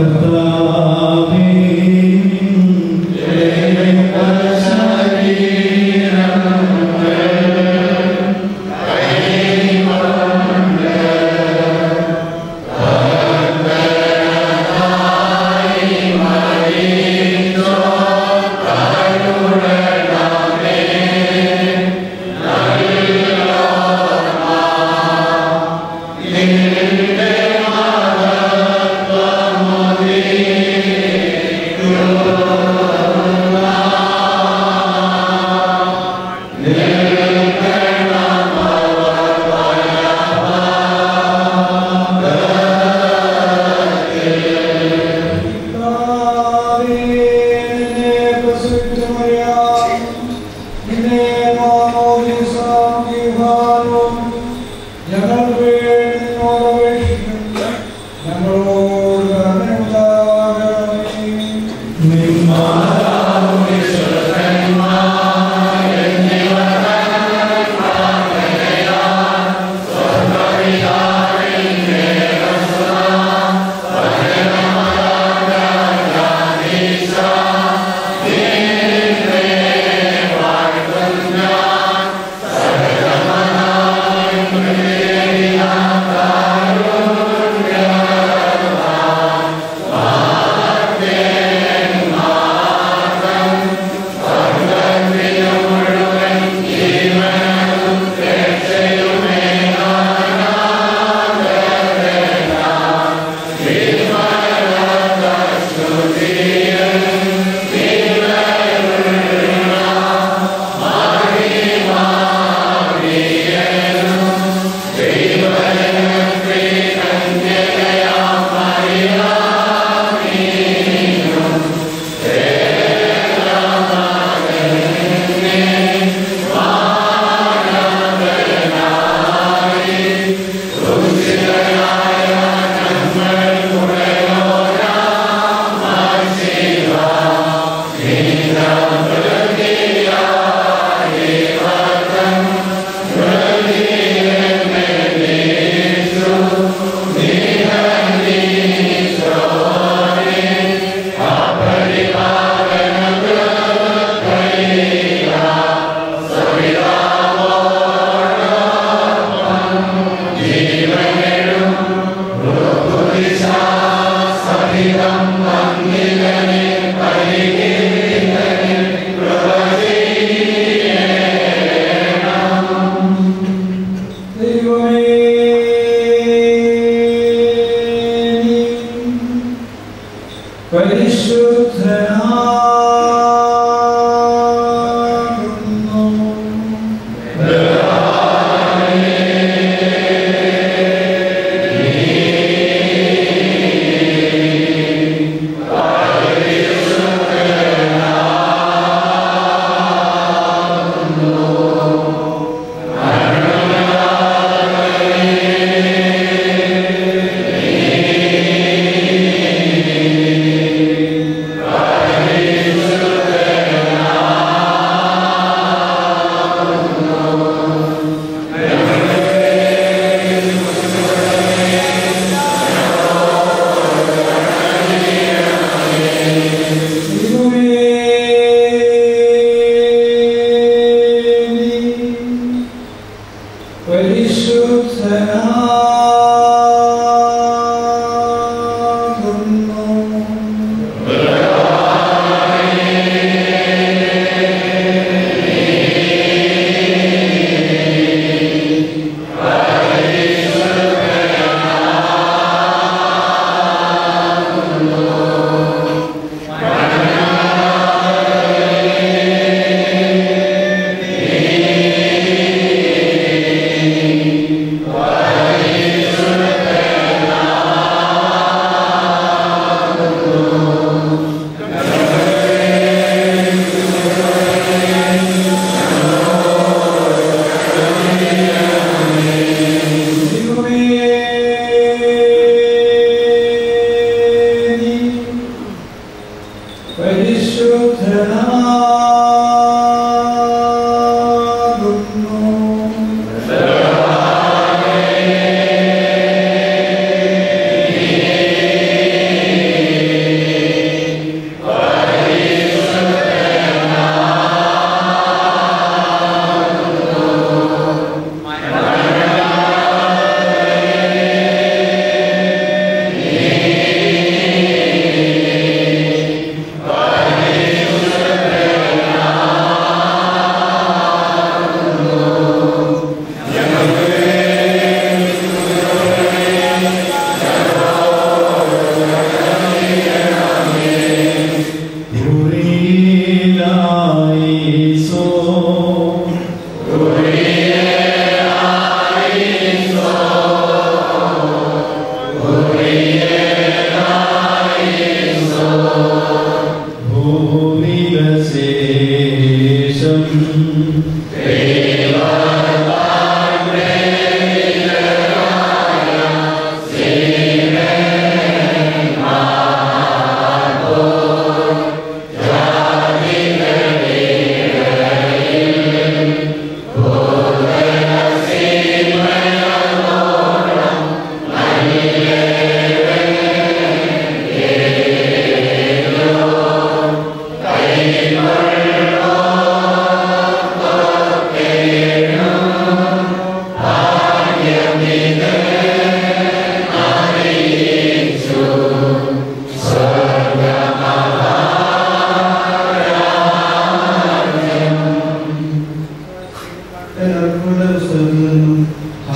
Amen.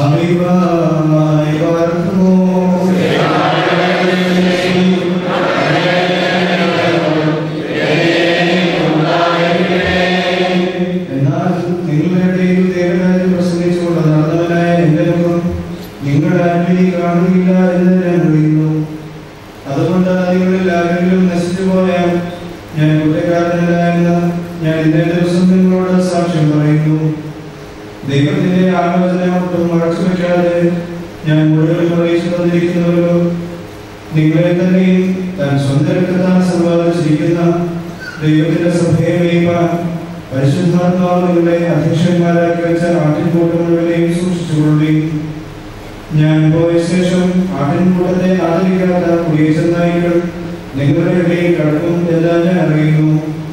ഹബീബായി വാഴ്ത്തുന്നു എന്നാൽ നിങ്ങളുടെ ഇടയിൽ ദേവരാജ് പ്രസംഗിച്ചുകൊണ്ട് നടന്നവനായ എന്റെ മുഖം നിങ്ങളുടെ ആത്മീയ കാണുകയില്ല എന്ന് ഞാൻ അറിയുന്നു അതുകൊണ്ട് നിങ്ങളിൽ ആരെങ്കിലും നശിച്ചു പോയാൽ ഞാൻ കുറ്റക്കാരനല്ല എന്ന് ഞാൻ ഇന്നേ ദിവസം നിങ്ങളോട് സാക്ഷ്യം പറയുന്നു ദൈവത്തിന്റെ ആലോചന ഒട്ടും മറച്ചു വെക്കാതെ ഞാൻ മുഴുവൻ അറിയിച്ചു തന്നിരിക്കുന്നവരോ നിങ്ങളെ തന്നെയും താൻ സ്വന്തം രക്തത്താൽ സമ്പാദിച്ചിരിക്കുന്ന ദൈവത്തിന്റെ സഭയെ നയിപ്പാൻ പരിശുദ്ധാത്മാവ് നിങ്ങളെ അധ്യക്ഷന്മാരാക്കി വെച്ച ആട്ടിൻകൂട്ടം മുഴുവനെയും സൂക്ഷിച്ചുകൊള്ളുകയും ഞാൻ പോയ ശേഷം ആട്ടിൻകൂട്ടത്തെ ആദരിക്കാത്ത കുടിയേറ്റ നായികൾ നിങ്ങളുടെ ഇടയിൽ കടക്കും എന്ന് ഞാൻ അറിയുന്നു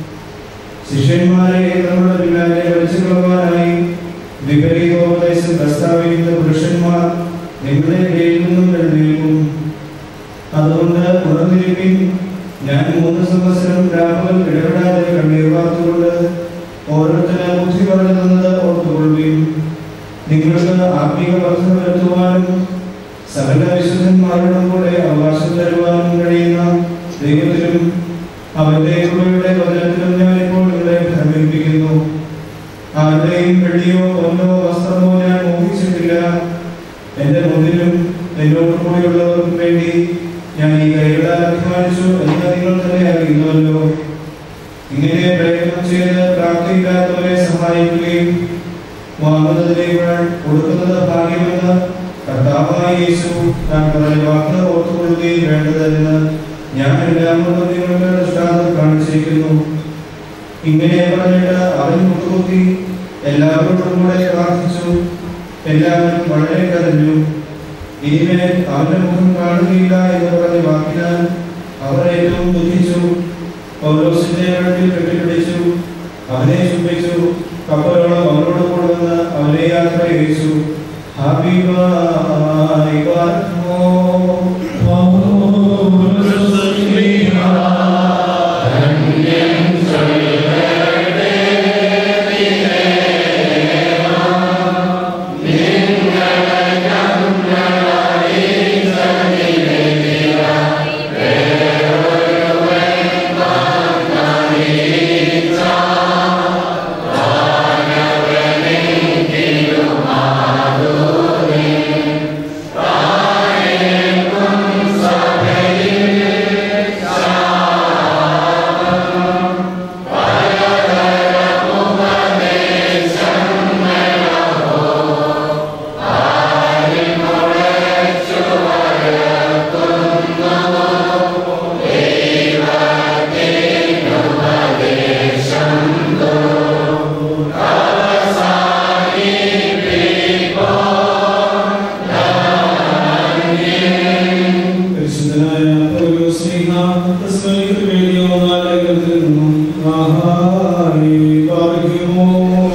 ശിഷ്യന്മാരെ നമ്മുടെ പിന്നാലെ വലിച്ചു കളവാനായി വിപരീതോപദേശം പ്രസ്താവിക്കുന്ന പുരുഷന്മാർ നിങ്ങളുടെ ഇടയിൽ നിന്നും എഴുന്നേൽക്കും അതുകൊണ്ട് ഉണർന്നിരിപ്പിൻ ഞാൻ മൂന്ന് സംവത്സരം രാപ്പകൽ ഇടപെടാതെ കണ്ണീർ വാർത്തുകൊണ്ട് ഓരോരുത്തരെ ബുദ്ധി പറഞ്ഞു തന്നത് ഓർത്തുകൊള്ളുകയും നിങ്ങൾക്ക് ആത്മീക വർദ്ധന വരുത്തുവാനും സകല വിശുദ്ധന്മാരോടും കൂടെ അവകാശം തരുവാനും കഴിയുന്ന ദൈവത്തിലും അവന്റെ കൃപയുടെ വചനത്തിലും ഞാൻ ഇപ്പോൾ നിങ്ങളെ ഭ്രമിപ്പിക്കുന്നു ആരുടെയും വെള്ളിയോ പൊന്നോ വസ്ത്രമോ ഞാൻ മോഹിച്ചിട്ടില്ല എന്റെ മുന്നിലും എന്നോട് കൂടെയുള്ളവർക്കും വേണ്ടി ഞാൻ ഈ കൈകളാൽ അധ്വാനിച്ചു എന്ന് നിങ്ങൾ തന്നെ അറിയുന്നുവല്ലോ ഇങ്ങനെ പ്രയത്നം ചെയ്ത് പ്രാപ്തിയില്ലാത്തവരെ സഹായിക്കുകയും വാങ്ങുന്നതിനേക്കാൾ കൊടുക്കുന്നത് ഭാഗ്യമെന്ന് കർത്താവായ യേശു താൻ പറഞ്ഞ വാക്ക് ഓർത്തുകൊള്ളുകയും വേണ്ടതെന്ന് ഞാൻ എല്ലാം കൊണ്ടും നിങ്ങൾക്ക് ദൃഷ്ടാന്തം കാണിച്ചിരിക്കുന്നു ഇങ്ങനെ പറഞ്ഞിട്ട് അവൻ മുട്ടുകുത്തി എല്ലാവരോടും കൂടെ പ്രാർത്ഥിച്ചു എല്ലാവരും വളരെ കരഞ്ഞു ഇനിമേൽ അവന്റെ മുഖം കാണുകയില്ല എന്ന് പറഞ്ഞ വാക്കിനാൽ അവർ ഏറ്റവും ദുഃഖിച്ചു പൗലോസിന്റെ വെള്ളത്തിൽ കെട്ടിപ്പിടിച്ചു അവനെ ചുംബിച്ചു കപ്പലോളം അവനോട് കൊണ്ടുവന്ന് അവനെ യാത്ര അയച്ചു ഹബീബായി വാഴ്ത്തുമോ. പരിശുദ്ധനായ പൗലോസ്ലീഹ തസ്മൈക്ക് വേണ്ടിയോ നാലകത്തിൽ നിന്നും ആഹാരി പാപിക്കുമോ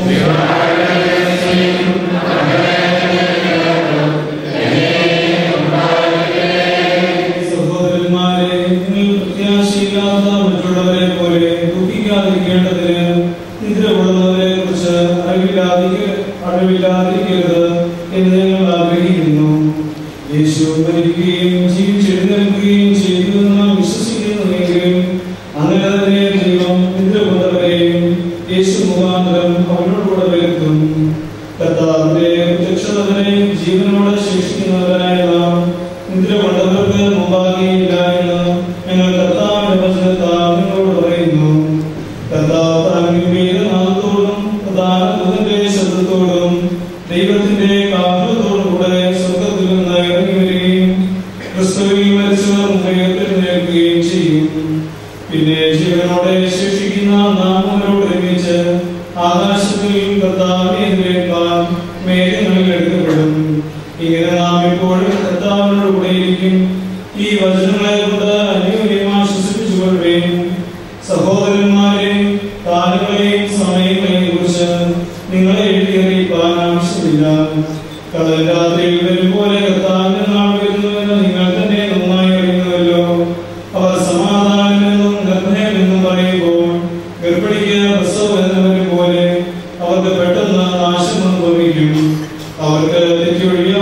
സഹോദരന്മാരെ നിങ്ങൾ പ്രത്യാശയില്ലാത്ത മറ്റുള്ളവരെ പോലെ ദുഃഖിക്കാതിരിക്കേണ്ടതിന് നിദ്ര കൊള്ളുന്നവരെ കുറിച്ച് അറിവില്ലാതിരിക്ക അറിവില്ലാതിരിക്കരുത് എന്ന് ഞങ്ങൾ ആഗ്രഹിക്കുന്നു യേശു മരിക്കുകയും ജീവിച്ചെഴുന്നേൽക്കുകയും ചെയ്തു എന്ന് നാം വിശ്വസിക്കുന്നുവെങ്കിൽ അങ്ങനെ തന്നെ ദൈവം നിദ്ര കൊണ്ടവരെയും യേശു മുഖാന്തരം അവനോടുകൂടെ വരുത്തും കർത്താവിന്റെ പ്രത്യക്ഷതനെ ജീവനോടെ ശേഷിക്കുന്നവരായ നാം നിദ്ര കൊണ്ടവർക്ക് മുമ്പാകെയില്ല എന്ന് ഞങ്ങൾ കർത്താവിന്റെ വചനത്താൽ നിങ്ങളോട് പറയുന്നു കർത്താവ് താങ്കളുടെ നാമത്തോടും പ്രധാന ദൂതന്റെ ശബ്ദത്തോടും ദൈവത്തിന്റെ കാവലത്തോടും കൂടെ സ്വർഗത്തിൽ നിന്ന് ഇറങ്ങി വരികയും ക്രിസ്തുവിൽ മരിച്ചവർ ഉയർത്തെഴുന്നേൽക്കുകയും ചെയ്യും പിന്നെ ജീവനോടെ ശേഷിക്കുന്ന നാം അവരോട് ഒരുമിച്ച് ആകാശത്തിൽ കർത്താവിനെ എതിരേൽപ്പാൻ മേഘങ്ങളിൽ എടുക്കപ്പെടും ഇങ്ങനെ നാം എപ്പോഴും കർത്താവിനോട് കൂടെയിരിക്കും ഈ വചനങ്ങളെ കൊണ്ട് അന്യോന്യം ആശ്വസിപ്പിച്ചുകൊള്ളുകയും സഹോദരന്മാരെ കാലങ്ങളെയും സമയങ്ങളെയും കുറിച്ച് നിങ്ങളെ എഴുതി അറിയിപ്പാൻ ആവശ്യമില്ല കടൽ രാത്രിയിൽ വരും പോലെ കർത്താവിന്റെ നാൾ വരുന്നുവെന്ന് നിങ്ങൾ തന്നെ നന്നായി അറിയുന്നുവല്ലോ അവർ സമാധാനമെന്നും നിർഭയമെന്നും പറയുമ്പോൾ ഗർഭിണിക്ക് പ്രസവം എന്നവരെ പോലെ അവർക്ക് പെട്ടെന്ന് നാശം സംഭവിക്കും അവർക്ക് തെറ്റൊഴിയാൻ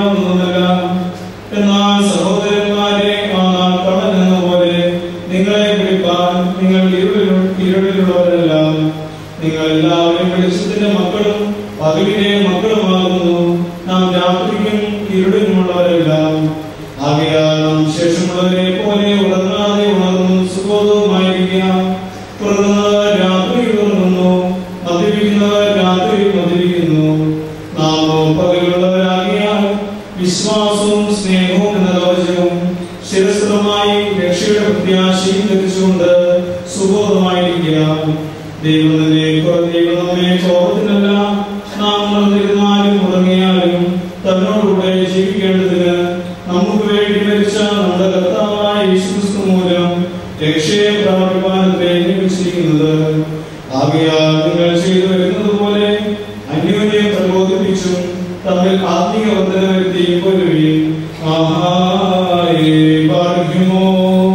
നാം രാത്രിക്കും ഇരുടിനുമുള്ളവരെല്ലാം ആകയാൽ നാം ശേഷമുള്ളവരെ പോലെ ഉറങ്ങാതെ ഉണർന്നു സുബോധവുമായിരിക്കാം ഉറങ്ങുന്നവർ രാത്രി ഉറങ്ങുന്നു മദ്യപിക്കുന്നവർ രാത്രി മദ്യപിക്കുന്നു നാമോ പകലുള്ളവരാകിയാൽ വിശ്വാസവും സ്നേഹവും എന്ന കവചവും ശിരസ്ത്രമായി രക്ഷയുടെ പ്രത്യാശയും ധരിച്ചുകൊണ്ട് സുബോധമായിരിക്കാം ദൈവം തന്നെ ദൈവം നമ്മെ കോപത്തിനല്ല നാം ഉണർന്നിരുന്നാലും ഉറങ്ങിയാലും തന്നോടുകൂടെ ജീവിക്കേണ്ടതിന് നമുക്ക് വേണ്ടി മരിച്ച നമ്മുടെ കർത്താവായ യേശുക്രിസ്തു മൂലം രക്ഷയെ പ്രാപിക്കാൻ പ്രേരിപ്പിച്ചിരിക്കുന്നത് ആകയാൽ നിങ്ങൾ ചെയ്തു വരുന്നത് പോലെ അന്യോന്യം പ്രബോധിപ്പിച്ചും തമ്മിൽ ആത്മീയ വർധന വരുത്തിയും കൊല്ലുകയും ആഹായേ പാർക്കുമോ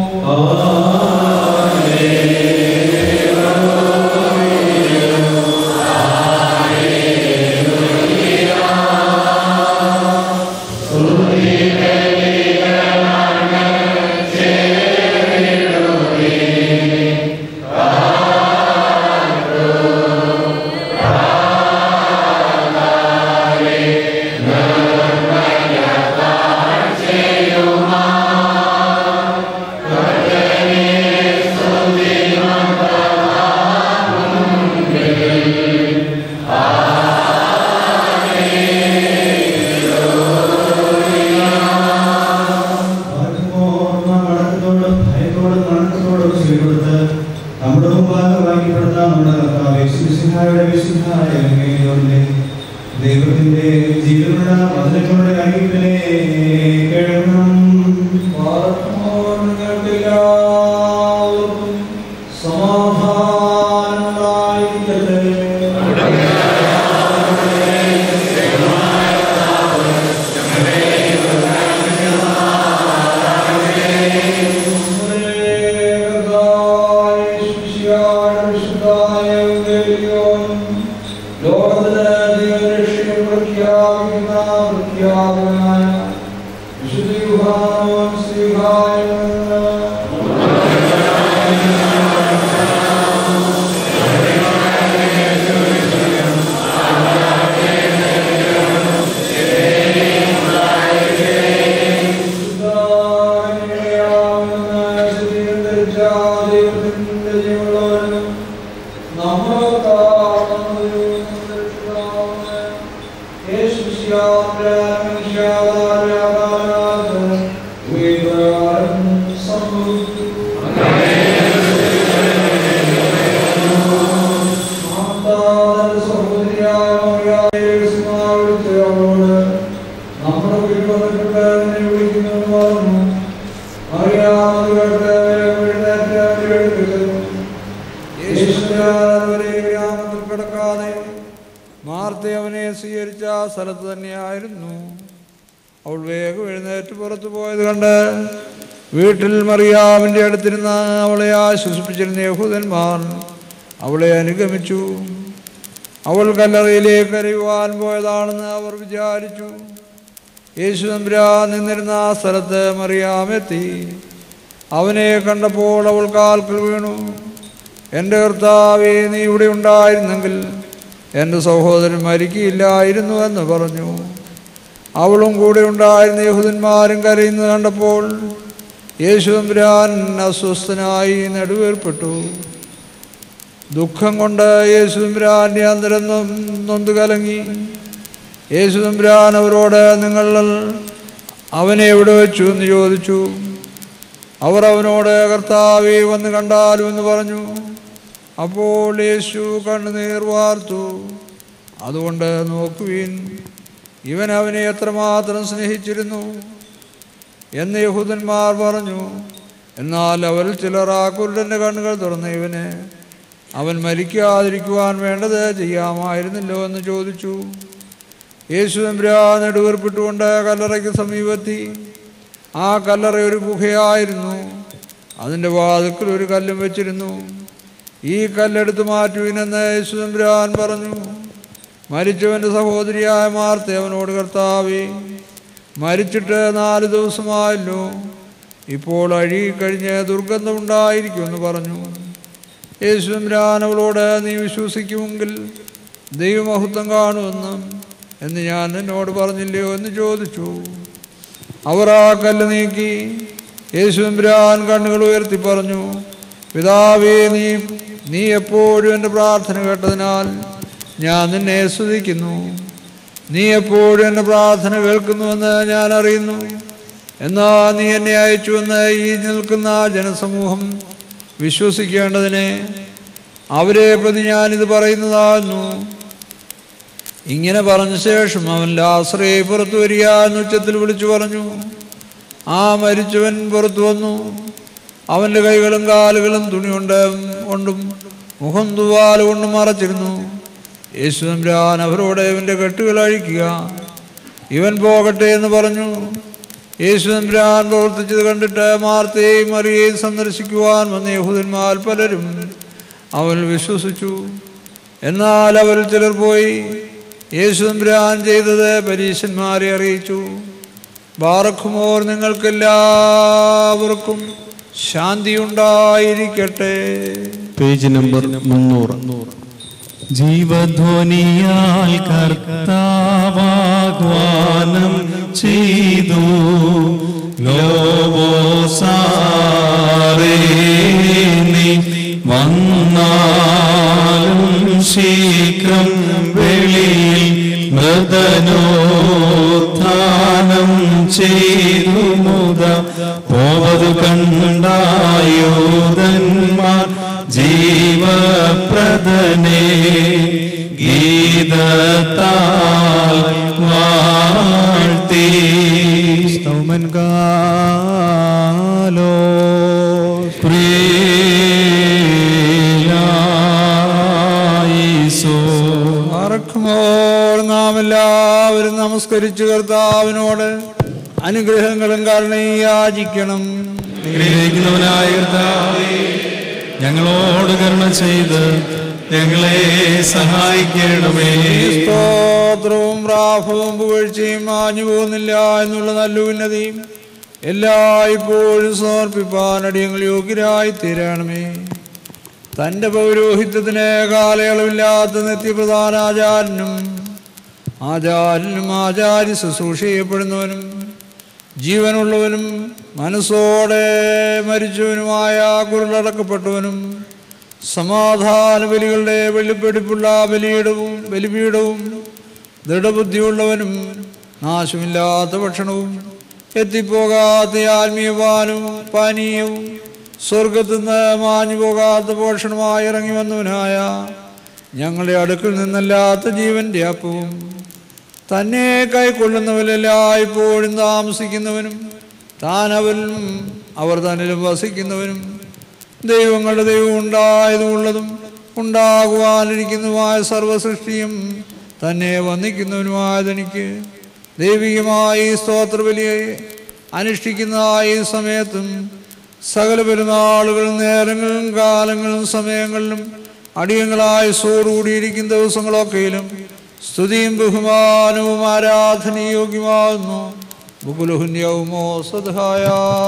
മടക്കത്തോടും ഭയത്തോടും മണക്കത്തോടും ചെയ്തുകൊടുത്ത് നമ്മുടെ മുമ്പാകെ വാങ്ങിപ്പെടുന്ന നമ്മുടെ കർത്താവ് ശിശുഹായുടെ വിശുദ്ധായ അങ്ങയുടെ ദൈവത്തിന്റെ ജീവനുള്ള വചനങ്ങളുടെ അറിയിപ്പിനെ കേൾക്കണം ലോകത്തിന് ദൈവരക്ഷയും പ്രഖ്യാപിക്കുന്ന പ്രഖ്യാപകനായ വിശുദ്ധ യുഹാനോൻ ശ്രീഹായ നമ്മുടെ വീട്ടിൽ വന്നിട്ട് എന്നെ വിളിക്കുന്നു പറഞ്ഞു അറിയാവുന്ന ഗ്രാമത്തിൽ കിടക്കാതെ മാർത്ത അവനെ സ്വീകരിച്ച ആ സ്ഥലത്ത് തന്നെയായിരുന്നു അവൾ വേഗം എഴുന്നേറ്റ് പുറത്തു പോയത് കണ്ട് വീട്ടിൽ മറിയാവിൻ്റെ അടുത്തിരുന്ന് അവളെ ആശ്വസിപ്പിച്ചിരുന്ന യഹൂദന്മാർ അവളെ അനുഗമിച്ചു അവൾ കല്ലറയിലേക്ക് അറിയുവാൻ പോയതാണെന്ന് അവർ വിചാരിച്ചു യേശു തമ്പുരാൻ നിന്നിരുന്ന ആ സ്ഥലത്ത് മറിയാമെത്തി അവനെ കണ്ടപ്പോൾ അവൾ കാൽക്കൽ വീണു എൻ്റെ കർത്താവേ നീ ഇവിടെ ഉണ്ടായിരുന്നെങ്കിൽ എൻ്റെ സഹോദരൻ മരിക്കില്ലായിരുന്നു എന്ന് പറഞ്ഞു അവളും കൂടെ ഉണ്ടായിരുന്ന യഹൂദന്മാരും കരയുന്നത് കണ്ടപ്പോൾ യേശു തമ്പുരാൻ അസ്വസ്ഥനായി നെടുവേർപ്പെട്ടു ദുഃഖം കൊണ്ട് യേശു തമ്പുരാൻ്റെ അന്തരം നൊ- നൊന്ത് കലങ്ങി യേശു തമ്പുരാൻ അവരോട് നിങ്ങൾ അവനെ എവിടെ വെച്ചു എന്ന് ചോദിച്ചു അവർ അവനോട് കർത്താവെ വന്ന് കണ്ടാലും എന്ന് പറഞ്ഞു അപ്പോൾ യേശു കണ്ണുനീർ വാർത്തു അതുകൊണ്ട് നോക്കുവീൻ ഇവൻ അവനെ എത്രമാത്രം സ്നേഹിച്ചിരുന്നു എന്ന് യഹൂദന്മാർ പറഞ്ഞു എന്നാൽ അവരിൽ ചിലർ ആ കുരുടൻ്റെ കണ്ണുകൾ തുറന്ന ഇവന് അവൻ മരിക്കാതിരിക്കുവാൻ വേണ്ടത് ചെയ്യാമായിരുന്നല്ലോ എന്ന് ചോദിച്ചു യേശു തമ്പുരാ നെടുവേർപ്പെട്ടുകൊണ്ട് കല്ലറയ്ക്ക് സമീപത്തി ആ കല്ലറ ഒരു ഗുഹയായിരുന്നു അതിൻ്റെ വാതിൽക്കൽ ഒരു കല്ലും വെച്ചിരുന്നു ഈ കല്ലെടുത്ത് മാറ്റുവിനെന്ന് യേശു തമ്പുരാൻ പറഞ്ഞു മരിച്ചവൻ്റെ സഹോദരിയായ മാർത്ത അവനോട് കർത്താവേ മരിച്ചിട്ട് നാല് ദിവസമായല്ലോ ഇപ്പോൾ അഴുകിക്കഴിഞ്ഞ് ദുർഗന്ധമുണ്ടായിരിക്കുമെന്ന് പറഞ്ഞു യേശു തമ്പുരാൻ അവളോട് നീ വിശ്വസിക്കുമെങ്കിൽ ദൈവമഹത്വം കാണുമെന്നും എന്ന് ഞാൻ നിന്നോട് പറഞ്ഞില്ലയോ എന്ന് ചോദിച്ചു അവർ ആ കല്ല് നീക്കി യേശുദമ്പുരാൻ കണ്ണുകൾ ഉയർത്തി പറഞ്ഞു പിതാവേ നീ നീ എപ്പോഴും എൻ്റെ പ്രാർത്ഥന കേട്ടതിനാൽ ഞാൻ നിന്നെ സ്തുതിക്കുന്നു നീ എപ്പോഴും എൻ്റെ പ്രാർത്ഥന കേൾക്കുന്നുവെന്ന് ഞാൻ അറിയുന്നു എന്നാൽ നീ എന്നെ അയച്ചുവെന്ന് ഈ നിൽക്കുന്ന ജനസമൂഹം വിശ്വസിക്കേണ്ടതിന് അവരെ പ്രതി ഞാനിത് പറയുന്നതാകുന്നു ഇങ്ങനെ പറഞ്ഞ ശേഷം അവൻ ലാസറേ പുറത്തു വരിക എന്ന് ഉച്ചത്തിൽ വിളിച്ചു പറഞ്ഞു ആ മരിച്ചവൻ പുറത്തു വന്നു അവൻ്റെ കൈകളും കാലുകളും തുണി കൊണ്ട് കൊണ്ടും മുഖം തുവാല കൊണ്ടും മറച്ചിരുന്നു യേശു തമ്പുരാൻ അവരോട് ഇവൻ്റെ കെട്ടുകൾ അഴിക്കുക ഇവൻ പോകട്ടെ എന്ന് പറഞ്ഞു യേശു തമ്പുരാൻ പ്രവർത്തിച്ചത് കണ്ടിട്ട് മാർത്തയെയും മറിയെയും സന്ദർശിക്കുവാൻ വന്ന യഹൂദന്മാർ പലരും അവൻ വിശ്വസിച്ചു എന്നാൽ അവരിൽ ചിലർ പോയി യേശു തമ്പുരാൻ ചെയ്തത് പരീശന്മാരെ അറിയിച്ചു ബാറക്കുമോർ നിങ്ങൾക്കെല്ലാവർക്കും ശാന്തിയുണ്ടായിരിക്കട്ടെ പേജ് നമ്പർ മുന്നൂറ് ജീവധ്വനിയാൽ കർത്താവാഗ്വാനം ചെയ്തു ലോബോസാറേ നീ വന്നാലും ശീഘ്രം വെളിയിൽ മൃതനോത്ഥാനം ചെയ്തു മുത പോവതു കണ്ടായോധന്മാർ ജീവപ്രദനെ ഗീതത്താൽ വാഴ്ത്തി സ്തൗമൻ കാലോ പ്രിയലായിസോ മറക്കുമ്പോൾ നാം എല്ലാവരും നമസ്കരിച്ചു കർത്താവിനോട് അനുഗ്രഹങ്ങളും കരുണയും യാചിക്കണം ഗ്രഹിക്കുന്നവനായ കർത്താവേ, ഞങ്ങളോട് കരുണ ചെയ്ത് ഞങ്ങളെ സഹായിക്കണമേ സ്തോത്രവും പ്രാഭവും പുകഴ്ചയും മാഞ്ഞു പോകുന്നില്ല എന്നുള്ള നല്ല ഉന്നതിയും എല്ലായ്പ്പോഴും സമർപ്പിപ്പാൻ അടിയങ്ങൾ യോഗ്യരായി തീരണമേ തൻ്റെ പൗരോഹിത്യത്തിന് കാലയളവില്ലാത്ത നിത്യപ്രധാനാചാര്യനും ആചാര്യനും ആചാര്യ ശുശ്രൂഷ ചെയ്യപ്പെടുന്നവനും ജീവനുള്ളവനും മനസ്സോടെ മരിച്ചവനുമായ കുരുളടക്കപ്പെട്ടവനും സമാധാന ബലികളുടെ വെളിപ്പെടുപ്പുള്ള ബലിയിടവും ബലിപീഠവും ദൃഢബുദ്ധിയുള്ളവനും നാശമില്ലാത്ത ഭക്ഷണവും എത്തിപ്പോകാത്ത ആത്മീയപാനും പാനീയവും സ്വർഗത്തു നിന്ന് മാഞ്ഞു പോകാത്ത പോഷണമായി ഇറങ്ങി വന്നവനായ ഞങ്ങളുടെ അടുക്കിൽ നിന്നല്ലാത്ത ജീവന്റെ അപ്പവും തന്നെ കൈക്കൊള്ളുന്നവരെല്ലായ്പ്പോഴും താമസിക്കുന്നവനും താൻ അവരിലും അവർ തന്നിലും വസിക്കുന്നവനും ദൈവങ്ങളുടെ ദൈവം ഉണ്ടായതുമുള്ളതും ഉണ്ടാകുവാനിരിക്കുന്നതുമായ സർവസൃഷ്ടിയും തന്നെ വന്ദിക്കുന്നവനുമായതെനിക്ക് ദൈവികമായ ഈ സ്തോത്രബലിയെ അനുഷ്ഠിക്കുന്ന ഈ സമയത്തും സകല പെരുന്നാളുകളും നേരങ്ങളും കാലങ്ങളും സമയങ്ങളിലും അടിയങ്ങളായി സോടുകൂടിയിരിക്കുന്ന ദിവസങ്ങളൊക്കെയിലും സ്തുതിയും ബഹുമാനവും ആരാധനയോഗ്യമാകുന്നു ബുകുലഹുന്യവുമോ സദ്ഹായ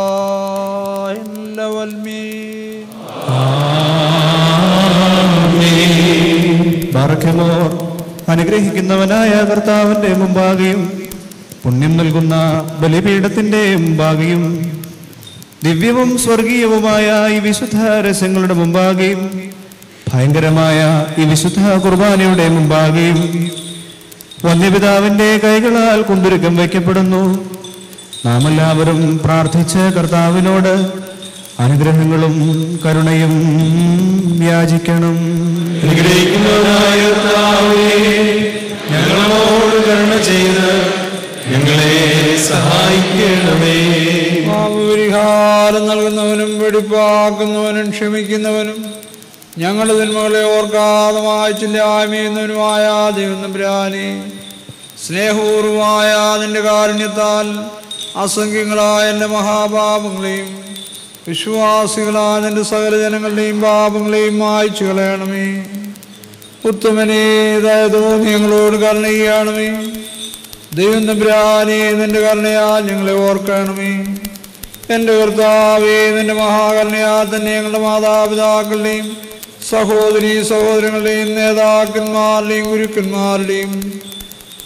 ബാറഖമോർ അനുഗ്രഹിക്കുന്നവനായ കർത്താവിന്റെ മുമ്പാകെയും പുണ്യം നൽകുന്ന ബലിപീഠത്തിന്റെ മുമ്പാകെയും ദിവ്യവും സ്വർഗീയവുമായ ഈ വിശുദ്ധ രസങ്ങളുടെ മുമ്പാകെയും ഭയങ്കരമായ ഈ വിശുദ്ധ കുർബാനയുടെ മുമ്പാകെയും വന്യപിതാവിന്റെ കൈകളാൽ കുന്തുരുക്കം വയ്ക്കപ്പെടുന്നു നാം എല്ലാവരും പ്രാർത്ഥിച്ച് കർത്താവിനോട് അനുഗ്രഹങ്ങളും കരുണയും യാചിക്കണം അനുഗ്രഹിക്കുന്നവനായ കർത്താവേ, ഞങ്ങളോട് കരുണ ചെയ്ത് ഞങ്ങളെ സഹായിക്കണമേ പാപപരിഹാരം നൽകുന്നവനും വെടിപ്പാക്കുന്നവനും ക്ഷമിക്കുന്നവനും ഞങ്ങളുടെ ജന്മങ്ങളെ ഓർക്കാതെ മായ്ച്ചില്ലായ്മയുന്നവനുമായ ദൈവം തമ്പുരാനെ സ്നേഹപൂർവമായ നിന്റെ കാരുണ്യത്താൽ അസംഖ്യങ്ങളായ എൻ്റെ മഹാപാപങ്ങളെയും വിശ്വാസികളായ നിന്റെ സകല ജനങ്ങളുടെയും പാപങ്ങളെയും മായ്ച്ചു കളയണമേ ഉത്തമനേ ദയതോ ഞങ്ങളോട് കരുണ ചെയ്യണമേ ദൈവം തമ്പുരാനെ നിന്റെ കരുണയാൽ ഞങ്ങളെ ഓർക്കണമേ എൻ്റെ കർത്താവേ നിന്റെ മഹാകരുണയാൽ തന്നെ ഞങ്ങളുടെ മാതാപിതാക്കളുടെയും സഹോദരി സഹോദരങ്ങളുടെയും നേതാക്കന്മാരുടെയും ഗുരുക്കന്മാരുടെയും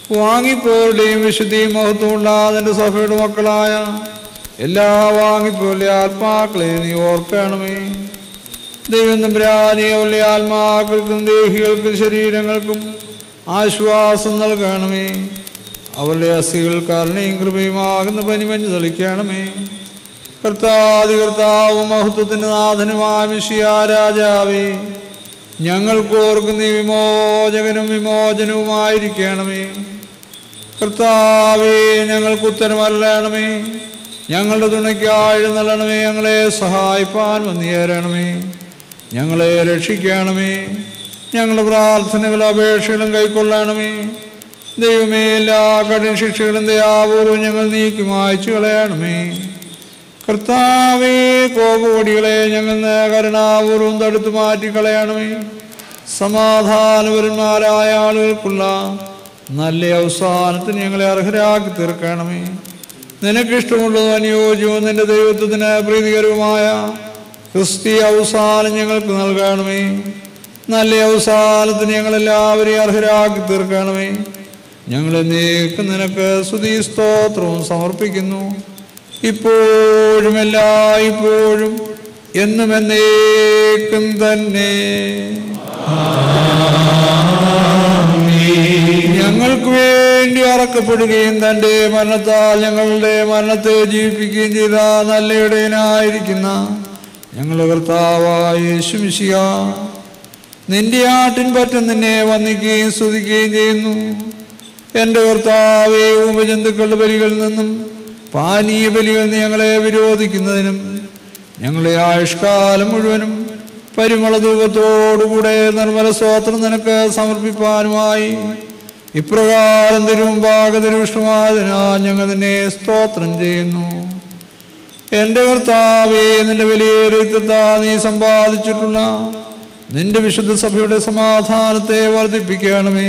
വാങ്ങിപ്പോരുടെയും വിശുദ്ധിയും മഹത്വമുള്ള നിന്റെ സഭയുടെ മക്കളായ എല്ലാ വാങ്ങിപ്പോരുടെ ആത്മാക്കളെ നീ ഓർക്കണമേ ദൈവം തമ്പുരാനെ അവരുടെ ആത്മാക്കൾക്കും ദേഹികൾക്കും ശരീരങ്ങൾക്കും ആശ്വാസം നൽകണമേ അവരുടെ അസ്ഥികൾ കരുണയും കൃപയുമാകുന്ന പനിമഞ്ഞ് തെളിക്കണമേ കർത്താതി കർത്താവും മഹത്വത്തിൻ്റെ നാഥനുമായ മിഷിയ രാജാവേ ഞങ്ങൾക്കോർക്കും നീ വിമോചകനും വിമോചനവുമായിരിക്കണമേ കർത്താവേ ഞങ്ങൾക്ക് ഉത്തരമല്ലണമേ ഞങ്ങളുടെ തുണയ്ക്കായി എഴുന്നള്ളണമേ ഞങ്ങളെ സഹായിപ്പാൻ വന്നേരണമേ ഞങ്ങളെ രക്ഷിക്കണമേ ഞങ്ങളുടെ പ്രാർത്ഥനകളും അപേക്ഷകളും കൈക്കൊള്ളണമേ ദൈവമേ എല്ലാ കഠിന ശിക്ഷകളും ദയാപൂർവ്വം ഞങ്ങൾ നീക്കി മായ്ച്ചു കളയണമേ കർത്താവേ കോപകൊടികളെ ഞങ്ങൾ കരുണാപൂർവ്വം തടുത്തു മാറ്റി കളയണമേ സമാധാനപരന്മാരായ ആളുകൾക്കുള്ള നല്ല അവസാനത്തിന് ഞങ്ങളെ അർഹരാക്കി തീർക്കണമേ നിനക്കിഷ്ടമുള്ളതും അനുയോജ്യവും നിന്റെ ദൈവത്വത്തിന് പ്രീതികരവുമായ ക്രിസ്തീയ അവസാനം ഞങ്ങൾക്ക് നൽകണമേ നല്ല അവസാനത്തിന് ഞങ്ങളെല്ലാവരെയും അർഹരാക്കി തീർക്കണമേ ഞങ്ങളെ നീക്ക് നിനക്ക് സ്തുതി സ്തോത്രവും സമർപ്പിക്കുന്നു ഇപ്പോഴും എല്ലായ്പ്പോഴും എന്നും എന്നേക്കും തന്നെ ഞങ്ങൾക്ക് വേണ്ടി അറക്കപ്പെടുകയും തൻ്റെ മരണത്താൽ ഞങ്ങളുടെ മരണത്തെ ജീവിപ്പിക്കുകയും ചെയ്ത നല്ല ഇടയനായിരിക്കുന്ന ഞങ്ങളുടെ കർത്താവായ യേശുമിശിയ നിന്റെ ആട്ടിൻ പറ്റം നിന്നെ വന്ദിക്കുകയും സ്തുതിക്കുകയും ചെയ്യുന്നു എൻ്റെ കർത്താവേ ഉപജന്തുക്കളുടെ ബലികളിൽ നിന്നും പാനീയ ബലികളിൽ നിന്ന് ഞങ്ങളെ വിരോധിക്കുന്നതിനും ഞങ്ങളെ ആയുഷ്കാലം മുഴുവനും പരിമള ധൂപത്തോടുകൂടെ നിർമ്മല സ്തോത്രം നിനക്ക് സമർപ്പിപ്പാനുമായി ഇപ്രകാരം തിരുമുമ്പാകെ തിരുവിഷ്ണുമായതിനാൽ ഞങ്ങൾ നിന്നെ സ്തോത്രം ചെയ്യുന്നു എൻ്റെ കർത്താവേ നിന്റെ വിലയേറിയത്താ നീ സമ്പാദിച്ചിട്ടുള്ള നിന്റെ വിശുദ്ധ സഭയുടെ സമാധാനത്തെ വർദ്ധിപ്പിക്കണമേ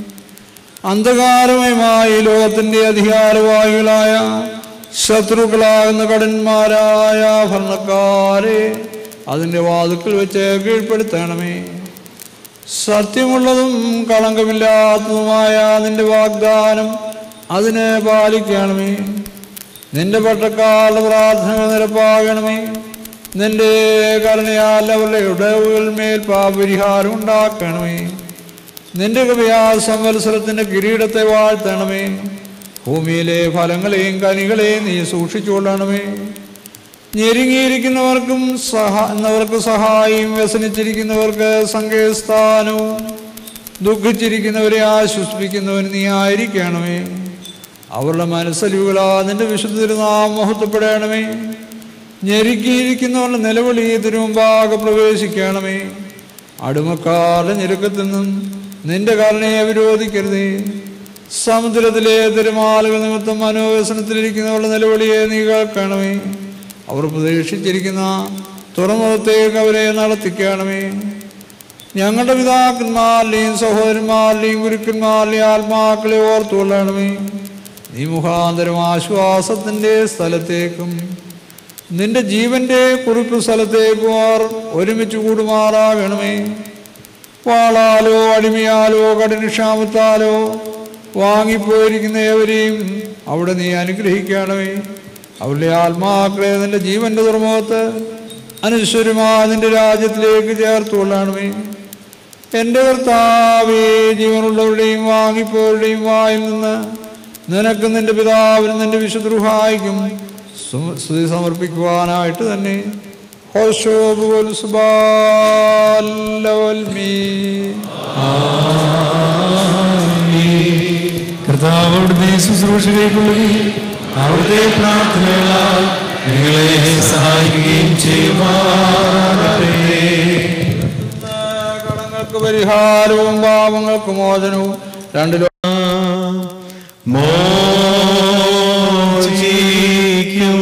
അന്ധകാരമയമായ ഈ ലോകത്തിന്റെ അധികാരവാഹികളായ ശത്രുക്കളാകുന്ന കടന്മാരായ ഭരണക്കാരെ അതിൻ്റെ വാതുക്കൾ വെച്ച് കീഴ്പ്പെടുത്തണമേ സത്യമുള്ളതും കളങ്കമില്ലാത്തതുമായ നിന്റെ വാഗ്ദാനം അതിനെ പാലിക്കണമേ നിന്റെ പട്ടക്കാരുടെ പ്രാർത്ഥനകൾ നിരപ്പാകണമേ നിന്റെ കരുണയാൽ അവരുടെ ഇടവുകൾ മേൽ പാപരിഹാരം ഉണ്ടാക്കണമേ നിന്റെ കൃപയാ സംവത്സരത്തിന്റെ കിരീടത്തെ വാഴ്ത്തണമേ ഭൂമിയിലെ ഫലങ്ങളെയും കനികളെയും നീ സൂക്ഷിച്ചുകൊള്ളണമേ ഞെരുങ്ങിയിരിക്കുന്നവർക്കും സഹ എന്നവർക്ക് സഹായിയും വ്യസനിച്ചിരിക്കുന്നവർക്ക് സങ്കേസ്ഥാനവും ദുഃഖിച്ചിരിക്കുന്നവരെ ആശ്വസിപ്പിക്കുന്നവന് നീ ആയിരിക്കണമേ അവരുടെ മനസ്സലിവുകളാ നിന്റെ വിശുദ്ധ തിരുനാം മഹത്വപ്പെടണമേ ഞെരുക്കിയിരിക്കുന്നവരുടെ നിലവിളി തിരുമുമ്പാകെ പ്രവേശിക്കണമേ അടിമക്കാരുടെ ഞെരുക്കത്തിൽ നിന്നും നിന്റെ കരുണയെ വിരോധിക്കരുതേ സമുദ്രത്തിലെ തിരുമാലകൾ നിമിത്തം മനോവ്യസനത്തിലിരിക്കുന്നവരുടെ നിലവിളിയെ നീ കേൾക്കണമേ അവർ പ്രതീക്ഷിച്ചിരിക്കുന്ന തുറമുഖത്തേക്ക് അവരെ നടത്തിക്കണമേ ഞങ്ങളുടെ പിതാക്കന്മാരുടെയും സഹോദരന്മാരുടെയും ഗുരുക്കന്മാരുടെയും ആത്മാക്കളെ ഓർത്തുകൊള്ളണമേ നീ മുഖാന്തരം ആശ്വാസത്തിൻ്റെ സ്ഥലത്തേക്കും നിന്റെ ജീവന്റെ കുറിപ്പ് സ്ഥലത്തേക്കും അവർ ഒരുമിച്ച് കൂടുമാറാകണമേ വാളാലോ അടിമയാലോ കഠിനക്ഷാമത്താലോ വാങ്ങിപ്പോയിരിക്കുന്ന ഏവരെയും അവിടെ നീ അനുഗ്രഹിക്കണമേ അവരുടെ ആത്മാക്കളെ നിന്റെ ജീവന്റെ തുറമുഖത്ത് അനശ്വരമാ നിന്റെ രാജ്യത്തിലേക്ക് ചേർത്തുകൊള്ളണമേ എൻ്റെ കർത്താവേ ജീവനുള്ളവരുടെയും വാങ്ങിപ്പോരുടെയും വായിൽ നിന്ന് നിനക്ക് നിന്റെ പിതാവിനും നിന്റെ വിശുദ്ധഹായിക്കും സ്തുതി സമർപ്പിക്കുവാനായിട്ട് തന്നെ ഹോശോബുൽ സുബാലവൽമീ കർത്താവ് അവിടുത്തെ ശുശ്രൂഷ കൈക്കൊള്ളുകയും അവിടുത്തെ പ്രാർത്ഥനകളാൽ നിങ്ങളെ സഹായിക്കുകയും ചെയ്യുമാറാകട്ടെ കടങ്ങൾക്ക് പരിഹാരവും പാപങ്ങൾക്ക് മോചനവും രണ്ടിലും മോചിക്കും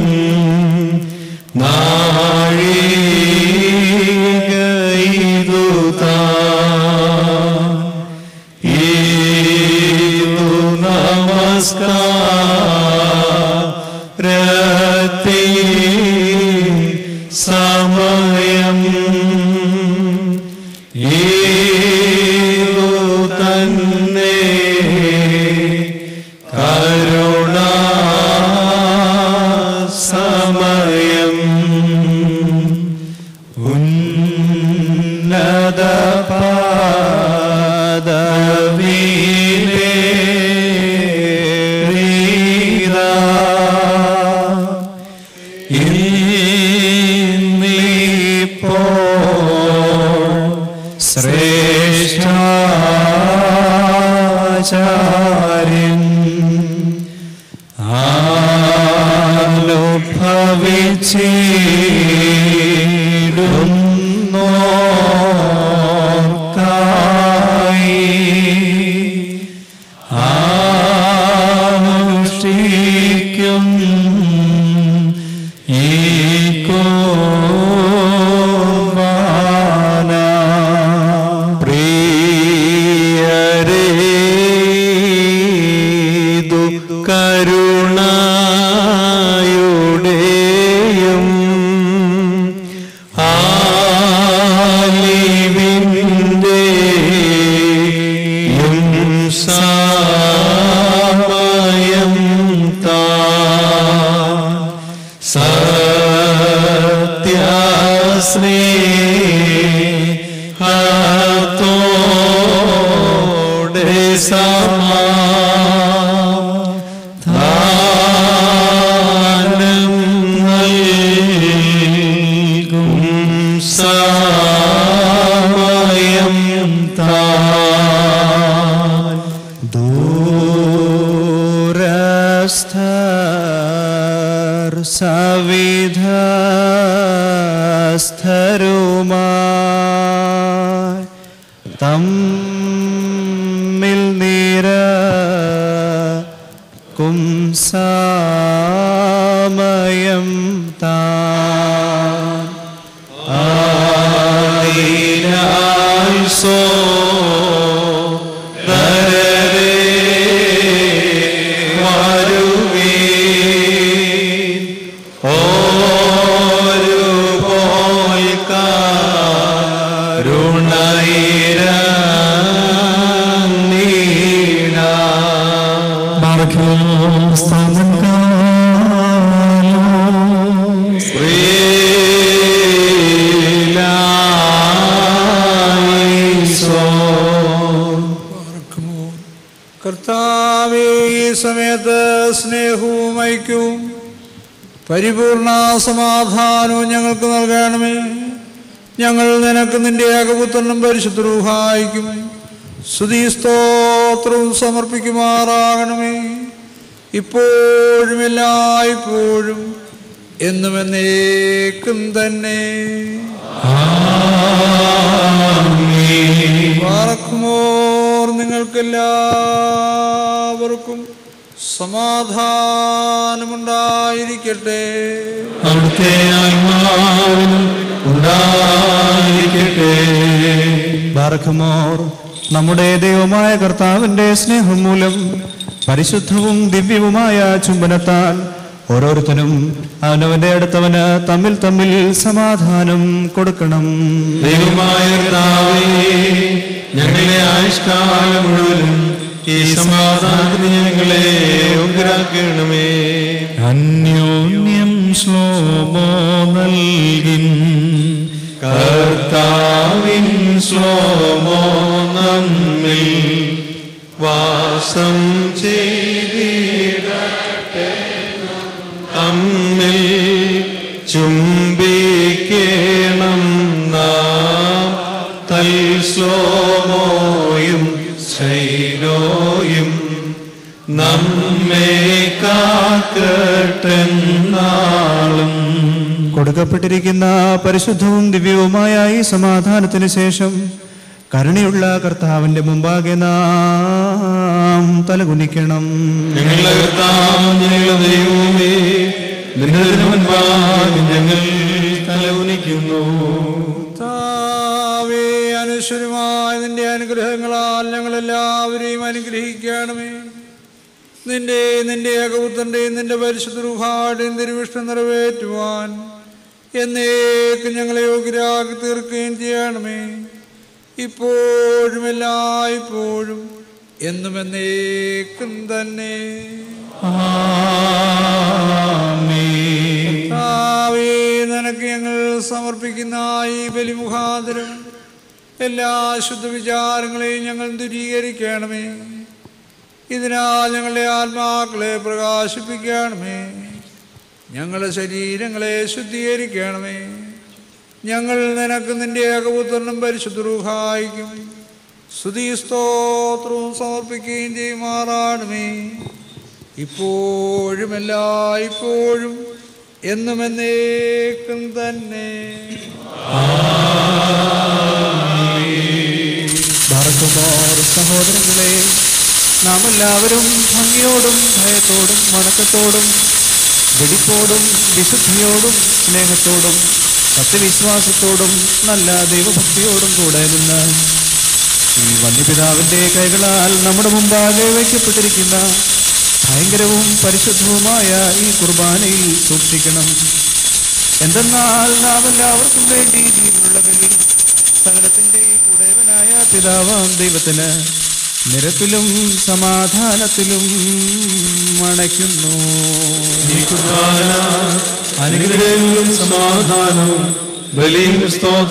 നാഴികയിതു താൻ. ഇതു നമസ്കാരത്തി സമയം ഇതു തന്നെ ആനുഷ്ഠിക്കും ഈ കോർബാന പ്രിയരേ കരുണയുടെയും ആലിവിന്റെയും സമയം താ സത്യസ്നേഹത്തോടെ സമാധാനം നൽകും സമയം താൻ ദൂരസ്ഥർ സവിധസ്ഥരുമായി തമ്മിൽ നിര കുംസാമയം താൻ ആദിനാൽ സോ കർത്താവേ ഈ സമയത്ത് സ്നേഹവും ഐക്യവും പരിപൂർണ സമാധാനവും ഞങ്ങൾക്ക് നൽകണമേ ഞങ്ങൾ നിനക്ക് നിന്റെ ഏകപുത്രനും പരിശുദ്ധ റൂഹായിക്കും സ്തുതി സ്തോത്രവും സമർപ്പിക്കുമാറാകണമേ ഇപ്പോഴും എല്ലായ്പ്പോഴും എന്നും എന്നേക്കും തന്നെ പാറക്കുമോർ നിങ്ങൾക്കെല്ലാവർക്കും സമാധാനമുണ്ടായിരിക്കട്ടെ അവിടുത്തെ ആത്മാവിനും ഉണ്ടായിരിക്കട്ടെ ബാറഖമോർ നമ്മുടെ ദൈവമായ കർത്താവിന്റെ സ്നേഹം മൂലം പരിശുദ്ധവും ദിവ്യവുമായ ചുംബനത്താൽ ഓരോരുത്തരും അവനവന്റെ അടുത്തവന് തമ്മിൽ തമ്മിൽ സമാധാനം കൊടുക്കണം ദൈവമായ കർത്താവേ, ഞങ്ങളെ ആയുഷ്കാലം മുഴുവനും ഈ സമാധാനത്തിന് ഞങ്ങളെ ഉഗ്രാക്കണമേ അന്യോന്യം ശ്ലോമോ നൽകിൻ കർത്താവിൻ ശ്ലോമോ നമ്മിൽ വാസം ചെയ്തിടട്ടെ തമ്മിൽ ചുംബിക്കണം നാം തൽ ശ്ലോമോയും ശൈലോയും നമ്മെ കാക്കട്ടെ നാളും കൊടുക്കപ്പെട്ടിരിക്കുന്ന പരിശുദ്ധവും ദിവ്യവുമായ ഈ സമാധാനത്തിന് ശേഷം കരുണയുള്ള കർത്താവിന്റെ മുമ്പാകെ നാം തലകുനിക്കണം ഞങ്ങളുടെ കർത്താവ് ഞങ്ങളുടെ ദൈവമേ നിന്റെ മുൻപാകെ ഞങ്ങൾ തലകുനിക്കുന്നു കർത്താവേ അനശ്വരമായ നിന്റെ അനുഗ്രഹങ്ങളാൽ ഞങ്ങളെല്ലാവരെയും അനുഗ്രഹിക്കണമേ നിന്റെ നിന്റെ ഏകപുത്രൻ്റെയും നിന്റെ പരിശുദ്ധ റുഹാടെയും തിരുവിഷ്ണു നിറവേറ്റുവാൻ എന്നേക്കും ഞങ്ങളെ യോഗ്യരാക്കി തീർക്കുകയും ചെയ്യണമേ ഇപ്പോഴും എല്ലായ്പ്പോഴും എന്നും എന്നേക്കും തന്നെ കർത്താവേ, നിനക്ക് ഞങ്ങൾ സമർപ്പിക്കുന്ന ഈ ബലിമുഖാന്തരം എല്ലാ ശുദ്ധ വിചാരങ്ങളെയും ഞങ്ങൾ ദുരീകരിക്കണമേ ഇതിനാൽ ഞങ്ങളുടെ ആത്മാക്കളെ പ്രകാശിപ്പിക്കണമേ ഞങ്ങളുടെ ശരീരങ്ങളെ ശുദ്ധീകരിക്കണമേ ഞങ്ങൾ നിനക്ക് നിന്റെ ഏകപുത്രനും പരിശുദ്ധ റൂഹായിക്കും സ്തുതി സ്തോത്രവും സമർപ്പിക്കുകയും ചെയ്യുമാറാണമേ ഇപ്പോഴും എല്ലായ്പ്പോഴും എന്നും എന്നേക്കും തന്നെ ഭാരതമോർ സഹോദരങ്ങളെ നാം എല്ലാവരും ഭംഗിയോടും ഭയത്തോടും വണക്കത്തോടും വെടിപ്പോടും വിശുദ്ധിയോടും സ്നേഹത്തോടും സത്യവിശ്വാസത്തോടും നല്ല ദൈവഭക്തിയോടും കൂടെ നിന്ന് ഈ വന്യപിതാവിന്റെ കൈകളാൽ നമ്മുടെ മുമ്പാകെ വയ്ക്കപ്പെട്ടിരിക്കുന്ന ഭയങ്കരവും പരിശുദ്ധവുമായ ഈ കുർബാനയിൽ സൂക്ഷിക്കണം എന്തെന്നാൽ നാം എല്ലാവർക്കും വേണ്ടി ജീവനുള്ള ബലി സകലത്തിന്റെ ഉടയവനായ പിതാവാം ദൈവത്തിന് നിരപ്പിലും സമാധാനത്തിലും അണയ്ക്കുന്നു ഈ കുർബാന അനുഗ്രഹവും സമാധാനവും ബലിയും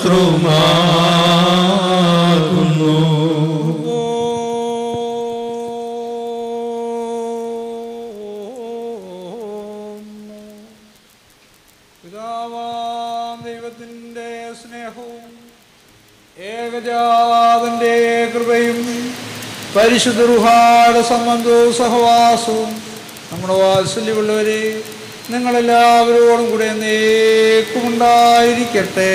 സ്തോത്രവുമാകുന്നു പിതാവാം ദൈവത്തിൻ്റെ സ്നേഹവും ഏകജാതന്റെ കൃപയും പരിശുദ്ധ റുഹായുടെ സംബന്ധവും സഹവാസവും നമ്മുടെ വാത്സല്യമുള്ളവരെ നിങ്ങളെല്ലാവരോടും കൂടെ നേക്കുമുണ്ടായിരിക്കട്ടെ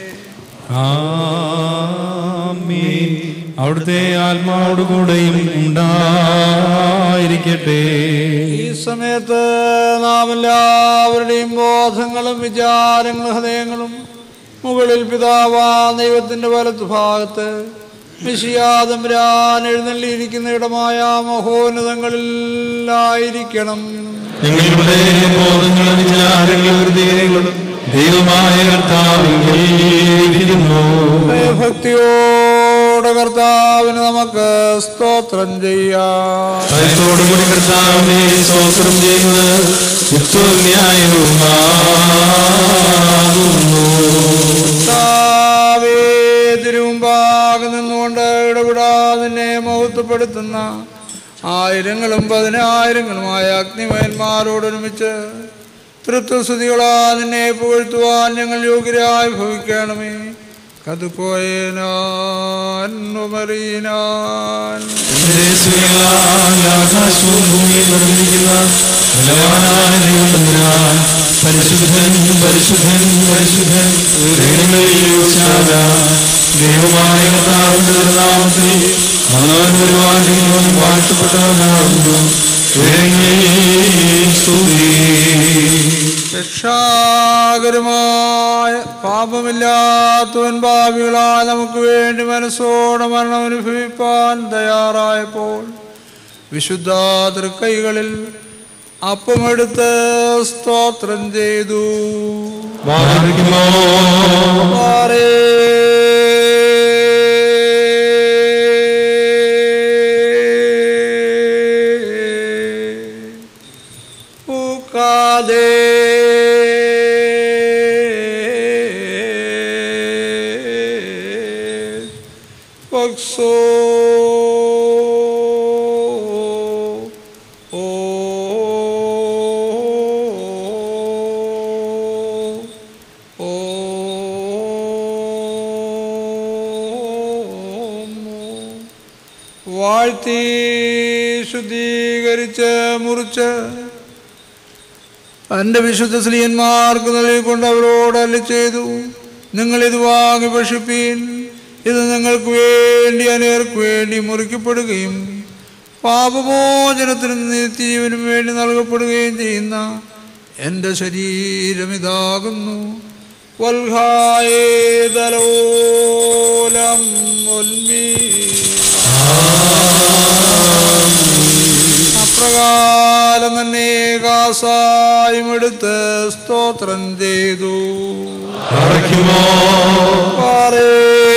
ആമീൻ അവിടുത്തെ ആത്മാവോടുകൂടെയും ഉണ്ടായിരിക്കട്ടെ ഈ സമയത്ത് നാം എല്ലാവരുടെയും ബോധങ്ങളും വിചാരങ്ങളും ഹൃദയങ്ങളും മുകളിൽ പിതാവാ ദൈവത്തിന്റെ വലത്ത് ഭാഗത്ത് വിഷയാതമ്പരാൻ എഴുന്നള്ളിയിരിക്കുന്ന ഇടമായ മഹോന്നതങ്ങളിലായിരിക്കണം ഞങ്ങളുടെ ബോധങ്ങളും വിചാരങ്ങളും ഹൃദയങ്ങളും ദൈവമായ കർത്താവിൽ ഇരിക്കുന്നു ഭക്തിയോടെ കർത്താവിന് നമുക്ക് സ്തോത്രം ചെയ്യാം ഭയത്തോടുകൂടി കർത്താവിനെ സ്തോത്രം ചെയ്യുന്നത് യുക്തവും ന്യായവുമാകുന്നു കർത്താവേ, തിരുമുമ്പാകെ നിന്നുകൊണ്ട് ഇടപെടാതെ നിന്നെ മഹത്വപ്പെടുത്തുന്ന ആയിരങ്ങളും പതിനായിരങ്ങളുമായ അഗ്നിമയന്മാരോടൊരുമിച്ച് തൃത്വസ്തുതികളാ നിന്നെ പുകഴ്ത്തുവാൻ ഞങ്ങൾ യോഗ്യരായി ഭവിക്കണമേ കതുക്കോയനാൻ ഉമറീനാൻ ആകാശവും ഭൂമിയിൽ നിർമ്മിക്കുന്ന ബലവാനായ ദൈവം തമ്പുരാൻ പരിശുദ്ധൻ പരിശുദ്ധൻ പരിശുദ്ധൻ ഉയരങ്ങളിൽ ഉച്ചാല ദൈവമായ കർത്താവിന്റെ നാമത്തിൽ വന്നവൻ വരുവാനും വാഴ്ത്തപ്പെട്ടവനാകുന്നു ഉയരങ്ങളിൽ സ്തുതി രക്ഷാകരമായ പാപമില്ലാത്തവൻ ഭാവികളായ നമുക്ക് വേണ്ടി മനസ്സോടെ മരണം അനുഭവിപ്പാൻ തയ്യാറായപ്പോൾ വിശുദ്ധ തൃക്കൈകളിൽ അപ്പമെടുത്ത് സ്തോത്രം ചെയ്തു വാഴ്ത്തുമോ പാറേ. പൂക്കാതെ പക്ഷോ ഓ ഓ വാഴ്ത്തി ശുദ്ധീകരിച്ച് മുറിച്ച് തൻ്റെ വിശുദ്ധ സ്ത്രീയന്മാർക്ക് നൽകിക്കൊണ്ട് അവരോട് അല്ല ചെയ്തു നിങ്ങൾ ഇത് വാങ്ങി ഭക്ഷിപ്പീൻ ഇത് നിങ്ങൾക്ക് വേണ്ടി അനേർക്ക് വേണ്ടി മുറിക്കപ്പെടുകയും പാപമോചനത്തിനും നിത്യജീവനും വേണ്ടി നൽകപ്പെടുകയും ചെയ്യുന്ന എൻ്റെ ശരീരം ഇതാകുന്നു വൽഹായേതലോലം ഉൽമീ അപ്രകാരം തന്നെ കാസായും എടുത്ത് സ്തോത്രം ചെയ്തു വാഴ്ത്തുമോ പാറേ.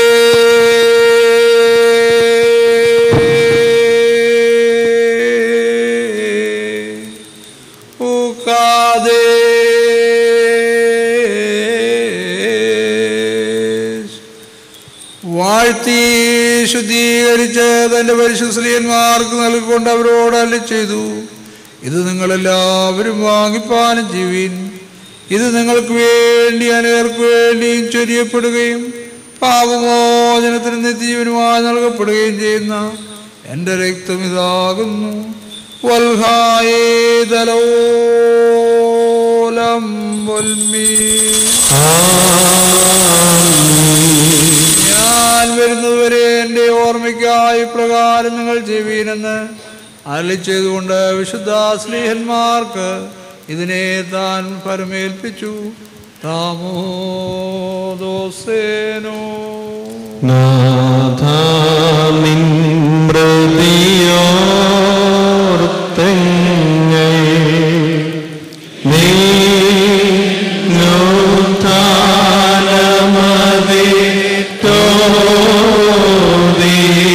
പൂക്കാതെ വാഴ്ത്തി ശുദ്ധീകരിച്ച് തന്റെ പരിശുശ്രീയന്മാർക്ക് നൽകിക്കൊണ്ട് അവരോട് അല്ലി ചെയ്തു ഇത് നിങ്ങളെല്ലാവരും വാങ്ങിപ്പാനും ചെയ്യുവിൻ ഇത് നിങ്ങൾക്ക് വേണ്ടി അനേർക്ക് വേണ്ടിയും ചൊരിയപ്പെടുകയും പാപമോചനത്തിന് നിത്യജീവനുമായി നൽകപ്പെടുകയും ചെയ്യുന്ന എൻ്റെ രക്തം ഇതാകുന്നു വൽഹായേതലോലം വല്ലം പൊൽമീ ഞാൻ വരുന്നതുവരെ എൻ്റെ ഓർമ്മയ്ക്കായി പ്രകാരം നിങ്ങൾ ചെയ്യുവീനെന്ന് അരളി ചെയ്തുകൊണ്ട് വിശുദ്ധ സ്ലീഹന്മാർക്ക് ഇതിനെ താൻ പരമേൽപ്പിച്ചു താമോദോസേനോ നാഥാമിൻ പ്രതിയോർത്തങ്ങൾ നീനുത്താനമതി തോതി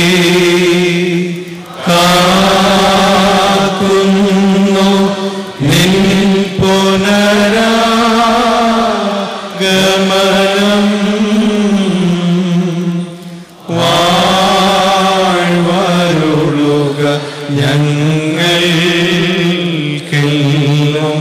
കാക്കുന്നു നിൻ പുനരാഗമനം വാഴ്വരുളുക ഞങ്ങൾക്കെല്ലാം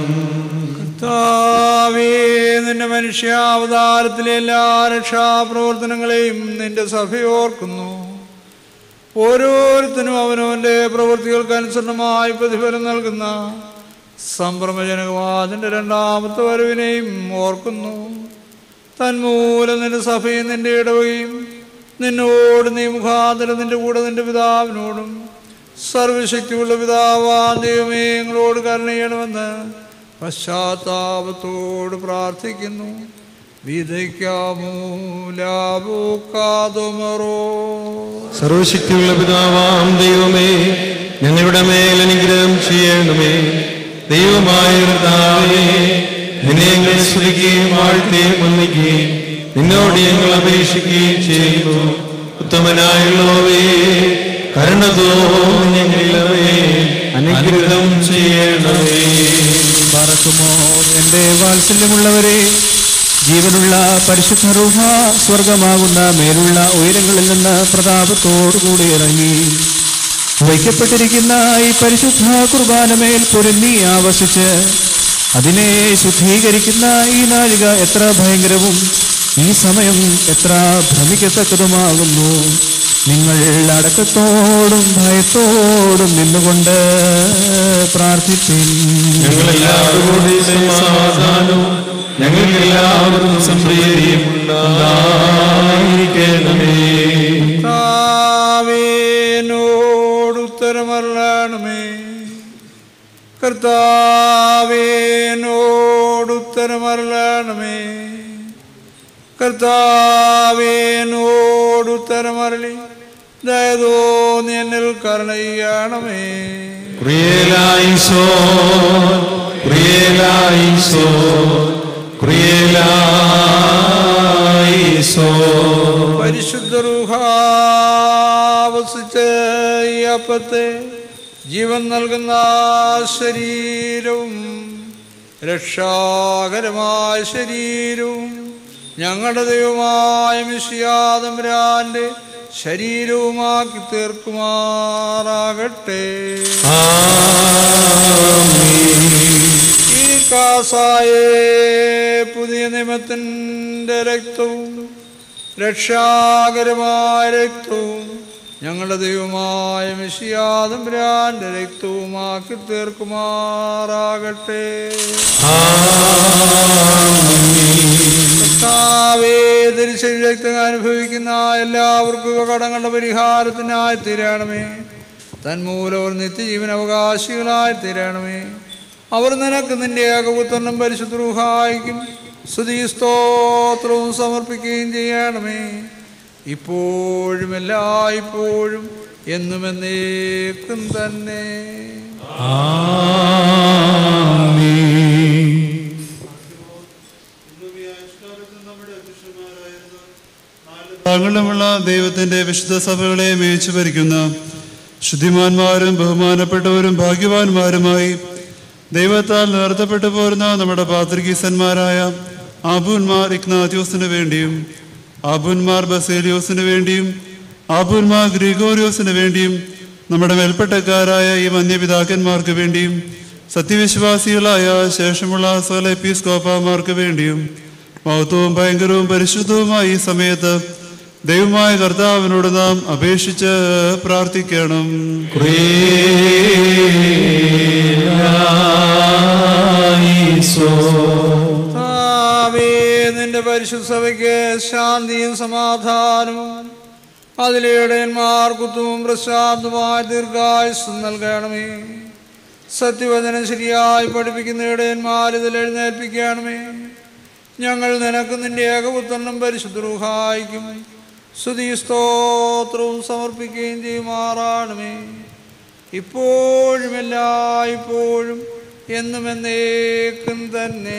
കർത്താവേ നിന്റെ മനുഷ്യാവതാരത്തിലെ എല്ലാ രക്ഷാപ്രവർത്തനങ്ങളെയും നിന്റെ സഭയോർക്കുന്നു ഓരോരുത്തരും അവനവന്റെ പ്രവൃത്തികൾക്ക് അനുസരണമായി പ്രതിഫലം നൽകുന്ന സംഭ്രമജനകവാദിന്റെ രണ്ടാമത്തെ വരവിനെയും ഓർക്കുന്നു തന്മൂലം നിന്റെ സഭയും നിന്റെ ഇടവകയും നിന്നോട് നീ മുഖാന്തരം നിന്റെ കൂടെ നിന്റെ പിതാവിനോടും സർവശക്തിയുള്ള പിതാവാ ദൈവമേ ഞങ്ങളോട് കരുണ ചെയ്യണമെന്ന് പശ്ചാത്താപത്തോട് പ്രാർത്ഥിക്കുന്നു വിതയ്ക്കാമോ ലാഭോക്കാതുമറോ സർവശക്തിയുള്ള പിതാവാം ദൈവമേ ഞങ്ങളുടെ മേൽ അനുഗ്രഹം ചെയ്യണമേ ദൈവമായ കർത്താവേ നിന്നെ ഞങ്ങൾ സ്തുതിക്കുകയും വാഴ്ത്തുകയും വന്ദിക്കുകയും നിന്നോട് ഞങ്ങൾ അപേക്ഷിക്കുകയും ചെയ്യുന്നു ഉത്തമനായുള്ളവേ കരുണതോ ഞങ്ങളിലവേ അനുഗ്രഹം ചെയ്യണമേ പറക്കുമോ എൻ്റെ വാത്സല്യമുള്ളവരെ ജീവനുള്ള പരിശുദ്ധ റൂഹ സ്വർഗമാകുന്ന മേലുള്ള ഉയരങ്ങളിൽ നിന്ന് പ്രതാപത്തോടുകൂടി ഇറങ്ങി വയ്ക്കപ്പെട്ടിരിക്കുന്ന ഈ പരിശുദ്ധ കുർബാനമേൽ പൊരുന്നി ആവസിച്ച് അതിനെ ശുദ്ധീകരിക്കുന്ന ഈ നാഴിക എത്ര ഭയങ്കരവും ഈ സമയം എത്ര ഭ്രമിക്കത്തക്കതുമാകുന്നു നിങ്ങൾ അടക്കത്തോടും ഭയത്തോടും നിന്നുകൊണ്ട് പ്രാർത്ഥിപ്പിൻ ഞങ്ങളെല്ലാവരും കൂടി സമാധാനവും ഞങ്ങൾക്കെല്ലാവർക്കും സംപ്രീതിയും ഉണ്ടായിരിക്കണമേ കർത്താവേനോട് ഉത്തരമരണമേ കർത്താവേനോട് ഉത്തരമരണമേ കർത്താവേനോട് ഉത്തരമരളി ദയതോ നീ എന്നിൽ കരുണ ചെയ്യണമേ പ്രിയലായിസോ പ്രിയലായിസോ പ്രിയലായിസോ പരിശുദ്ധ റൂഹാവസിച്ച് ഈ അപ്പത്തെ ജീവൻ നൽകുന്ന ശരീരവും രക്ഷാകരമായ ശരീരവും ഞങ്ങളുടെ ദൈവമായ മിഷിയാതമ്പരാന്റെ ശരീരവുമാക്കി തീർക്കുമാറാകട്ടെ ഈ കാസായേ പുതിയ നിയമത്തിൻ്റെ രക്തവും രക്ഷാകരമായ രക്തവും ഞങ്ങളുടെ ദൈവമായ മിഷിയാതമ്പരാന്റെ രക്തവുമാക്കി തീർക്കുമാറാകട്ടെ കർത്താവേ തിരിച്ചൊരു രക്തം അനുഭവിക്കുന്ന എല്ലാവർക്കും ഇവ കടങ്ങളുടെ പരിഹാരത്തിനായി തീരണമേ തന്മൂലം അവർ നിത്യജീവൻ അവകാശികളായി തീരണമേ അവർ നിനക്ക് നിന്റെ ഏകപുത്രനും പരിശുദ്ധഹായിക്കും സ്തുതി സ്തോത്രവും സമർപ്പിക്കുകയും ചെയ്യണമേ ഇപ്പോഴും എല്ലായ്പ്പോഴും എന്നും എന്നേക്കും തന്നെ ഭാഗങ്ങളുമുള്ള ദൈവത്തിന്റെ വിശുദ്ധ സഭകളെ മേയിച്ചു ഭരിക്കുന്ന ശുദ്ധിമാന്മാരും ബഹുമാനപ്പെട്ടവരും ഭാഗ്യവാന്മാരുമായി ദൈവത്താൽ നിർത്തപ്പെട്ടു പോരുന്ന നമ്മുടെ പാത്രികീസന്മാരായ ആബുന്മാർ ഇഗ്നാത്യോസിന് വേണ്ടിയും ആബുന്മാർ ബസേലിയോസിന് വേണ്ടിയും ആബുന്മാർ ഗ്രിഗോറിയോസിന് വേണ്ടിയും നമ്മുടെ മേൽപ്പെട്ടക്കാരായ ഈ മന്യപിതാക്കന്മാർക്ക് വേണ്ടിയും സത്യവിശ്വാസികളായ ശേഷമുള്ള സകല എപ്പീസ്കോപ്പാമാർക്ക് വേണ്ടിയും മഹത്വവും ഭയങ്കരവും പരിശുദ്ധവുമായ ഈ സമയത്ത് ദൈവമായ കർത്താവിനോട് നാം അപേക്ഷിച്ച് പ്രാർത്ഥിക്കണം പ്രിയലായിസോ കർത്താവേ, നിന്റെ പരിശുദ്ധ സഭയ്ക്ക് ശാന്തിയും സമാധാനവും അതിലെ ഇടയന്മാർക്കുത്തും പ്രശാന്തമായ ദീർഘായുസ്സും നൽകണമേ സത്യവചനം ശരിയായി പഠിപ്പിക്കുന്ന ഇടയന്മാർ ഇതിൽ എഴുന്നേൽപ്പിക്കണമേ ഞങ്ങൾ നിനക്ക് നിന്റെ ഏകപുത്രനും പരിശുദ്ധ റുഹായിക്കും സ്തുതി സ്തോത്രവും സമർപ്പിക്കുകയും ചെയ്യുമാറാണമേ ഇപ്പോഴും എല്ലായ്പ്പോഴും എന്നും എന്നേക്കും തന്നെ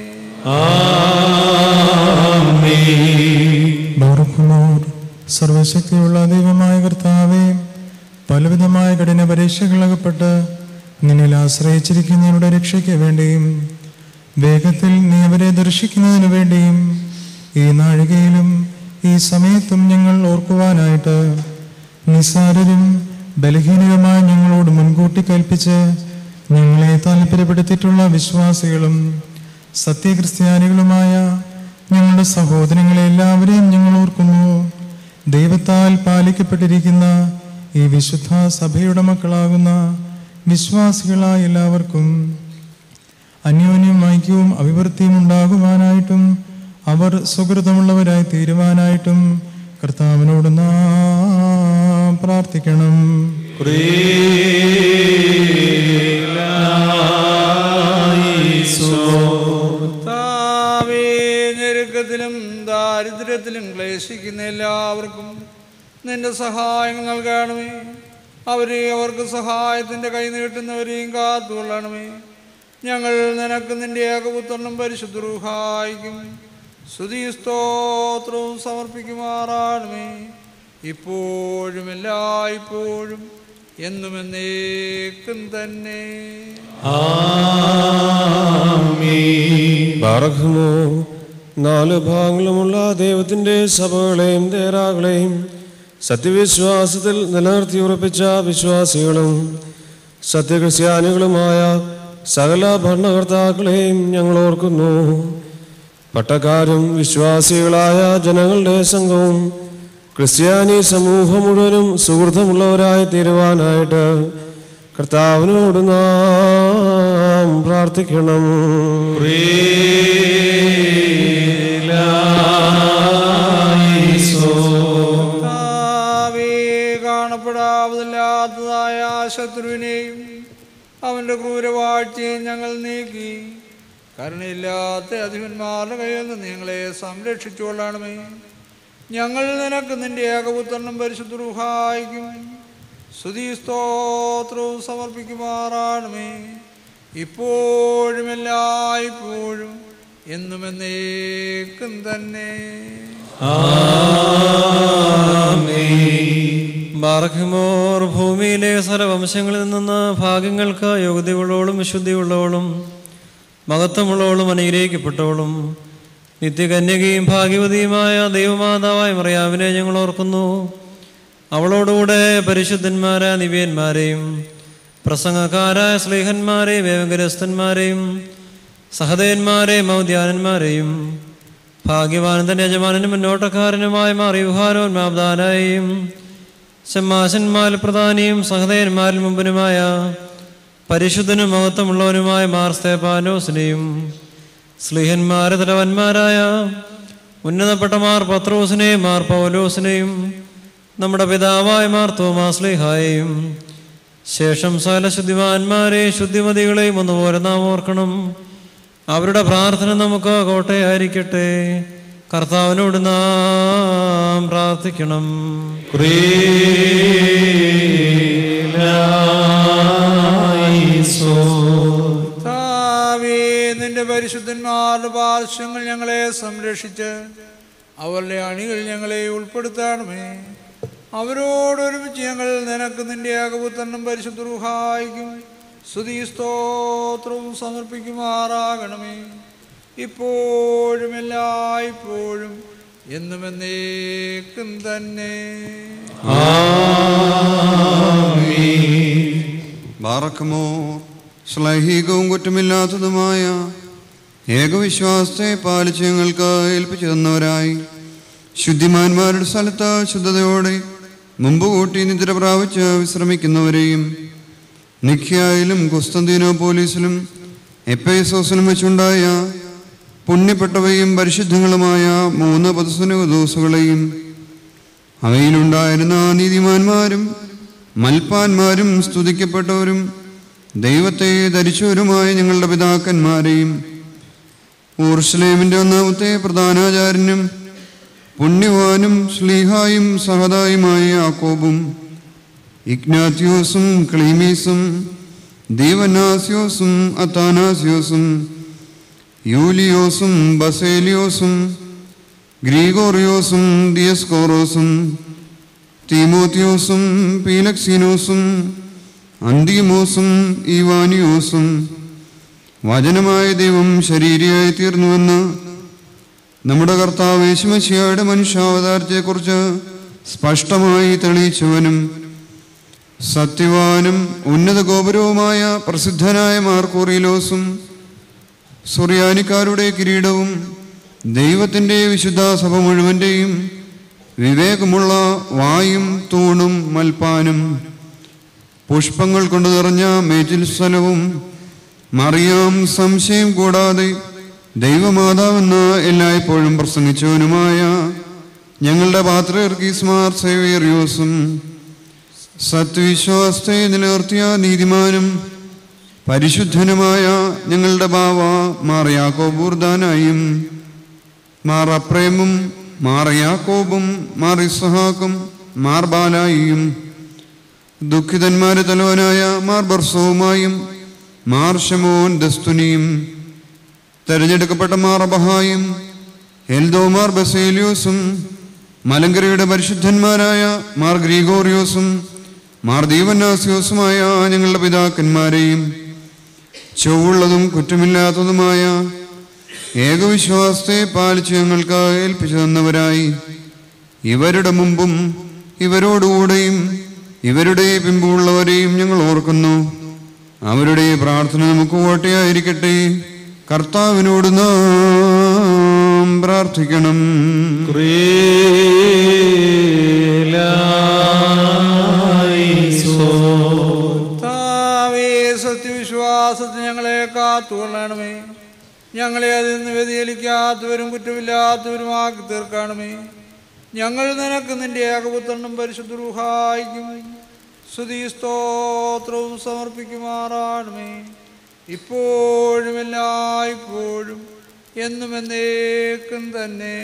ബർഖുമോർ സർവശക്തിയുള്ള ദൈവമായ കർത്താവേ പലവിധമായ കഠിന പരീക്ഷകളകപ്പെട്ട് നിന്നിൽ ആശ്രയിച്ചിരിക്കുന്നവരുടെ രക്ഷയ്ക്ക് വേണ്ടിയും വേഗത്തിൽ നീ അവരെ ദർശിക്കുന്നതിനു വേണ്ടിയും ഈ നാഴികയിലും ഈ സമയത്തും ഞങ്ങൾ ഓർക്കുവാനായിട്ട് നിസ്സാരരും ബലഹീനരുമായ ഞങ്ങളോട് മുൻകൂട്ടി കൽപ്പിച്ച് ഞങ്ങളെ താല്പര്യപ്പെടുത്തിയിട്ടുള്ള വിശ്വാസികളും സത്യക്രിസ്ത്യാനികളുമായ ഞങ്ങളുടെ സഹോദരങ്ങളെ എല്ലാവരെയും ഞങ്ങൾ ഓർക്കുന്നു ദൈവത്താൽ പാലിക്കപ്പെട്ടിരിക്കുന്ന ഈ വിശുദ്ധ സഭയുടെ മക്കളാകുന്ന വിശ്വാസികളായ എല്ലാവർക്കും അന്യോന്യം ഐക്യവും അഭിവൃദ്ധിയും ഉണ്ടാകുവാനായിട്ടും അവർ സുഹൃതമുള്ളവരായി തീരുവാനായിട്ടും കർത്താവിനോട് നാം പ്രാർത്ഥിക്കണം കർത്താവേ, ഞെരുക്കത്തിലും ദാരിദ്ര്യത്തിലും ക്ലേശിക്കുന്ന എല്ലാവർക്കും നിന്റെ സഹായങ്ങൾ നൽകണമേ അവരെ അവർക്ക് സഹായത്തിന്റെ കൈ നീട്ടുന്നവരെയും കാത്തുകൊള്ളണമേ ഞങ്ങൾ നിനക്ക് നിന്റെ ഏകപുത്രനും പരിശുദ്ധ റൂഹായിക്കും സ്തുതി സ്തോത്രവും സമർപ്പിക്കുമാറാണമേ ഇപ്പോഴും എല്ലായ്പ്പോഴും എന്നും എന്നേക്കും തന്നെ ബാറഖുമോ നാല് ഭാഗങ്ങളുമുള്ള ദൈവത്തിന്റെ സഭകളെയും ദേരാകളെയും സത്യവിശ്വാസത്തിൽ നിലനിർത്തി ഉറപ്പിച്ച വിശ്വാസികളും സത്യക്രിസ്ത്യാനികളുമായ സകല ഭരണകർത്താക്കളെയും ഞങ്ങൾ ഓർക്കുന്നു പട്ടക്കാരും വിശ്വാസികളായ ജനങ്ങളുടെ സംഘവും ക്രിസ്ത്യാനി സമൂഹം മുഴുവനും സുഹൃത്തമുള്ളവരായി തീരുവാനായിട്ട് കർത്താവിനോട് നാം പ്രാർത്ഥിക്കണം കർത്താവേ, കാണപ്പെടാവതില്ലാത്തതായ ആ ശത്രുവിനെയും അവന്റെ ക്രൂരവാഴ്ചയും ഞങ്ങൾ നീക്കി കരുണയില്ലാത്ത അധിപന്മാരുടെ കയ്യിൽ നിന്ന് ഞങ്ങളെ സംരക്ഷിച്ചുകൊള്ളണമേ ഞങ്ങൾ നിനക്ക് നിന്റെ ഏകപുത്രനും പരിശുദ്ധ റുഹായിക്കും സ്തുതി സ്തോത്രവും സമർപ്പിക്കുമാറാണമേ ഇപ്പോഴും എല്ലായ്പ്പോഴും എന്നും എന്നേക്കും തന്നെ ബാർഖിമോർ ഭൂമിയിലെ സർവംശങ്ങളിൽ നിന്ന് ഭാഗ്യങ്ങൾക്ക് യോഗ്യതയുള്ളവളും വിശുദ്ധിയുള്ളവളും മഹത്വമുള്ളവളും അനുഗ്രഹിക്കപ്പെട്ടവളും നിത്യകന്യകയും ഭാഗ്യവതിയുമായ ദൈവമാതാവായ മറിയാവിനെ ഞങ്ങൾ ഓർക്കുന്നു അവളോടുകൂടെ പരിശുദ്ധന്മാരായ നിവ്യന്മാരെയും പ്രസംഗക്കാരായ സ്ലേഹന്മാരെയും ഏവഗ്രസ്തന്മാരെയും സഹദയന്മാരെയും ഔദ്യാനന്മാരെയും ഭാഗ്യവാനന്ദന്റെ യജമാനനും മുന്നോട്ടക്കാരനുമായ മാറിയുഹാരോൻ മാബ്ദാനായും ശമ്മാശന്മാരിൽ പ്രധാനിയും സഹദയന്മാരിൽ മുമ്പനുമായ പരിശുദ്ധനും മഹത്വമുള്ളവനുമായ മാർ സ്തേപാനോസിനെയും സ്ലീഹന്മാരെ തലവന്മാരായ ഉന്നതപ്പെട്ട മാർ പത്രോസിനെയും മാർ പൗലോസിനെയും നമ്മുടെ പിതാവായ മാർ തോമാസ്ലിഹായെയും ശേഷം സകല ശുദ്ധിമാന്മാരെ ശുദ്ധിമതികളെയും ഒന്നുപോലെ നാം ഓർക്കണം അവരുടെ പ്രാർത്ഥന നമുക്ക് കോട്ടയായിരിക്കട്ടെ കർത്താവിനോട് നാം പ്രാർത്ഥിക്കണം കർത്താവേ, നിന്റെ പരിശുദ്ധന്മാരുടെ പാർശ്വങ്ങൾ ഞങ്ങളെ സംരക്ഷിച്ച് അവരുടെ അണികൾ ഞങ്ങളെ ഉൾപ്പെടുത്തണമേ അവരോടൊരുമിച്ച് ഞങ്ങൾ നിനക്ക് നിന്റെ ഏകപുത്രനും പരിശുദ്ധ റുഹായിക്കും സ്തുതി സ്തോത്രവും സമർപ്പിക്കുമാറാകണമേ ഇപ്പോഴും എല്ലായ്പ്പോഴും എന്നും എന്നേക്കും തന്നെ ബാറക്കമോ ശ്ലൈഹികവും കുറ്റമില്ലാത്തതുമായ ഏകവിശ്വാസത്തെ പാലിച്ച് ഞങ്ങൾക്ക് ഏൽപ്പിച്ചു തന്നവരായി ശുദ്ധിമാന്മാരുടെ സ്ഥലത്ത് ശുദ്ധതയോടെ മുമ്പ് കൂട്ടി നിദ്ര പ്രാപിച്ച് വിശ്രമിക്കുന്നവരെയും നിഖ്യായിലും കുസ്തന്തീനോ പോലീസിലും എപ്പേസോസിനും വെച്ചുണ്ടായ പുണ്യപ്പെട്ടവയും പരിശുദ്ധങ്ങളുമായ മൂന്ന് പദസനുദോസുകളെയും അവയിലുണ്ടായിരുന്ന നീതിമാന്മാരും മൽപ്പാന്മാരും സ്തുതിക്കപ്പെട്ടവരും ദൈവത്തെ ധരിച്ചവരുമായ ഞങ്ങളുടെ പിതാക്കന്മാരെയും ഊർഷലേമിൻ്റെ ഒന്നാമത്തെ പ്രധാനാചാര്യനും പുണ്യവാനും ശ്ലീഹായും സഹതായുമായ യാക്കോബും ഇഗ്നാത്യോസും ക്ലീമീസും ദീവനാസ്യോസും അത്താനാസ്യോസും യൂലിയോസും ബസേലിയോസും ഗ്രീഗോറിയോസും ദിയസ്കോറോസും തീമോത്തിയോസും പീലക്സീനോസും അന്തിമോസും ഈവാനിയോസും വചനമായ ദൈവം ശരീരയായി തീർന്നുവെന്ന് നമ്മുടെ കർത്താവ് യേശുമശിയായുടെ മനുഷ്യാവതാരത്തെക്കുറിച്ച് സ്പഷ്ടമായി തെളിയിച്ചവനും സത്യവാനും ഉന്നത ഗോപുരവുമായ പ്രസിദ്ധനായ മാർക്കോറിലോസും സുറിയാനിക്കാരുടെ കിരീടവും ദൈവത്തിൻ്റെ വിശുദ്ധ സഭ മുഴുവൻ്റെയും വിവേകമുള്ള വായും തൂണും മൽപ്പാനും പുഷ്പങ്ങൾ കൊണ്ട് നിറഞ്ഞ മേച്ചിൽ സ്ഥലവും മറിയാം സംശയം കൂടാതെ ദൈവമാതാവെന്ന് എല്ലായ്പ്പോഴും പ്രസംഗിച്ചവനുമായ ഞങ്ങളുടെ പാത്രർക്കീസ്മാർ സേവേറിയോസും സത്വിശ്വാസത്തെ നിലനിർത്തിയ നീതിമാനും പരിശുദ്ധനുമായ ഞങ്ങളുടെ ബാവ മാർ യാക്കോബൂർദാനായും മാർ അപ്രേമും മാർ യാക്കോബും മാർ ഇസ്ഹാക്കും മാർ ബാലായിയും ദുഃഖിതന്മാരെ തലവനായ മാർ ബർസവുമായും മാർ ഷമോൻ ദസ്തുനിയും തെരഞ്ഞെടുക്കപ്പെട്ട മാർ അബഹായും എൽദോമാർ ബസേലിയോസും മലങ്കരയുടെ പരിശുദ്ധന്മാരായ മാർ ഗ്രീഗോറിയോസും മാർ ദീവനാസിയോസുമായ ഞങ്ങളുടെ പിതാക്കന്മാരെയും ചൊവ്വുള്ളതും കുറ്റമില്ലാത്തതുമായ ഏകവിശ്വാസത്തെ പാലിച്ച് ഞങ്ങൾക്ക് ഏൽപ്പിച്ചു തന്നവരായി ഇവരുടെ മുമ്പും ഇവരോടുകൂടെയും ഇവരുടെ പിമ്പുള്ളവരെയും ഞങ്ങൾ ഓർക്കുന്നു അവരുടെ പ്രാർത്ഥന നമുക്ക് ഓട്ടയായിരിക്കട്ടെ കർത്താവിനോട് നാം പ്രാർത്ഥിക്കണം കർത്താവേ സത്യവിശ്വാസത്തിന് ഞങ്ങളെ കാത്തുകൊള്ളണമേ ഞങ്ങളെ അതിൽ നിന്ന് വ്യതിചലിക്കാത്തവരും കുറ്റമില്ലാത്തവരുമാക്കി തീർക്കണമേ ഞങ്ങൾ നിനക്ക് നിന്റെ ഏകപുത്രനും പരിശുദ്ധ റുഹായിക്കും സ്തുതി സ്തോത്രവും സമർപ്പിക്കുമാറാണമേ ഇപ്പോഴും എല്ലായ്പ്പോഴും എന്നും എന്നേക്കും തന്നെ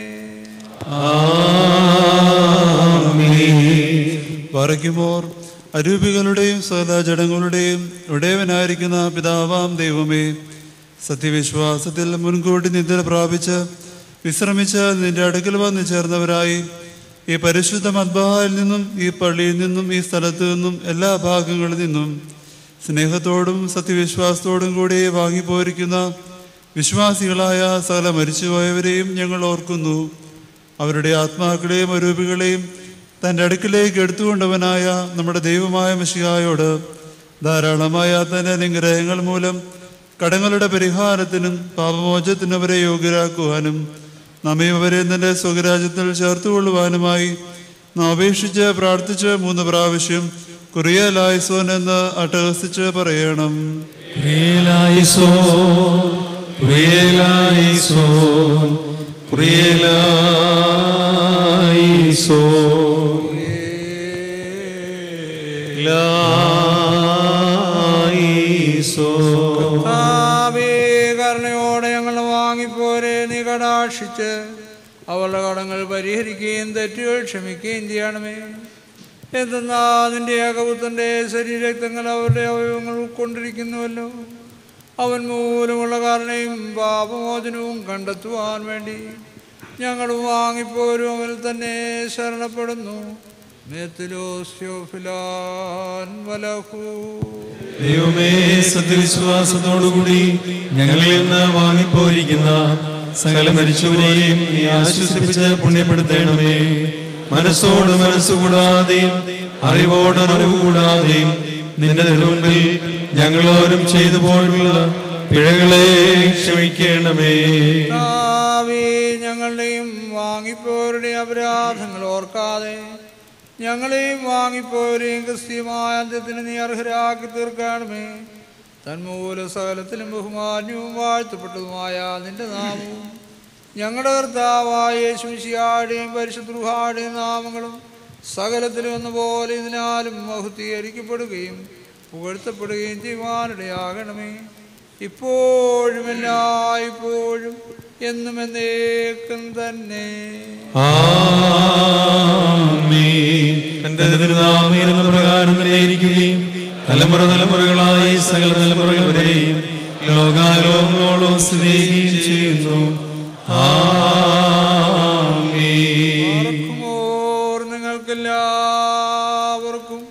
വരയ്ക്കുമോർ അരൂപികളുടെയും സകല ജഡങ്ങളുടെയും ഉടയവനായിരിക്കുന്ന പിതാവാം ദൈവമേ സത്യവിശ്വാസത്തിൽ മുൻകൂട്ടി നിദ്ര പ്രാപിച്ച് വിശ്രമിച്ച് നിന്റെ അടുക്കൽ വന്നു ചേർന്നവരായി ഈ പരിശുദ്ധ മദ്ബായിൽ നിന്നും ഈ പള്ളിയിൽ നിന്നും ഈ സ്ഥലത്തു നിന്നും എല്ലാ ഭാഗങ്ങളിൽ നിന്നും സ്നേഹത്തോടും സത്യവിശ്വാസത്തോടും കൂടി വാങ്ങിപ്പോരിക്കുന്ന വിശ്വാസികളായ സകല മരിച്ചുപോയവരെയും ഞങ്ങൾ ഓർക്കുന്നു അവരുടെ ആത്മാക്കളെയും അരൂപികളെയും തൻ്റെ അടുക്കിലേക്ക് എടുത്തുകൊണ്ടവനായ നമ്മുടെ ദൈവമായ മിശിഹായോട് ധാരാളമായ തൻ്റെ അനുഗ്രഹങ്ങൾ മൂലം കടങ്ങളുടെ പരിഹാരത്തിനും പാപമോചത്തിനും അവരെ യോഗ്യരാക്കുവാനും നമ്മെ അവരെ തൻ്റെ സ്വകരാജ്യത്തിൽ ചേർത്തുകൊള്ളുവാനുമായി നാം അപേക്ഷിച്ച് പ്രാർത്ഥിച്ച് മൂന്ന് പ്രാവശ്യം കുറിയലായസോൻ എന്ന് അട്ടഹസിച്ച് പറയണം കർത്താവേ, കരുണയോടെ ഞങ്ങൾ വാങ്ങിപ്പോരെ നീ കടാക്ഷിച്ച് അവരുടെ കടങ്ങൾ പരിഹരിക്കുകയും തെറ്റുകൾ ക്ഷമിക്കുകയും ചെയ്യണമേ എന്തെന്നാ നിന്റെ ഏകപുത്രന്റെ ശരീരക്തങ്ങൾ അവരുടെ അവയവങ്ങൾ ഉൾക്കൊണ്ടിരിക്കുന്നുവല്ലോ അവൻ മൂലമുള്ള കാരണയും പാപമോചനവും കണ്ടെത്തുവാൻ വേണ്ടി ഞങ്ങളും വാങ്ങിപ്പോരും അവനിൽ തന്നെ ശരണപ്പെടുന്നു മെത്തിലോസ്യോഫിലാൻ വലഹൂ ദൈവമേ സത്യവിശ്വാസത്തോടുകൂടി ഞങ്ങളിൽ നിന്ന് വാങ്ങിപ്പോയിരിക്കുന്ന സകല മരിച്ചവരെയും നീ ആശ്വസിപ്പിച്ച് പുണ്യപ്പെടുത്തണമേ മനസ്സോട് മനസ്സുകൂടാതെയും അറിവോട് അറിവ് കൂടാതെയും നിന്റെ തിരുമുൻപിൽ ഞങ്ങളോരും ചെയ്തു പോയിട്ടുള്ള പിഴകളെ ക്ഷമിക്കണമേ കർത്താവേ, ഞങ്ങളുടെയും വാങ്ങിപ്പോരുടെ അപരാധങ്ങൾ ഓർക്കാതെ ഞങ്ങളെയും വാങ്ങിപ്പോരെയും ക്രിസ്ത്യമായ അന്ത്യത്തിന് നീ അർഹരാക്കി തീർക്കണമേ തന്മൂല സകലത്തിലും ബഹുമാന്യവും വാഴ്ത്തപ്പെട്ടതുമായ നിന്റെ നാമവും ഞങ്ങളുടെ കർത്താവായ യേശുശിയാടെയും പരിശുദ്ധാടെയും നാമങ്ങളും സകലത്തിലും എന്ന പോലെ ഇതിനാലും മഹുദ്ധീകരിക്കപ്പെടുകയും പുകഴ്ത്തപ്പെടുകയും ചെയ്യുവാനിടയാകണമേ ഇപ്പോഴും എല്ലായ്പ്പോഴും എന്നും എന്നേക്കും തന്നെ ആമേൻ. തന്റെ തിരുനാമീരുന്ന പ്രകാരം നിലയിരിക്കുകയും തലമുറ തലമുറകളായി സകല തലമുറകൾ വരെയും ലോകാലോകങ്ങളോളം സ്നേഹിക്കുകയും ചെയ്യുന്നു ആമേൻ. ഓർ നിങ്ങൾക്കെല്ലാവർക്കും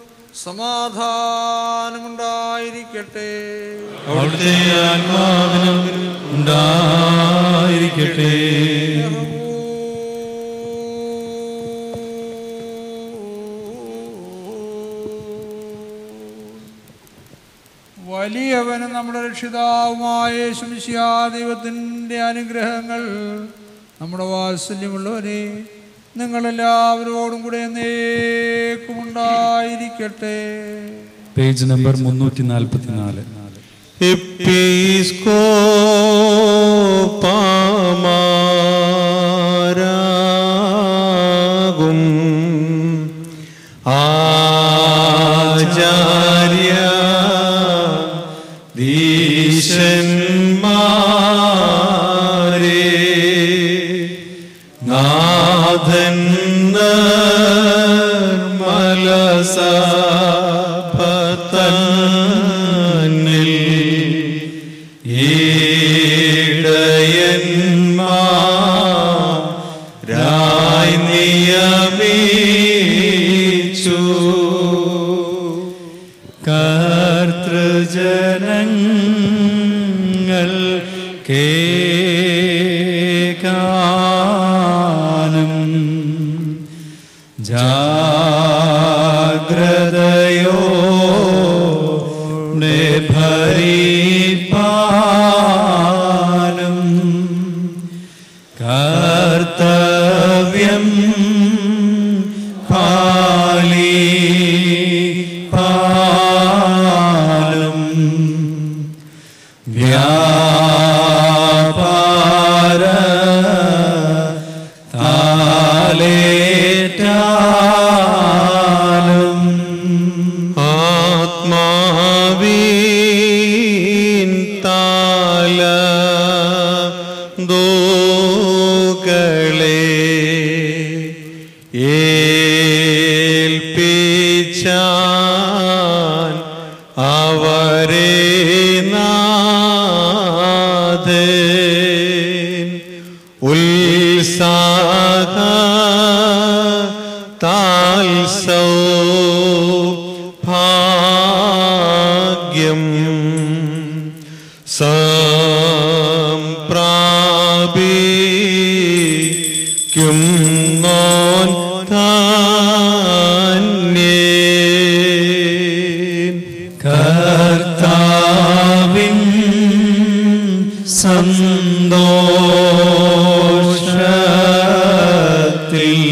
സമാധാനമുണ്ടായിരിക്കട്ടെ അവിടുത്തെ ആത്മാവിനും ഉണ്ടായിരിക്കട്ടെ വലിയവനും നമ്മുടെ രക്ഷിതാവുമായ ശംശിയാ ദൈവത്തിൻ്റെ അനുഗ്രഹങ്ങൾ നമ്മുടെ വാത്സല്യമുള്ളവരെ നിങ്ങളെല്ലാവരോടും കൂടെ എന്നേക്കും ഉണ്ടായിരിക്കട്ടെ പേജ് നമ്പർ മുന്നൂറ്റി നാൽപ്പത്തിനാല് എപ്പിസ്കോപ്പമാരാകും ആചാര്യ ദീശന്മാരെ നാഥൻ മലസഭത്തന്നിൽ ഈടയന്മാരായി നിയമിച്ചു കർത്തൃജനങ്ങൾ കേകാനം ജാഗ്രതയോ ഭരിപ്പാനും കർത്തവ്യം പാലിപ്പാലും വ്യാപാര താലേറ്റാലും ആത്മാവീൻ താല ദോകളെ ഏൽപ്പിച്ചാൻ അവരെ നാഥൻ ഉത്സാഹ താൽ സൗഭാഗ്യം സംപ്രാപിക്കും നോൻ ധാന്യേ കർത്താവിൻ സന്തോഷത്തിൽ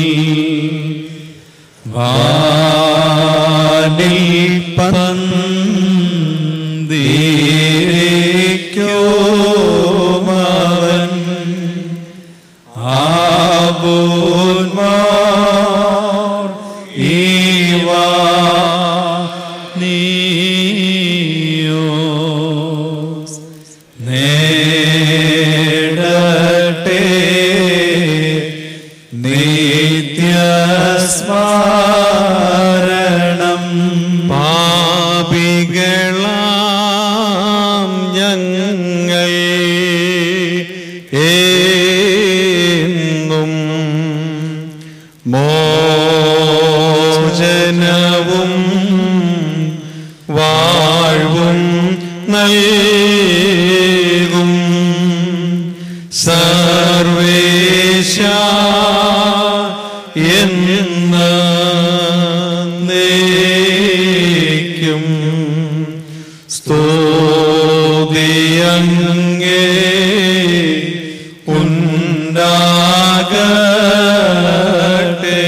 വാനിൽ പന്തിരിക്കുമവൻ ആബോന്മാർ ഈവാ നീയോസ് നേടട്ടെ നിത്യസ്മരണം പാപികളാം ഞങ്ങൾ എന്നും മോചനവും വാഴ്വും നൽകും സർവേശ എന്ന് നേക്കും സ്തോതിയങ്ങേ ഉണ്ടാകട്ടെ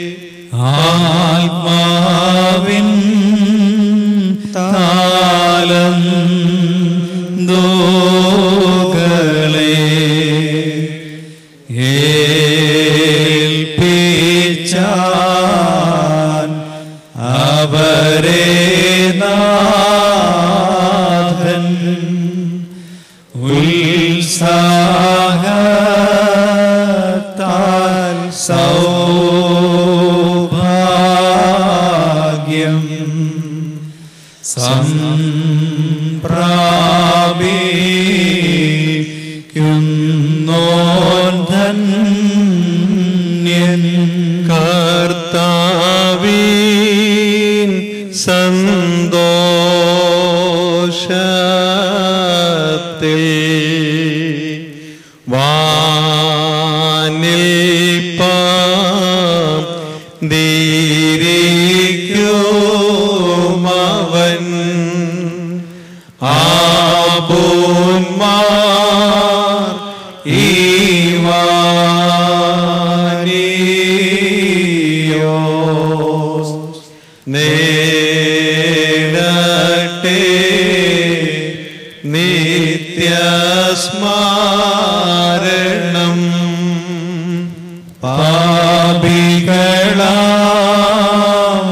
ആത്മാവിൻ താല ഏൽപ്പിച്ചാൻ അവരെ നാഥൻ ഉത്സാഹത്താൽ സൗഭാഗ്യം സംപ്രാപിക്കുന്നോൻ ധന്യൻ കർത്താവീൻ സന്തോഷത്തിൽ വാനിൽ ദീരിക്കുമവൻ ആബോന്മാർ ഈവാനിയോസ് നേടട്ടെ നിത്യസ്മാരണം പാപികളാം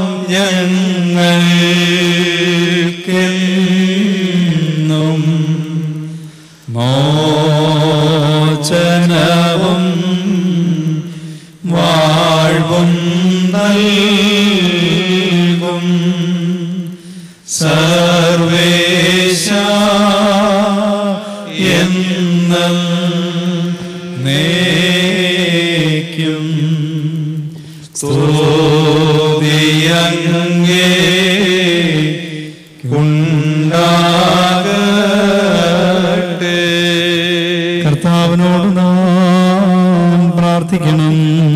ഞങ്ങൾക്കെന്നും മോചനവും വാഴ്വും നൽകും സർവേശ എന്നും നേക്കും സ്തുതിയങ്ങേ ഉണ്ടാകട്ടെ കർത്താവിനോട് നാം പ്രാർത്ഥിക്കണം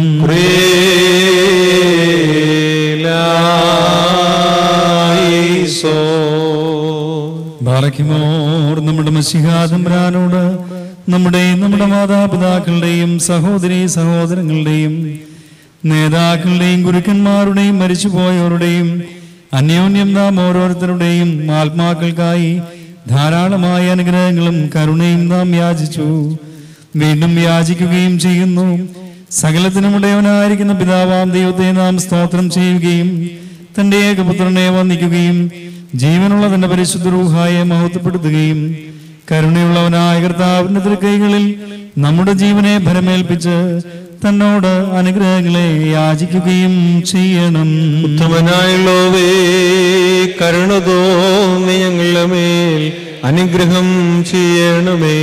ബാലക്കിമോർ നമ്മുടെ മഷിഹാദംബ്രാനോട് നമ്മുടെയും നമ്മുടെ മാതാപിതാക്കളുടെയും സഹോദരി സഹോദരങ്ങളുടെയും നേതാക്കളുടെയും ഗുരുക്കന്മാരുടെയും മരിച്ചുപോയവരുടെയും അന്യോന്യം നാം ഓരോരുത്തരുടെയും ആത്മാക്കൾക്കായി ധാരാളമായ അനുഗ്രഹങ്ങളും കരുണയും നാം യാചിച്ചു വീണ്ടും യാചിക്കുകയും ചെയ്യുന്നു സകലത്തിനും ഉടയവനായിരിക്കുന്ന പിതാവാം ദൈവത്തെ നാം സ്തോത്രം ചെയ്യുകയും തന്റെ ഏകപുത്രനെ വന്ദിക്കുകയും ജീവനുള്ള തന്റെ പരിശുദ്ധ റൂഹായെ മഹത്വപ്പെടുത്തുകയും കരുണയുള്ളവനായ കർത്താവിന്റെ തൃക്കൈകളിൽ നമ്മുടെ ജീവനെ ഭരമേൽപ്പിച്ച് തന്നോട് അനുഗ്രഹങ്ങളെ യാചിക്കുകയും ചെയ്യണം ഉത്തമനായുള്ളവേ കരുണ തോന്നി ഞങ്ങളുടെ മേൽ അനുഗ്രഹം ചെയ്യണമേ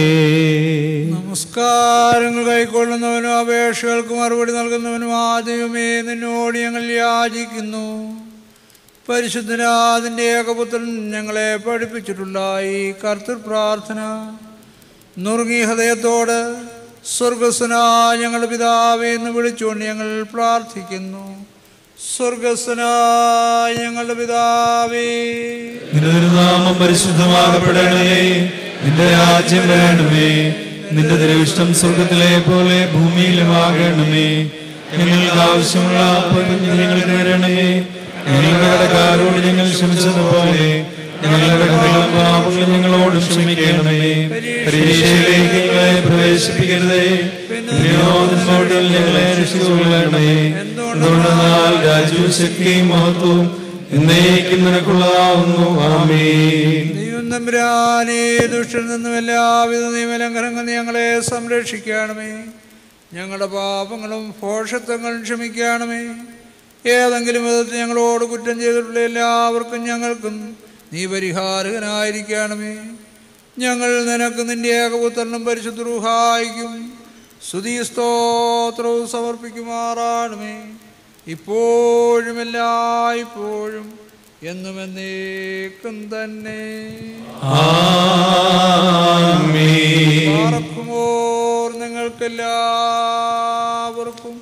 നമസ്കാരങ്ങൾ കൈക്കൊള്ളുന്നവനും അപേക്ഷകൾക്ക് മറുപടി നൽകുന്നവനും ആദ്യമേ നിന്നോട് ഞങ്ങൾ യാചിക്കുന്നു പരിശുദ്ധനാഥിൻ്റെ ഏകപുത്രൻ ഞങ്ങളെ പഠിപ്പിച്ചിട്ടുള്ള ഈ കർത്തൃ പ്രാർത്ഥന നുറുങ്ങി ഹൃദയത്തോട് സ്വർഗസ്വനായ ഞങ്ങളുടെ പിതാവേ എന്ന് വിളിച്ചുകൊണ്ട് ഞങ്ങൾ പ്രാർത്ഥിക്കുന്നു സ്വർഗസ്വനായ ഞങ്ങളുടെ പിതാവേ നിന്റെ തിരുനാമം പരിശുദ്ധമാകപ്പെടണമേ നിന്റെ രാജ്യം വരണമേ നിന്റെ തിരുവിഷ്ടം സ്വർഗത്തിലെ പോലെ ഭൂമിയിലുമാകണമേ ഞങ്ങൾക്ക് ആവശ്യമുള്ള അപ്പം ഞങ്ങൾക്ക് തരണമേ ഞങ്ങളുടെ കടക്കാരോട് ഞങ്ങൾ ക്ഷമിച്ചതുപോലെ ഞങ്ങളുടെ കടകളും പാപങ്ങളും ഞങ്ങളോട് ക്ഷമിക്കണമേ പരീക്ഷയിലേക്ക് ഞങ്ങളെ പ്രവേശിപ്പിക്കരുതേ വിനോദത്തോട്ടിൽ ഞങ്ങളെ രക്ഷിച്ചുകൊള്ളണമേ എന്തുകൊണ്ടെന്നാൽ രാജ്യവും ശക്തിയും മഹത്വവും എന്നേക്കും നിനക്കുള്ളതാവുന്നു ആമേൻ ദൈവം തമ്പുരാനേ ദുഷ്ടനിൽ നിന്നും എല്ലാവിധ നിയമലംഘനങ്ങൾ ഞങ്ങളെ സംരക്ഷിക്കണമേ ഞങ്ങളുടെ പാപങ്ങളും ഭോഷത്വങ്ങളും ക്ഷമിക്കണമേ ഏതെങ്കിലും വിധത്തിൽ ഞങ്ങളോട് കുറ്റം ചെയ്തിട്ടുള്ള എല്ലാവർക്കും ഞങ്ങൾക്കും നീ പരിഹാരകനായിരിക്കണമേ ഞങ്ങൾ നിനക്ക് നിന്റെ ഏകപുത്രനും പരിശുദ്ധ റുഹായിക്കും സ്തുതി സ്തോത്രവും സമർപ്പിക്കുമാറാണമേ ഇപ്പോഴും എല്ലായ്പ്പോഴും എന്നും എന്നേക്കും തന്നെ പാർക്കുമോർ നിങ്ങൾക്കെല്ലാവർക്കും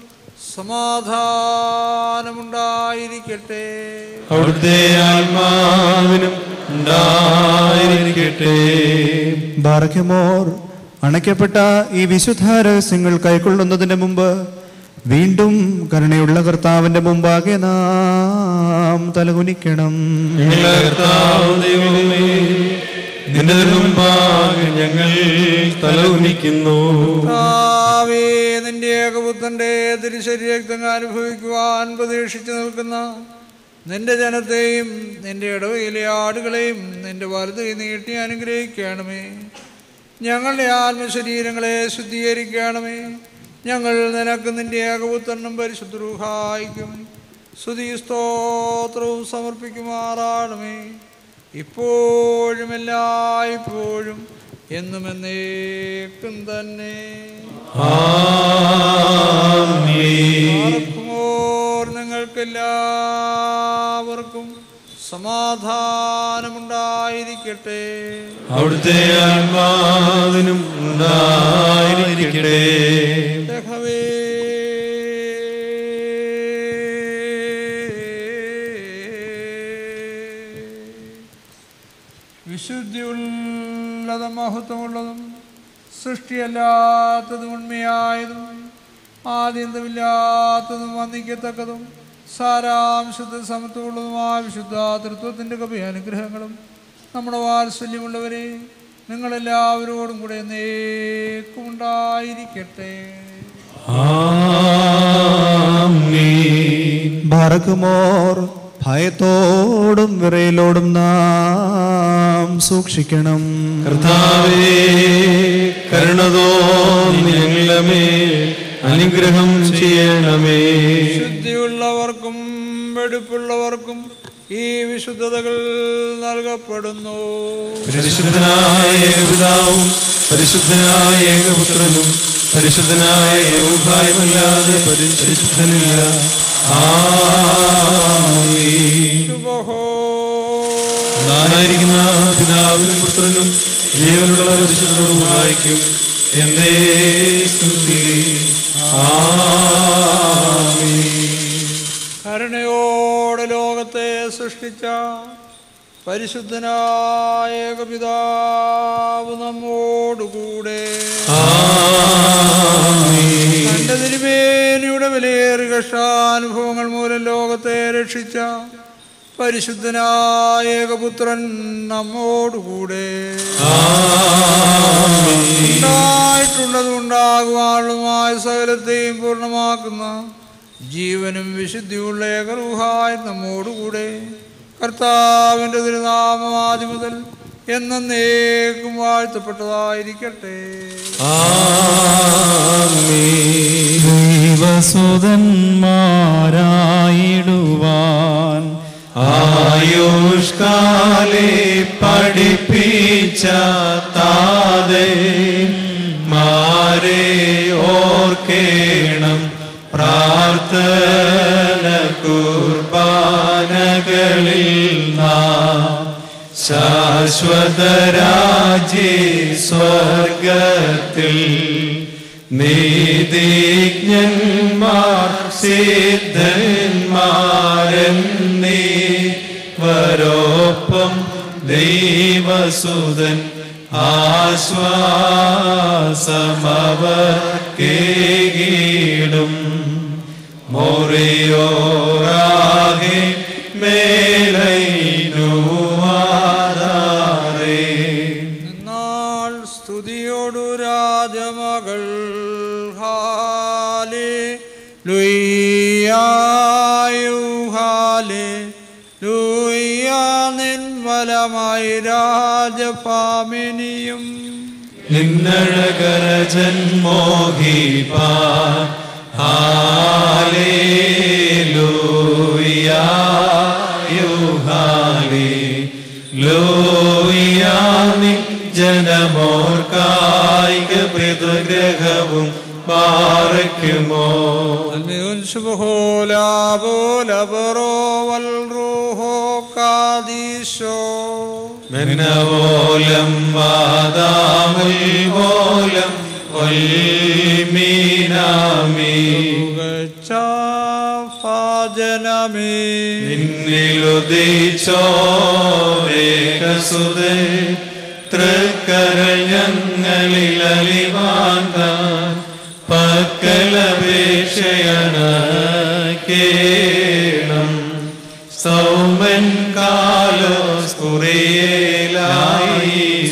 സമാധാനമുണ്ടായിരിക്കട്ടെ അവിടുത്തെ ആത്മാവിനും ഉണ്ടായിരിക്കട്ടെ ബാറയ്ക്കുമോർ അണയ്ക്കപ്പെട്ട ഈ വിശുദ്ധ രഹസ്യങ്ങൾ കൈക്കൊള്ളുന്നതിന് മുമ്പ് വീണ്ടും കരുണയുള്ള കർത്താവിന്റെ മുമ്പാകെ നാം തലകുനിക്കണം ഞങ്ങളുടെ കർത്താവ് ദൈവമേ നിന്റെ മുമ്പാകെ ഞങ്ങൾ തല ഉനിക്കുന്നു കർത്താവേ, നിന്റെ ഏകപുത്രന്റെ തിരുശരീരക്തങ്ങൾ അനുഭവിക്കുവാൻ പ്രതീക്ഷിച്ചു നിൽക്കുന്ന നിന്റെ ജനത്തെയും നിന്റെ ഇടവയിലെ ആടുകളെയും നിന്റെ വലുത് നീട്ടി അനുഗ്രഹിക്കണമേ ഞങ്ങളുടെ ആത്മശരീരങ്ങളെ ശുദ്ധീകരിക്കണമേ ഞങ്ങൾ നിനക്ക് നിന്റെ ഏകപുത്രനും പരിശുദ്ധരൂഹായിക്കും സ്തുതി സ്തോത്രവും സമർപ്പിക്കുമാറാണമേ ഇപ്പോഴും എല്ലായ്പ്പോഴും എന്നും എന്നേക്കും തന്നെ ഓർ നിങ്ങൾക്കെല്ലാവർക്കും സമാധാനമുണ്ടായിരിക്കട്ടെ അവിടുത്തെ ആത്മാവിനും ഉണ്ടായിരിക്കട്ടെ യഹോവേ, വിശുദ്ധിയുള്ളതും മഹത്വമുള്ളതും സൃഷ്ടിയല്ലാത്തതും ഉണ്മയായതും ആദ്യന്തമില്ലാത്തതും വന്ദിക്കത്തക്കതും സാരാംശത്തിൽ സമത്വമുള്ളതുമായ വിശുദ്ധ തൃത്വത്തിൻ്റെ കവി അനുഗ്രഹങ്ങളും നമ്മുടെ വാത്സല്യമുള്ളവരെ നിങ്ങളെല്ലാവരോടും കൂടെ എന്നേക്കും ഉണ്ടായിരിക്കട്ടെ ഭാരകുമോർ ഭയത്തോടും വിറയലോടും നാം സൂക്ഷിക്കണം കർത്താവേ കരുണതോം ഞങ്ങളുടെ മേൽ അനുഗ്രഹം ചെയ്യണമേ ശുദ്ധിയുള്ളവർക്കും വെടുപ്പുള്ളവർക്കും ഈ വിശുദ്ധതകൾ നൽകപ്പെടുന്നു പരിശുദ്ധനായ ഏകപിതാവും പരിശുദ്ധനായ ഏകപുത്രനും പരിശുദ്ധനായ ഏകഭായമല്ലാതെ പരിശുദ്ധനില്ല ായിരിക്കുന്ന പിതാവിനും പുത്രനും ജീവനുള്ള പരിശുദ്ധവും വായിക്കും എന്നേ സ്തുതി കരുണയോടെ ലോകത്തെ സൃഷ്ടിച്ച പരിശുദ്ധനായ ഏകപിതാവ് നമ്മോടുകൂടെ തന്റെ തിരുമേനിയുടെ വിലയേറിയ കഷ്ടാനുഭവങ്ങൾ മൂലം ലോകത്തെ രക്ഷിച്ച പരിശുദ്ധനായ ഏകപുത്രൻ നമ്മോടുകൂടെ ഉണ്ടായിട്ടുള്ളതും ഉണ്ടാകുവാനുള്ളതുമായ സകലത്തെയും പൂർണ്ണമാക്കുന്ന ജീവനും വിശുദ്ധിയുള്ള ഏകരൂഹായി നമ്മോടുകൂടെ കർത്താവിൻ്റെ തിരുനാമം ആദ്യം മുതൽ എന്നേക്കും വാഴ്ത്തപ്പെട്ടതായിരിക്കട്ടെ ദൈവസുതന്മാരായിടുവാൻ ആയുഷ്കാലെ പഠിപ്പിച്ച താതെ മാരെ ഓർക്കേണം പ്രാർത്ഥന കുർബാനകളിൽ നാം ശാശ്വതരാജി സ്വർഗത്തിൽ നീതിജ്ഞന്മാർ സിദ്ധന്മാരെന്നീ വരോപ്പം ദൈവസുതൻ ആശ്വാസമവർ കേകീടും മോറിയോറാകെ മേലൈനുവാദാറേ എന്നാൽ സ്തുതിയോടു രാജമകൾ ഹാലേ ലുയ്യായു ഹാലേ ലൂയ്യ നിൻവലമായി രാജപാമിനിയും നിന്നഴകരജൻ മോഹിപ്പാൻ ഹാലേലൂയാ യുഹാലേ ലൂയാ നിൻ ജനമോർക്കായിക പിതൃഗ്രഹവും പാറയ്ക്കുമോ المنشبهولا بولا برو والروح قاديشو മെന്നവോലം വാദാമുൽ പോലം കൊൽമീനാമി ഫാജനമേ നിന്നിലുദിച്ചോരേകസുതേ തൃക്കരൾ ഞങ്ങളിൽ അലിവാൻ താൻ പക്കലപേക്ഷയണ കേണം സൗമൻ കാലോസ് കുറേലായി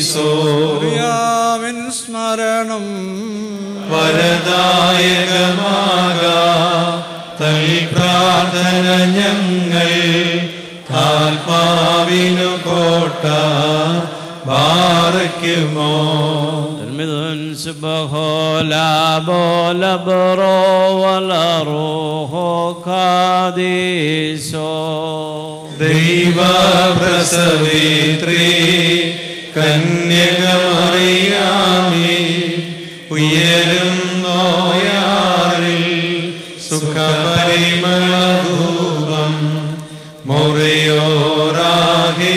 കർത്താവിൻ സ്മരണം വരദായകമാകാ തൽ പ്രാർത്ഥന ഞങ്ങൾ ആത്മാവിനു കോട്ട ബാറയ്ക്കുമോ المذن سبه لا بول برو ولا روح قاديسو ദൈവപ്രസവിത്രീ കന്യകമറിയാമി ഉയരും നോയാറിൽ സുഖപരിമളധൂപം മൊറിയോറാകെ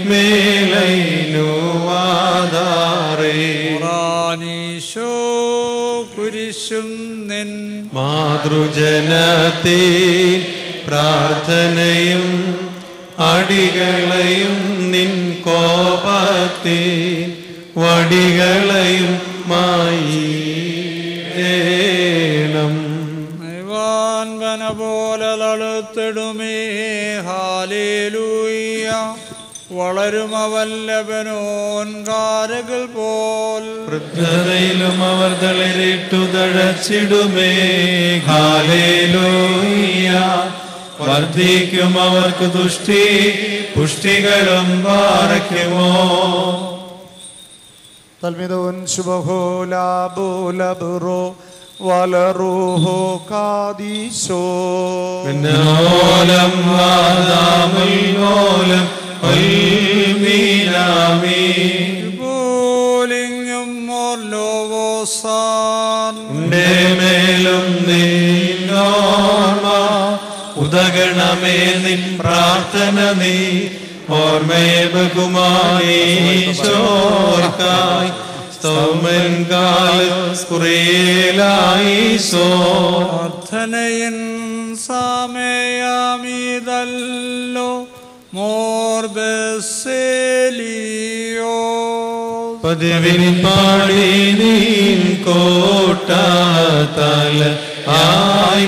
മേലൈനുവാദാറേ ഖുറാനീശോ കുരിശും നിൻ മാതൃജനത്തെ പ്രാർത്ഥനയും അടികളെയും നിൻ കോപത്തെ വടികളെയും മായിടേണം നൈവാൻ വന പോലെ തളുത്തിടുമേ ഹാലേലൂയ വളരുമവല്ലഭനോൻ കാരകൾ പോൽ വൃദ്ധതയിലും അവർ തളിരിട്ടു തഴച്ചിടുമേ ഹാലേലൂയ വർദ്ധിക്കും അവർക്ക് തുഷ്ടി പുഷ്ടികളും പാറയ്ക്കുമോ തൽമിദുൻ ശുഭഹോ ലാബോ ലബുറോ വലറൂഹോ കാദീശോ മിന്നോലം വാദാമുൽമോലം വൽമീനാമി പോലിങ്ങും മോർലോവോസാൻ ഉണ്ടേ മേലും നിന്നോർമ്മ ഉദകണമേ നിൻ പ്രാർത്ഥന നീ ഓർമ്മയെ ബഹുമായി ചോർക്കായി സ്തോമൻ കാലുറേലായി സോ പ്രാർത്ഥനയിൻ സമയമീതല്ലോ മോർ ബെസേലിയോ പതിവിൻ പാടി നീൻ കോട്ട തല ആയി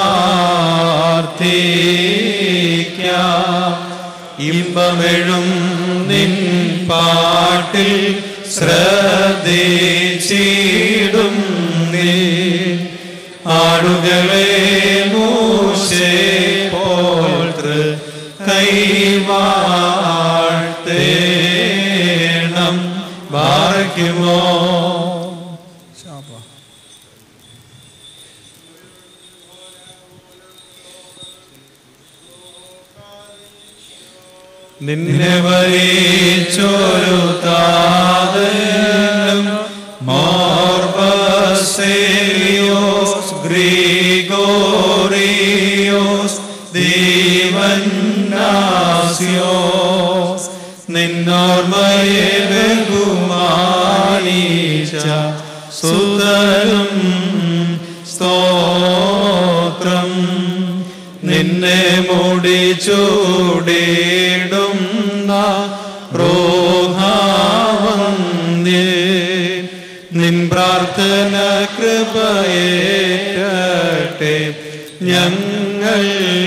പ്രാർത്ഥിക്കാം ഇമ്പമെഴും നിൻ പാട്ടിൽ ശ്രദ്ധിച്ചിടും നീ ആടുകളെ മൂശേ പോൽ കൈവാഴ്ത്തേണം ബാറയ്ക്കുമോ നിന്നെ വരിച്ചൊരു താതനും മോർബസേലിയോസ് ഗ്രിഗോറിയോസ് ദീവന്നാസിയോസ് നിന്നോർമ്മയെ ബഹുമാനിച്ച സുതരും സ്തോത്രം നിന്നെ മുടി ചൂടിടുന്ന റോഹാവന്യേ നിൻ പ്രാർത്ഥന കൃപയേറ്റട്ടെ ഞങ്ങൾ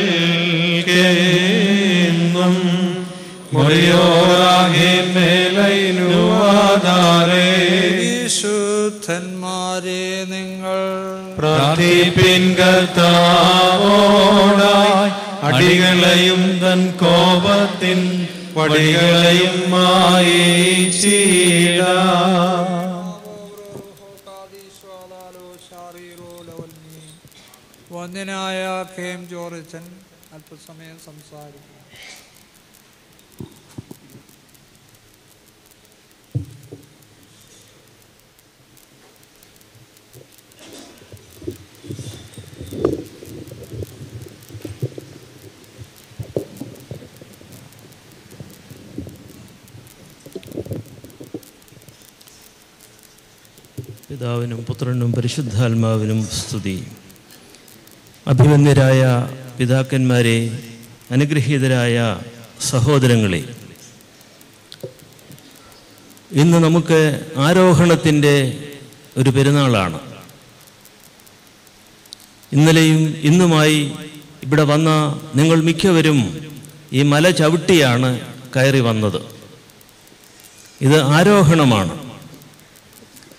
കേന്നും മൊഴിയോറാകെ മേലൈനുവാദാരേ വിശുദ്ധന്മാരെ നിങ്ങൾ പ്രാർത്ഥിപ്പിൻ കർത്താവോടായി അടികളെയും തൻ കോപത്തിൻ വടികളെയും മായി വന്യനായ കെം ജോറിച്ചൻ അല്പസമയം സംസാരിക്കും പിതാവിനും പുത്രനും പരിശുദ്ധാത്മാവിനും സ്തുതി അഭിമന്യരായ പിതാക്കന്മാരെ അനുഗ്രഹീതരായ സഹോദരങ്ങളെ ഇന്ന് നമുക്ക് ആരോഹണത്തിൻ്റെ ഒരു പെരുന്നാളാണ് ഇന്നലെയും ഇന്നുമായി ഇവിടെ വന്ന നിങ്ങൾ മിക്കവരും ഈ മല ചവിട്ടിയാണ് കയറി വന്നത് ഇത് ആരോഹണമാണ്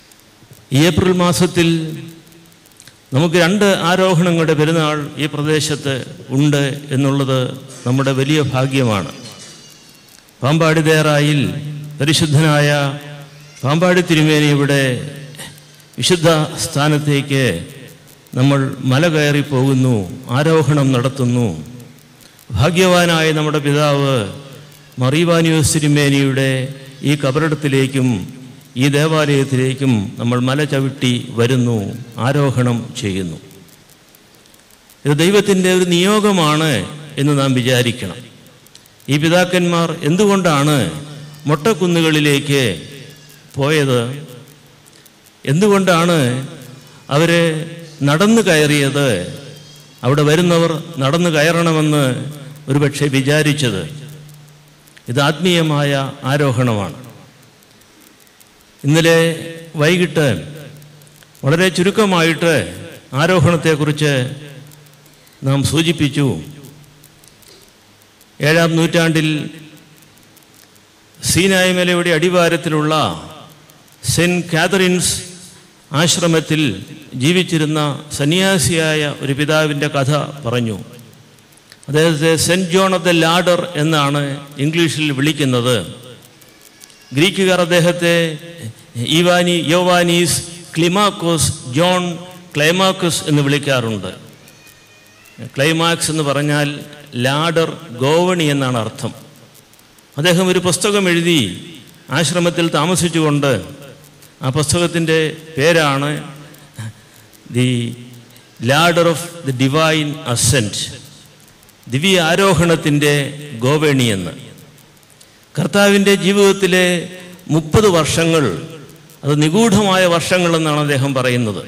ഈ ഏപ്രിൽ മാസത്തിൽ നമുക്ക് രണ്ട് ആരോഹണങ്ങളുടെ പെരുന്നാൾ ഈ പ്രദേശത്ത് ഉണ്ട് എന്നുള്ളത് നമ്മുടെ വലിയ ഭാഗ്യമാണ് പാമ്പാടി ദേറായിൽ പരിശുദ്ധനായ പാമ്പാടി തിരുമേനിയുടെ വിശുദ്ധ സ്ഥാനത്തേക്ക് നമ്മൾ മല കയറി പോകുന്നു ആരോഹണം നടത്തുന്നു ഭാഗ്യവാനായ നമ്മുടെ പിതാവ് മറീവാനിയോസ് തിരുമേനിയുടെ ഈ കബറിടത്തിലേക്കും ഈ ദേവാലയത്തിലേക്കും നമ്മൾ മല ചവിട്ടി വരുന്നു ആരോഹണം ചെയ്യുന്നു ഇത് ദൈവത്തിൻ്റെ ഒരു നിയോഗമാണ് എന്ന് നാം വിചാരിക്കണം ഈ പിതാക്കന്മാർ എന്തുകൊണ്ടാണ് മൊട്ടക്കുന്നുകളിലേക്ക് പോയത് എന്തുകൊണ്ടാണ് അവർ നടന്നു കയറിയത് അവിടെ വരുന്നവർ നടന്നു കയറണമെന്ന് ഒരുപക്ഷെ വിചാരിച്ചത് ഇത് ആത്മീയമായ ആരോഹണമാണ് ഇന്നലെ വൈകിട്ട് വളരെ ചുരുക്കമായിട്ട് ആരോഹണത്തെക്കുറിച്ച് നാം സൂചിപ്പിച്ചു ഏഴാം നൂറ്റാണ്ടിൽ സീനായ് മലയുടെ അടിവാരത്തിലുള്ള സെൻറ്റ് കാതറിൻസ് ആശ്രമത്തിൽ ജീവിച്ചിരുന്ന സന്യാസിയായ ഒരു പിതാവിൻ്റെ കഥ പറഞ്ഞു അദ്ദേഹത്തെ Saint John of the ladder എന്നാണ് ഇംഗ്ലീഷിൽ വിളിക്കുന്നത് ഗ്രീക്കുകാർ അദ്ദേഹത്തെ ഈവാനി യോവാനീസ് ക്ലിമാക്കോസ് ജോൺ ക്ലൈമാക്കോസ് എന്ന് വിളിക്കാറുണ്ട് ക്ലൈമാക്സ് എന്ന് പറഞ്ഞാൽ ലാഡർ ഗോവണി എന്നാണ് അർത്ഥം അദ്ദേഹം ഒരു പുസ്തകം എഴുതി ആശ്രമത്തിൽ താമസിച്ചുകൊണ്ട് ആ പുസ്തകത്തിൻ്റെ പേരാണ് the ladder of the divine ascent ദിവ്യ ആരോഹണത്തിൻ്റെ ഗോവേണി എന്ന് കർത്താവിൻ്റെ ജീവിതത്തിലെ മുപ്പത് വർഷങ്ങൾ അത് നിഗൂഢമായ വർഷങ്ങളെന്നാണ് അദ്ദേഹം പറയുന്നത്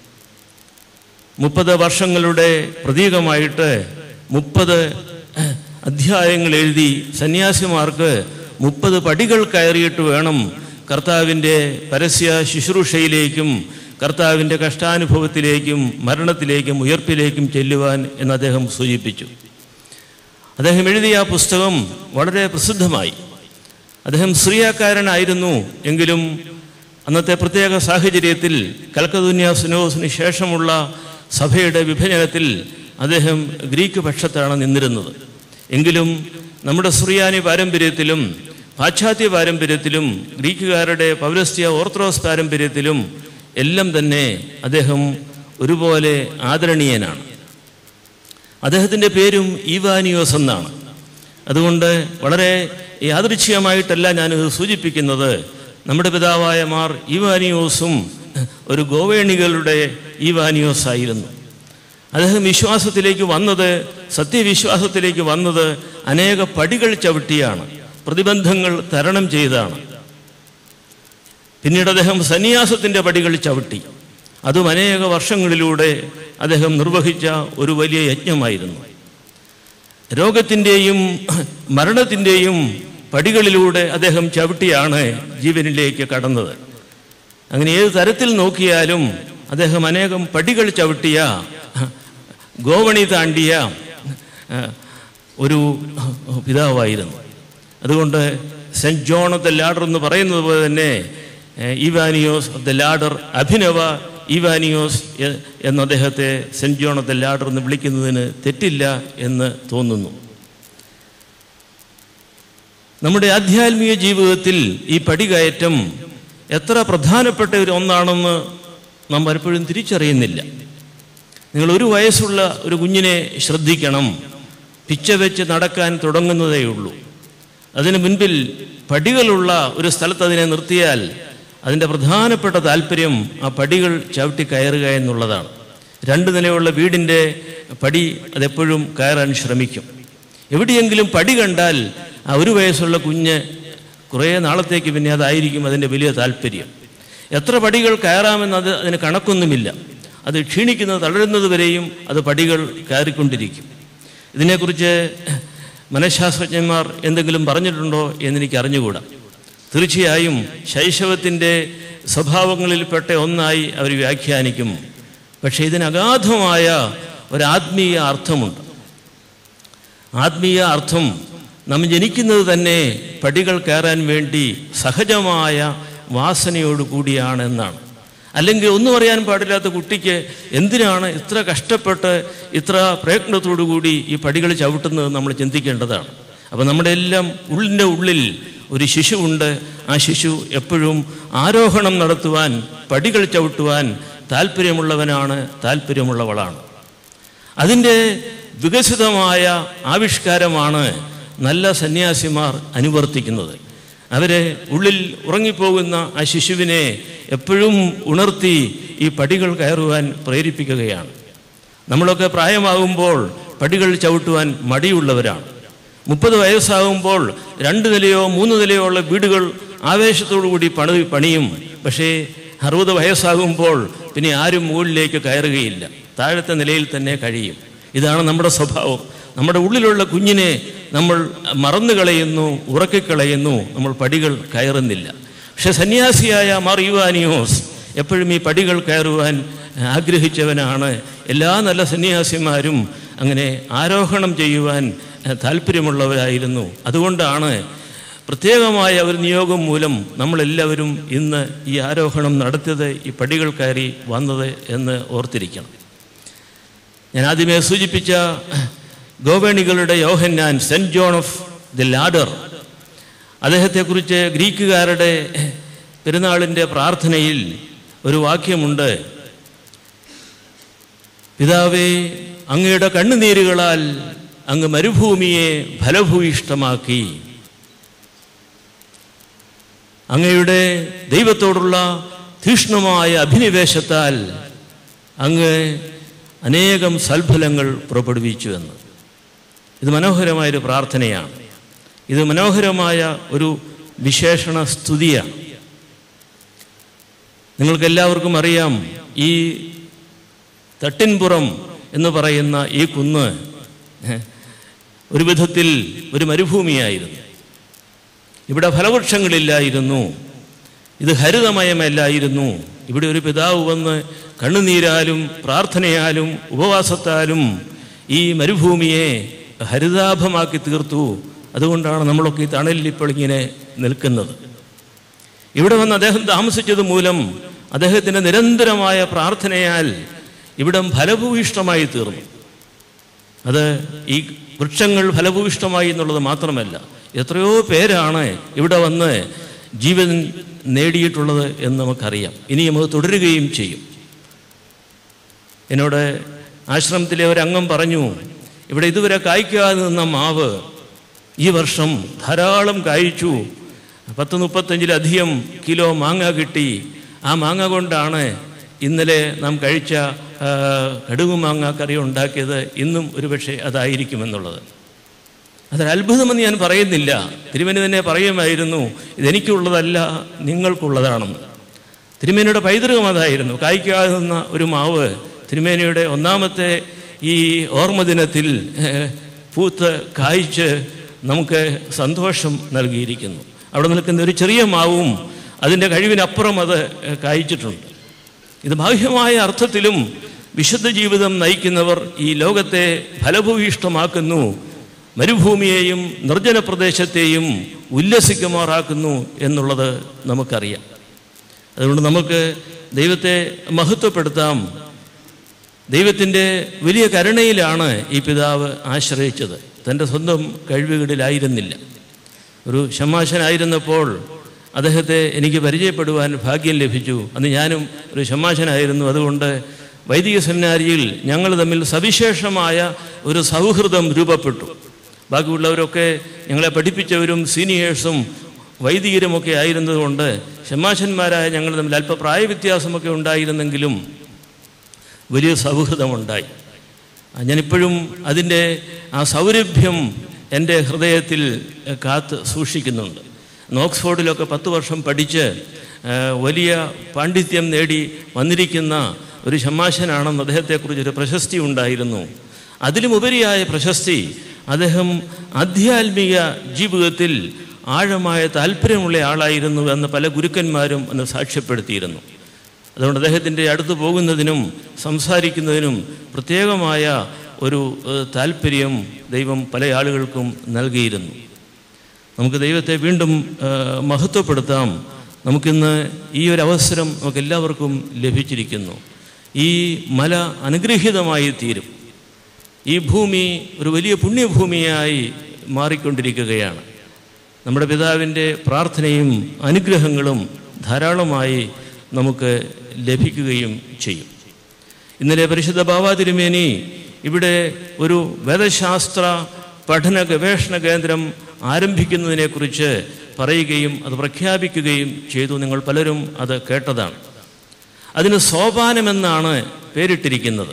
മുപ്പത് വർഷങ്ങളുടെ പ്രതീകമായിട്ട് മുപ്പത് അധ്യായങ്ങൾ എഴുതി സന്യാസിമാർക്ക് മുപ്പത് പടികൾ കയറിയിട്ട് വേണം കർത്താവിൻ്റെ പരസ്യ ശുശ്രൂഷയിലേക്കും കർത്താവിൻ്റെ കഷ്ടാനുഭവത്തിലേക്കും മരണത്തിലേക്കും ഉയർപ്പിലേക്കും ചെല്ലുവാൻ എന്ന് അദ്ദേഹം സൂചിപ്പിച്ചു അദ്ദേഹം എഴുതിയ ആ പുസ്തകം വളരെ പ്രസിദ്ധമായി അദ്ദേഹം സിറിയക്കാരനായിരുന്നു എങ്കിലും അന്നത്തെ പ്രത്യേക സാഹചര്യത്തിൽ കൽക്കതുന്യാസിനോസിന് ശേഷമുള്ള സഭയുടെ വിഭജനത്തിൽ അദ്ദേഹം ഗ്രീക്ക് പക്ഷത്താണ് നിന്നിരുന്നത് എങ്കിലും നമ്മുടെ സുറിയാനി പാരമ്പര്യത്തിലും പാശ്ചാത്യ പാരമ്പര്യത്തിലും ഗ്രീക്കുകാരുടെ പൗരസ്ത്യ ഓർത്തഡോക്സ് പാരമ്പര്യത്തിലും എല്ലാം തന്നെ അദ്ദേഹം ഒരുപോലെ ആദരണീയനാണ് അദ്ദേഹത്തിൻ്റെ പേരും ഈവാനിയോസ് എന്നാണ് അതുകൊണ്ട് വളരെ യാദൃച്ഛികമായിട്ടല്ല ഞാനിത് സൂചിപ്പിക്കുന്നത് നമ്മുടെ പിതാവായ മാർ ഈവാനിയോസും ഒരു ഗോവേണികളുടെ ഈവാനിയോസ് ആയിരുന്നു അദ്ദേഹം വിശ്വാസത്തിലേക്ക് വന്നത് സത്യവിശ്വാസത്തിലേക്ക് വന്നത് അനേക പടികൾ ചവിട്ടിയാണ് പ്രതിബന്ധങ്ങൾ തരണം ചെയ്താണ് പിന്നീട് അദ്ദേഹം സന്യാസത്തിൻ്റെ പടികൾ ചവിട്ടി അതും അനേക വർഷങ്ങളിലൂടെ അദ്ദേഹം നിർവഹിച്ച ഒരു വലിയ യജ്ഞമായിരുന്നു രോഗത്തിൻ്റെയും മരണത്തിൻ്റെയും പടികളിലൂടെ അദ്ദേഹം ചവിട്ടിയാണ് ജീവനിലേക്ക് കടന്നത് അങ്ങനെ ഏത് തരത്തിൽ നോക്കിയാലും അദ്ദേഹം അനേകം പടികൾ ചവിട്ടിയ ഗോവണി താണ്ടിയ ഒരു പിതാവായിരുന്നു അതുകൊണ്ട് Saint John of the ladder എന്ന് പറയുന്നത് പോലെ തന്നെ ഇവാനിയോസ് ഓഫ് ദ ലാഡർ അഭിനവ ഇവാനിയോസ് എന്ന് അദ്ദേഹത്തെ Saint John of the ladder എന്ന് വിളിക്കുന്നതിന് തെറ്റില്ല എന്ന് തോന്നുന്നു നമ്മുടെ ആധ്യാത്മിക ജീവിതത്തിൽ ഈ പടികയറ്റം എത്ര പ്രധാനപ്പെട്ട ഒരു ഒന്നാണെന്ന് നാം പലപ്പോഴും തിരിച്ചറിയുന്നില്ല നിങ്ങൾ ഒരു വയസ്സുള്ള ഒരു കുഞ്ഞിനെ ശ്രദ്ധിക്കണം പിച്ച വെച്ച് നടക്കാൻ തുടങ്ങുന്നതേ ഉള്ളൂ അതിന് മുൻപിൽ പടികളുള്ള ഒരു സ്ഥലത്ത് അതിനെ നിർത്തിയാൽ അതിൻ്റെ പ്രധാനപ്പെട്ട താല്പര്യം ആ പടികൾ ചവിട്ടി കയറുക എന്നുള്ളതാണ് രണ്ട് നിലയുള്ള വീടിൻ്റെ പടി അതെപ്പോഴും കയറാൻ ശ്രമിക്കും എവിടെയെങ്കിലും പടി കണ്ടാൽ ആ ഒരു വയസ്സുള്ള കുഞ്ഞ് കുറേ നാളത്തേക്ക് പിന്നെ അതായിരിക്കും അതിൻ്റെ വലിയ താല്പര്യം എത്ര പടികൾ കയറാമെന്ന് അത് അതിന് കണക്കൊന്നുമില്ല അത് ക്ഷീണിക്കുന്നത് തളരുന്നത് വരെയും അത് പടികൾ കയറിക്കൊണ്ടിരിക്കും ഇതിനെക്കുറിച്ച് മനഃശാസ്ത്രജ്ഞന്മാർ എന്തെങ്കിലും പറഞ്ഞിട്ടുണ്ടോ എന്നെനിക്ക് അറിഞ്ഞുകൂടാ തീർച്ചയായും ശൈശവത്തിൻ്റെ സ്വഭാവങ്ങളിൽപ്പെട്ട ഒന്നായി അവർ വ്യാഖ്യാനിക്കും പക്ഷേ ഇതിന് അഗാധമായ ഒരാത്മീയ അർത്ഥമുണ്ട് ആത്മീയ അർത്ഥം നാം ജനിക്കുന്നത് തന്നെ പടികൾ കയറാൻ വേണ്ടി സഹജമായ വാസനയോട് കൂടിയാണ് എന്നാണ് അല്ലെങ്കിൽ ഒന്നും അറിയാൻ പാടില്ലാത്ത കുട്ടിക്ക് എന്തിനാണ് ഇത്ര കഷ്ടപ്പെട്ട് ഇത്ര പ്രയത്നത്തോടു കൂടി ഈ പടികൾ ചവിട്ടുന്നത് നമ്മൾ ചിന്തിക്കേണ്ടതാണ് അപ്പോൾ നമ്മുടെ എല്ലാം ഉള്ളിൻ്റെ ഉള്ളിൽ ഒരു ശിശുവുണ്ട് ആ ശിശു എപ്പോഴും ആരോഹണം നടത്തുവാൻ പടികൾ ചവിട്ടുവാൻ താല്പര്യമുള്ളവനാണ് താല്പര്യമുള്ളവളാണ് അതിൻ്റെ വികസിതമായ ആവിഷ്കാരമാണ് നല്ല സന്യാസിമാർ അനുവർത്തിക്കുന്നത് അവരെ ഉള്ളിൽ ഉറങ്ങിപ്പോകുന്ന ആ ശിശുവിനെ എപ്പോഴും ഉണർത്തി ഈ പടികൾ കയറുവാൻ പ്രേരിപ്പിക്കുകയാണ് നമ്മളൊക്കെ പ്രായമാകുമ്പോൾ പടികൾ ചവിട്ടുവാൻ മടിയുള്ളവരാണ് മുപ്പത് വയസ്സാകുമ്പോൾ രണ്ട് നിലയോ മൂന്ന് നിലയോ ഉള്ള വീടുകൾ ആവേശത്തോടു കൂടി പണി പണിയും പക്ഷേ അറുപത് വയസ്സാകുമ്പോൾ പിന്നെ ആരും മുകളിലേക്ക് കയറുകയില്ല താഴത്തെ നിലയിൽ തന്നെ കഴിയും ഇതാണ് നമ്മുടെ സ്വഭാവം നമ്മുടെ ഉള്ളിലുള്ള കുഞ്ഞിനെ നമ്മൾ മറന്നു കളയുന്നു ഉറക്കിക്കളയുന്നു നമ്മൾ പടികൾ കയറുന്നില്ല പക്ഷെ സന്യാസിയായ മാർ യുവാനിയോസ് എപ്പോഴും ഈ പടികൾ കയറുവാൻ ആഗ്രഹിച്ചവനാണ് എല്ലാ നല്ല സന്യാസിമാരും അങ്ങനെ ആരോഹണം ചെയ്യുവാൻ താല്പര്യമുള്ളവരായിരുന്നു അതുകൊണ്ടാണ് പ്രത്യേകമായ ഒരു നിയോഗം മൂലം നമ്മളെല്ലാവരും ഇന്ന് ഈ ആരോഹണം നടത്തിയത് ഈ പടികൾ കയറി വന്നത് എന്ന് ഓർത്തിരിക്കണം ഞാൻ ആദ്യമേ സൂചിപ്പിച്ച ഗോവേണികളുടെ Yohannan Saint John of the ladder അദ്ദേഹത്തെക്കുറിച്ച് ഗ്രീക്കുകാരുടെ പെരുന്നാളിൻ്റെ പ്രാർത്ഥനയിൽ ഒരു വാക്യമുണ്ട് പിതാവേ അങ്ങയുടെ കണ്ണുനീരുകളാൽ അങ്ങ് മരുഭൂമിയെ ഫലഭൂയിഷ്ടമാക്കി അങ്ങയുടെ ദൈവത്തോടുള്ള തീക്ഷ്ണമായ അഭിനിവേശത്താൽ അങ്ങ് അനേകം സൽഫലങ്ങൾ പുറപ്പെടുവിച്ചു എന്ന് ഇത് മനോഹരമായൊരു പ്രാർത്ഥനയാണ് ഇത് മനോഹരമായ ഒരു വിശേഷണ സ്തുതിയാണ് നിങ്ങൾക്കെല്ലാവർക്കും അറിയാം ഈ തട്ടിൻപുറം എന്ന് പറയുന്ന ഈ കുന്ന് ഒരു വിധത്തിൽ ഒരു മരുഭൂമിയായിരുന്നു ഇവിടെ ഫലവൃക്ഷങ്ങളില്ലായിരുന്നു ഇത് ഹരിതമയമല്ലായിരുന്നു ഇവിടെ ഒരു പിതാവ് വന്ന് കണ്ണുനീരാലും പ്രാർത്ഥനയാലും ഉപവാസത്താലും ഈ മരുഭൂമിയെ ഹരിതാഭമാക്കി തീർത്തു അതുകൊണ്ടാണ് നമ്മളൊക്കെ ഈ തണലിൽ ഇപ്പോൾ ഇങ്ങനെ നിൽക്കുന്നത് ഇവിടെ വന്ന് അദ്ദേഹം താമസിച്ചത് മൂലം അദ്ദേഹത്തിൻ്റെ നിരന്തരമായ പ്രാർത്ഥനയാൽ ഇവിടം ഫലഭൂയിഷ്ടമായി തീർന്നു അത് ഈ വൃക്ഷങ്ങൾ ഫലഭൂയിഷ്ടമായി എന്നുള്ളത് മാത്രമല്ല എത്രയോ പേരാണ് ഇവിടെ വന്ന് ജീവൻ നേടിയിട്ടുള്ളത് എന്ന് നമുക്കറിയാം ഇനി നമുക്ക് തുടരുകയും ചെയ്യും എന്നോട് ആശ്രമത്തിലെ ഒരംഗം പറഞ്ഞു ഇവിടെ ഇതുവരെ കായ്ക്കാതെ നിന്ന മാവ് ഈ വർഷം ധാരാളം കായ്ച്ചു പത്ത് മുപ്പത്തഞ്ചിലധികം കിലോ മാങ്ങ കിട്ടി ആ മാങ്ങ കൊണ്ടാണ് ഇന്നലെ നാം കഴിച്ച ആ, കടുക് മാങ്ങ കറി ഉണ്ടാക്കിയത് ഇന്നും ഒരുപക്ഷെ അതായിരിക്കുമെന്നുള്ളത് അതൊരു അത്ഭുതമെന്ന് ഞാൻ പറയുന്നില്ല തിരുമേനി തന്നെ പറയുമായിരുന്നു ഇതെനിക്കുള്ളതല്ല നിങ്ങൾക്കുള്ളതാണെന്ന് തിരുമേനിയുടെ പൈതൃകം അതായിരുന്നു കായ്ക്കാതെ നിന്ന ഒരു മാവ് തിരുമേനിയുടെ ഒന്നാമത്തെ ഈ ഓർമ്മ ദിനത്തിൽ ഏഹ്, പൂത്ത് കായ്ച്ച് നമുക്ക് സന്തോഷം നൽകിയിരിക്കുന്നു അവിടെ നിൽക്കുന്ന ഒരു ചെറിയ മാവും അതിൻ്റെ കഴിവിനപ്പുറം അത് ഏഹ്, കായ്ച്ചിട്ടുണ്ട് ഇത് ബാഹ്യമായ അർത്ഥത്തിലും വിശുദ്ധ ജീവിതം നയിക്കുന്നവർ ഈ ലോകത്തെ ഫലഭൂയിഷ്ടമാക്കുന്നു മരുഭൂമിയെയും നിർജ്ജന പ്രദേശത്തെയും ഉല്ലസിക്കുമാറാക്കുന്നു എന്നുള്ളത് നമുക്കറിയാം അതുകൊണ്ട് നമുക്ക് ദൈവത്തെ മഹത്വപ്പെടുത്താം ദൈവത്തിൻ്റെ വലിയ കരുണയിലാണ് ഈ പിതാവ് ആശ്രയിച്ചത് തൻ്റെ സ്വന്തം കഴിവുകളിലായിരുന്നില്ല ഒരു ഷമാശനായിരുന്നപ്പോൾ അദ്ദേഹത്തെ എനിക്ക് പരിചയപ്പെടുവാൻ ഭാഗ്യം ലഭിച്ചു അന്ന് ഞാനും ഒരു ഷമാശനായിരുന്നു അതുകൊണ്ട് വൈദിക സെമിനാരിയിൽ ഞങ്ങൾ തമ്മിൽ സവിശേഷമായ ഒരു സൗഹൃദം രൂപപ്പെട്ടു ബാക്കിയുള്ളവരൊക്കെ ഞങ്ങളെ പഠിപ്പിച്ചവരും സീനിയേഴ്സും വൈദികരുമൊക്കെ ആയിരുന്നതുകൊണ്ട് ഷമാശന്മാരായ ഞങ്ങൾ തമ്മിൽ അല്പ പ്രായവ്യത്യാസമൊക്കെ ഉണ്ടായിരുന്നെങ്കിലും വലിയ സൗഹൃദമുണ്ടായി ആ, ഞാനിപ്പോഴും അതിൻ്റെ ആ സൗരഭ്യം എൻ്റെ ഹൃദയത്തിൽ എഹ്, കാത്ത് സൂക്ഷിക്കുന്നുണ്ട് അന്ന് ഓക്സ്ഫോർഡിലൊക്കെ പത്ത് വർഷം പഠിച്ച് ഏഹ്, വലിയ പാണ്ഡിത്യം നേടി വന്നിരിക്കുന്ന ഒരു ഷമ്മാശനാണെന്ന് അദ്ദേഹത്തെക്കുറിച്ചൊരു പ്രശസ്തി ഉണ്ടായിരുന്നു അതിലുമുപരിയായ പ്രശസ്തി അദ്ദേഹം ആധ്യാത്മിക ജീവിതത്തിൽ ആഴമായ താല്പര്യമുള്ള ആളായിരുന്നു എന്ന് പല ഗുരുക്കന്മാരും അന്ന് സാക്ഷ്യപ്പെടുത്തിയിരുന്നു അതുകൊണ്ട് അദ്ദേഹത്തിൻ്റെ അടുത്ത് പോകുന്നതിനും സംസാരിക്കുന്നതിനും പ്രത്യേകമായ ഒരു ഏഹ്, താല്പര്യം ദൈവം പല ആളുകൾക്കും നൽകിയിരുന്നു നമുക്ക് ദൈവത്തെ വീണ്ടും ഏഹ്, മഹത്വപ്പെടുത്താം നമുക്കിന്ന് ഈ ഒരു അവസരം നമുക്ക് എല്ലാവർക്കും ലഭിച്ചിരിക്കുന്നു ഈ മല അനുഗ്രഹീതമായി തീരും ഈ ഭൂമി ഒരു വലിയ പുണ്യഭൂമിയായി മാറിക്കൊണ്ടിരിക്കുകയാണ് നമ്മുടെ പിതാവിൻ്റെ പ്രാർത്ഥനയും അനുഗ്രഹങ്ങളും ധാരാളമായി നമുക്ക് ലഭിക്കുകയും ചെയ്യും ഇന്നലെ പരിശുദ്ധ ബാബാ തിരുമേനി ഇവിടെ ഒരു വേദശാസ്ത്ര പഠന ഗവേഷണ കേന്ദ്രം ആരംഭിക്കുന്നതിനെക്കുറിച്ച് പറയുകയും അത് പ്രഖ്യാപിക്കുകയും ചെയ്തു നിങ്ങൾ പലരും അത് കേട്ടതാണ് അതിന് സോപാനമെന്നാണ് പേരിട്ടിരിക്കുന്നത്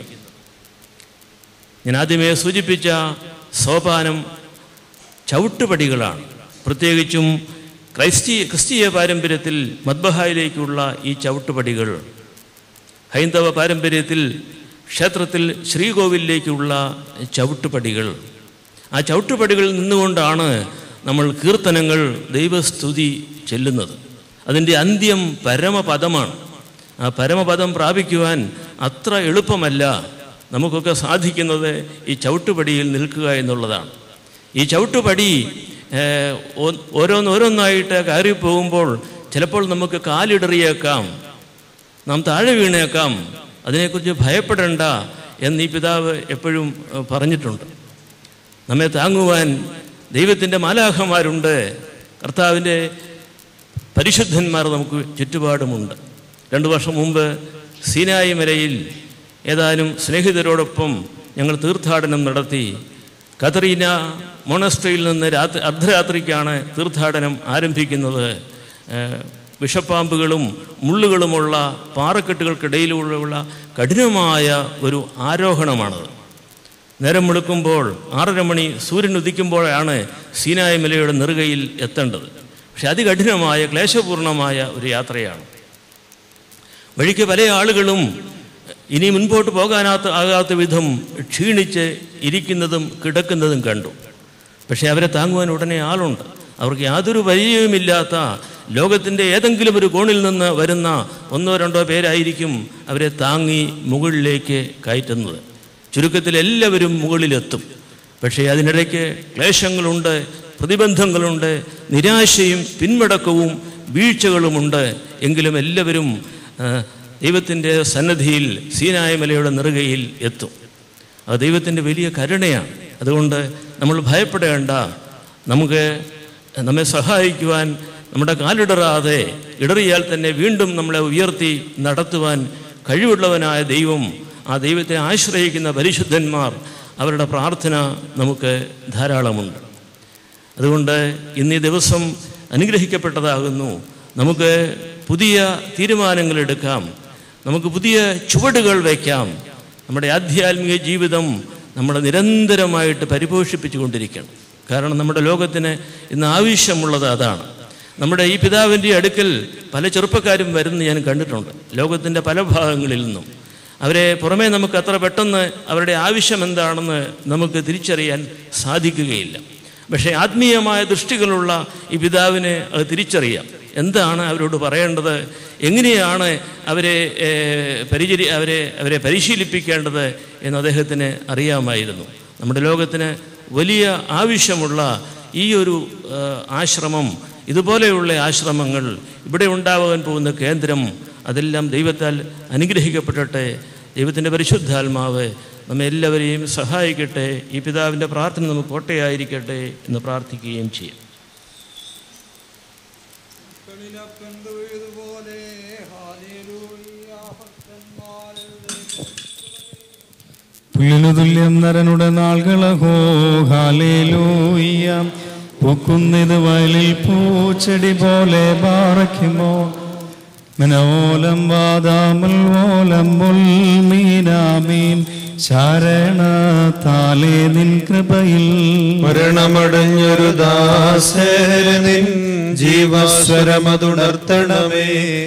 ഞാൻ ആദ്യമേ സൂചിപ്പിച്ച സോപാനം ചവിട്ടുപടികളാണ് പ്രത്യേകിച്ചും ക്രൈസ്തീയ ക്രിസ്തീയ പാരമ്പര്യത്തിൽ മദ്ബഹായിലേക്കുള്ള ഈ ചവിട്ടുപടികൾ ഹൈന്ദവ പാരമ്പര്യത്തിൽ ക്ഷേത്രത്തിൽ ശ്രീകോവിലേക്കുള്ള ചവിട്ടുപടികൾ ആ ചവിട്ടുപടികളിൽ നിന്നുകൊണ്ടാണ് നമ്മൾ കീർത്തനങ്ങൾ ദൈവസ്തുതി ചെല്ലുന്നത് അതിൻ്റെ അന്ത്യം പരമപദമാണ് ആ പരമപദം പ്രാപിക്കുവാൻ അത്ര എളുപ്പമല്ല നമുക്കൊക്കെ സാധിക്കുന്നത് ഈ ചവിട്ടുപടിയിൽ നിൽക്കുക എന്നുള്ളതാണ് ഈ ചവിട്ടുപടി ഏഹ്, ഓ- ഓരോന്നോരോന്നായിട്ട് കയറി പോകുമ്പോൾ ചിലപ്പോൾ നമുക്ക് കാലിടറിയേക്കാം നാം താഴെ വീണേക്കാം അതിനെക്കുറിച്ച് ഭയപ്പെടേണ്ട എന്ന് ഈ പിതാവ് എപ്പോഴും ഏഹ്, പറഞ്ഞിട്ടുണ്ട് നമ്മെ താങ്ങുവാൻ ദൈവത്തിൻ്റെ മാലാഹമാരുണ്ട് കർത്താവിൻ്റെ പരിശുദ്ധന്മാർ നമുക്ക് ചുറ്റുപാടുമുണ്ട് രണ്ടു വർഷം മുമ്പ് സീനായി മലയിൽ ഏതാനും സ്നേഹിതരോടൊപ്പം ഞങ്ങൾ തീർത്ഥാടനം നടത്തി കതറീന മൊണസ്ട്രിയിൽ നിന്ന് രാത്രി അർദ്ധരാത്രിക്കാണ് തീർത്ഥാടനം ആരംഭിക്കുന്നത് ഏഹ് വിഷപ്പാമ്പുകളും മുള്ളുകളുമുള്ള പാറക്കെട്ടുകൾക്കിടയിലുള്ള കഠിനമായ ഒരു ആരോഹണമാണത് നേരം വെളുക്കുമ്പോൾ ആറര മണി സൂര്യൻ ഉദിക്കുമ്പോഴാണ് സീനായ മലയുടെ നെറുകയിൽ എത്തേണ്ടത് പക്ഷെ അതികഠിനമായ ക്ലേശപൂർണമായ ഒരു യാത്രയാണ് വഴിക്ക് പല ആളുകളും ഇനി മുൻപോട്ട് പോകാനാത്ത ആകാത്ത വിധം ക്ഷീണിച്ച് ഇരിക്കുന്നതും കിടക്കുന്നതും കണ്ടു പക്ഷേ അവരെ താങ്ങുവാൻ ഉടനെ ആളുണ്ട് അവർക്ക് യാതൊരു പരിചയവുമില്ലാത്ത ലോകത്തിൻ്റെ ഏതെങ്കിലും ഒരു കോണിൽ നിന്ന് വരുന്ന ഒന്നോ രണ്ടോ പേരായിരിക്കും അവരെ താങ്ങി മുകളിലേക്ക് കയറ്റുന്നത് ചുരുക്കത്തിൽ എല്ലാവരും മുകളിലെത്തും പക്ഷേ അതിനിടയ്ക്ക് ക്ലേശങ്ങളുണ്ട് പ്രതിബന്ധങ്ങളുണ്ട് നിരാശയും പിന്മടക്കവും വീഴ്ചകളുമുണ്ട് എങ്കിലും എല്ലാവരും ആ, ദൈവത്തിൻ്റെ സന്നദ്ധിയിൽ സീനായ മലയുടെ നെറുകയിൽ എത്തും അത് ദൈവത്തിൻ്റെ വലിയ കരുണയാണ് അതുകൊണ്ട് നമ്മൾ ഭയപ്പെടേണ്ട നമുക്ക് നമ്മെ സഹായിക്കുവാൻ നമ്മുടെ കാലിടറാതെ ഇടറിയാൽ തന്നെ വീണ്ടും നമ്മളെ ഉയർത്തി നടത്തുവാൻ കഴിവുള്ളവനായ ദൈവം ആ ദൈവത്തെ ആശ്രയിക്കുന്ന പരിശുദ്ധന്മാർ അവരുടെ പ്രാർത്ഥന നമുക്ക് ധാരാളമുണ്ട് അതുകൊണ്ട് ഇന്ന് ഈ ദിവസം അനുഗ്രഹിക്കപ്പെട്ടതാകുന്നു നമുക്ക് പുതിയ തീരുമാനങ്ങൾ എടുക്കാം നമുക്ക് പുതിയ ചുവടുകൾ വയ്ക്കാം നമ്മുടെ ആധ്യാത്മിക ജീവിതം നമ്മൾ നിരന്തരമായിട്ട് പരിപോഷിപ്പിച്ചു കൊണ്ടിരിക്കണം കാരണം നമ്മുടെ ലോകത്തിന് ഇന്ന് ആവശ്യമുള്ളത് അതാണ് നമ്മുടെ ഈ പിതാവിൻ്റെ അടുക്കൽ പല ചെറുപ്പക്കാരും വരുന്ന ഞാൻ കണ്ടിട്ടുണ്ട് ലോകത്തിൻ്റെ പല ഭാഗങ്ങളിൽ നിന്നും അവരെ പുറമേ നമുക്ക് അത്ര പെട്ടെന്ന് അവരുടെ ആവശ്യം എന്താണെന്ന് നമുക്ക് തിരിച്ചറിയാൻ സാധിക്കുകയില്ല പക്ഷേ ആത്മീയമായ ദൃഷ്ടികളുള്ള ഈ പിതാവിനെ അത് തിരിച്ചറിയാം എന്താണ് അവരോട് പറയേണ്ടത് എങ്ങനെയാണ് അവരെ ഏഹ്, പരിചരി അവരെ അവരെ പരിശീലിപ്പിക്കേണ്ടത് എന്ന് അദ്ദേഹത്തിന് അറിയാമായിരുന്നു നമ്മുടെ ലോകത്തിന് വലിയ ആവശ്യമുള്ള ഈ ഒരു ഏഹ്, ആശ്രമം ഇതുപോലെയുള്ള ആശ്രമങ്ങൾ ഇവിടെ ഉണ്ടാവാൻ പോകുന്ന കേന്ദ്രം അതെല്ലാം ദൈവത്താൽ അനുഗ്രഹിക്കപ്പെടട്ടെ ദൈവത്തിൻ്റെ പരിശുദ്ധാത്മാവ് നമ്മെ എല്ലാവരെയും സഹായിക്കട്ടെ ഈ പിതാവിൻ്റെ പ്രാർത്ഥന നമുക്ക് കോട്ടയായിരിക്കട്ടെ എന്ന് പ്രാർത്ഥിക്കുകയും ചെയ്യാം പുല്ലിനു തുല്യം നരനുടെ നാളുകളഹോ ഹാലേലൂയ്യ പൂക്കുന്നിത് വയലിൽ പൂച്ചെടി പോലെ പാറയ്ക്കുമോ മനോലം വാദാമുൽ ഓലം മീനാമീൻ ശരണത്താലേ നിൻ കൃപയിൽ മരണമടഞ്ഞൊരു ദാസരനിൻ ജീവസ്വരമതുണർത്തണമേ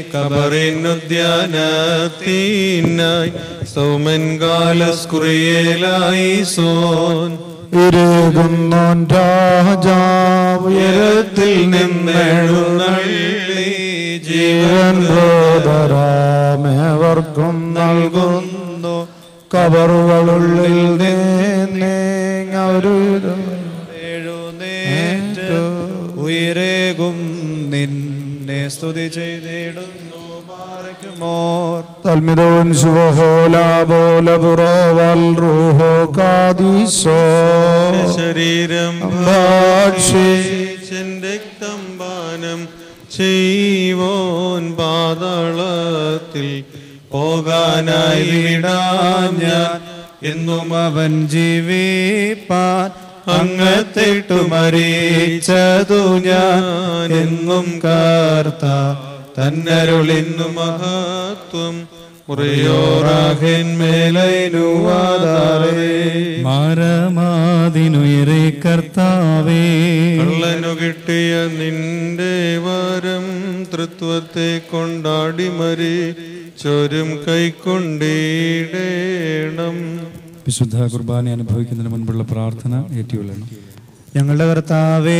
കബറിനുദ്യാനത്തിനായി സൗമൻ കാലസ്കുറിയേലായി സോൻ ഇരകുന്നോൻ രാജാവ് ഉയരത്തിൽ നിന്നെഴുന്നള്ളി ജീവൻ ബോധരാമേവർക്കും നൽകുന്നു കബറുകളുള്ളിൽ നിന്നേങ്ങവരും എഴുന്നേറ്റ് ഉയരേകും നിന്നെ സ്തുതി ചെയ്തിടുന്നു പാറയ്ക്കുമോർ തൽമിതോൻ ശുഭഹോലാബോലപുറോവൽ റൂഹോ കാദീശോ ശരീരം ഭക്ഷിച്ച് രക്തം പാനം ചെയ്വോൻ പാതാളത്തിൽ പോകാനായി വിടാൻ ഞാൻ എന്നും അവൻ ജീവിപ്പാൻ അങ്ങത്തിട്ടു മരിച്ചതു ഞാൻ എന്നും കാർത്ത തന്നരുളിന്നു മഹത്വം മുറിയോറാഹിന്മേലൈനുവാതാറേ മാരമാതിനുയരെ കർത്താവേ കള്ളനു കിട്ടിയ നിന്റെ വരം തൃത്വത്തെ കൊണ്ടാടി മരി ചൊരും കൈക്കൊണ്ടിടേണം വിശുദ്ധ കുർബാന അനുഭവിക്കുന്നതിന് മുൻപുള്ള പ്രാർത്ഥന ഏറ്റുകൊള്ളണം ഞങ്ങളുടെ കർത്താവേ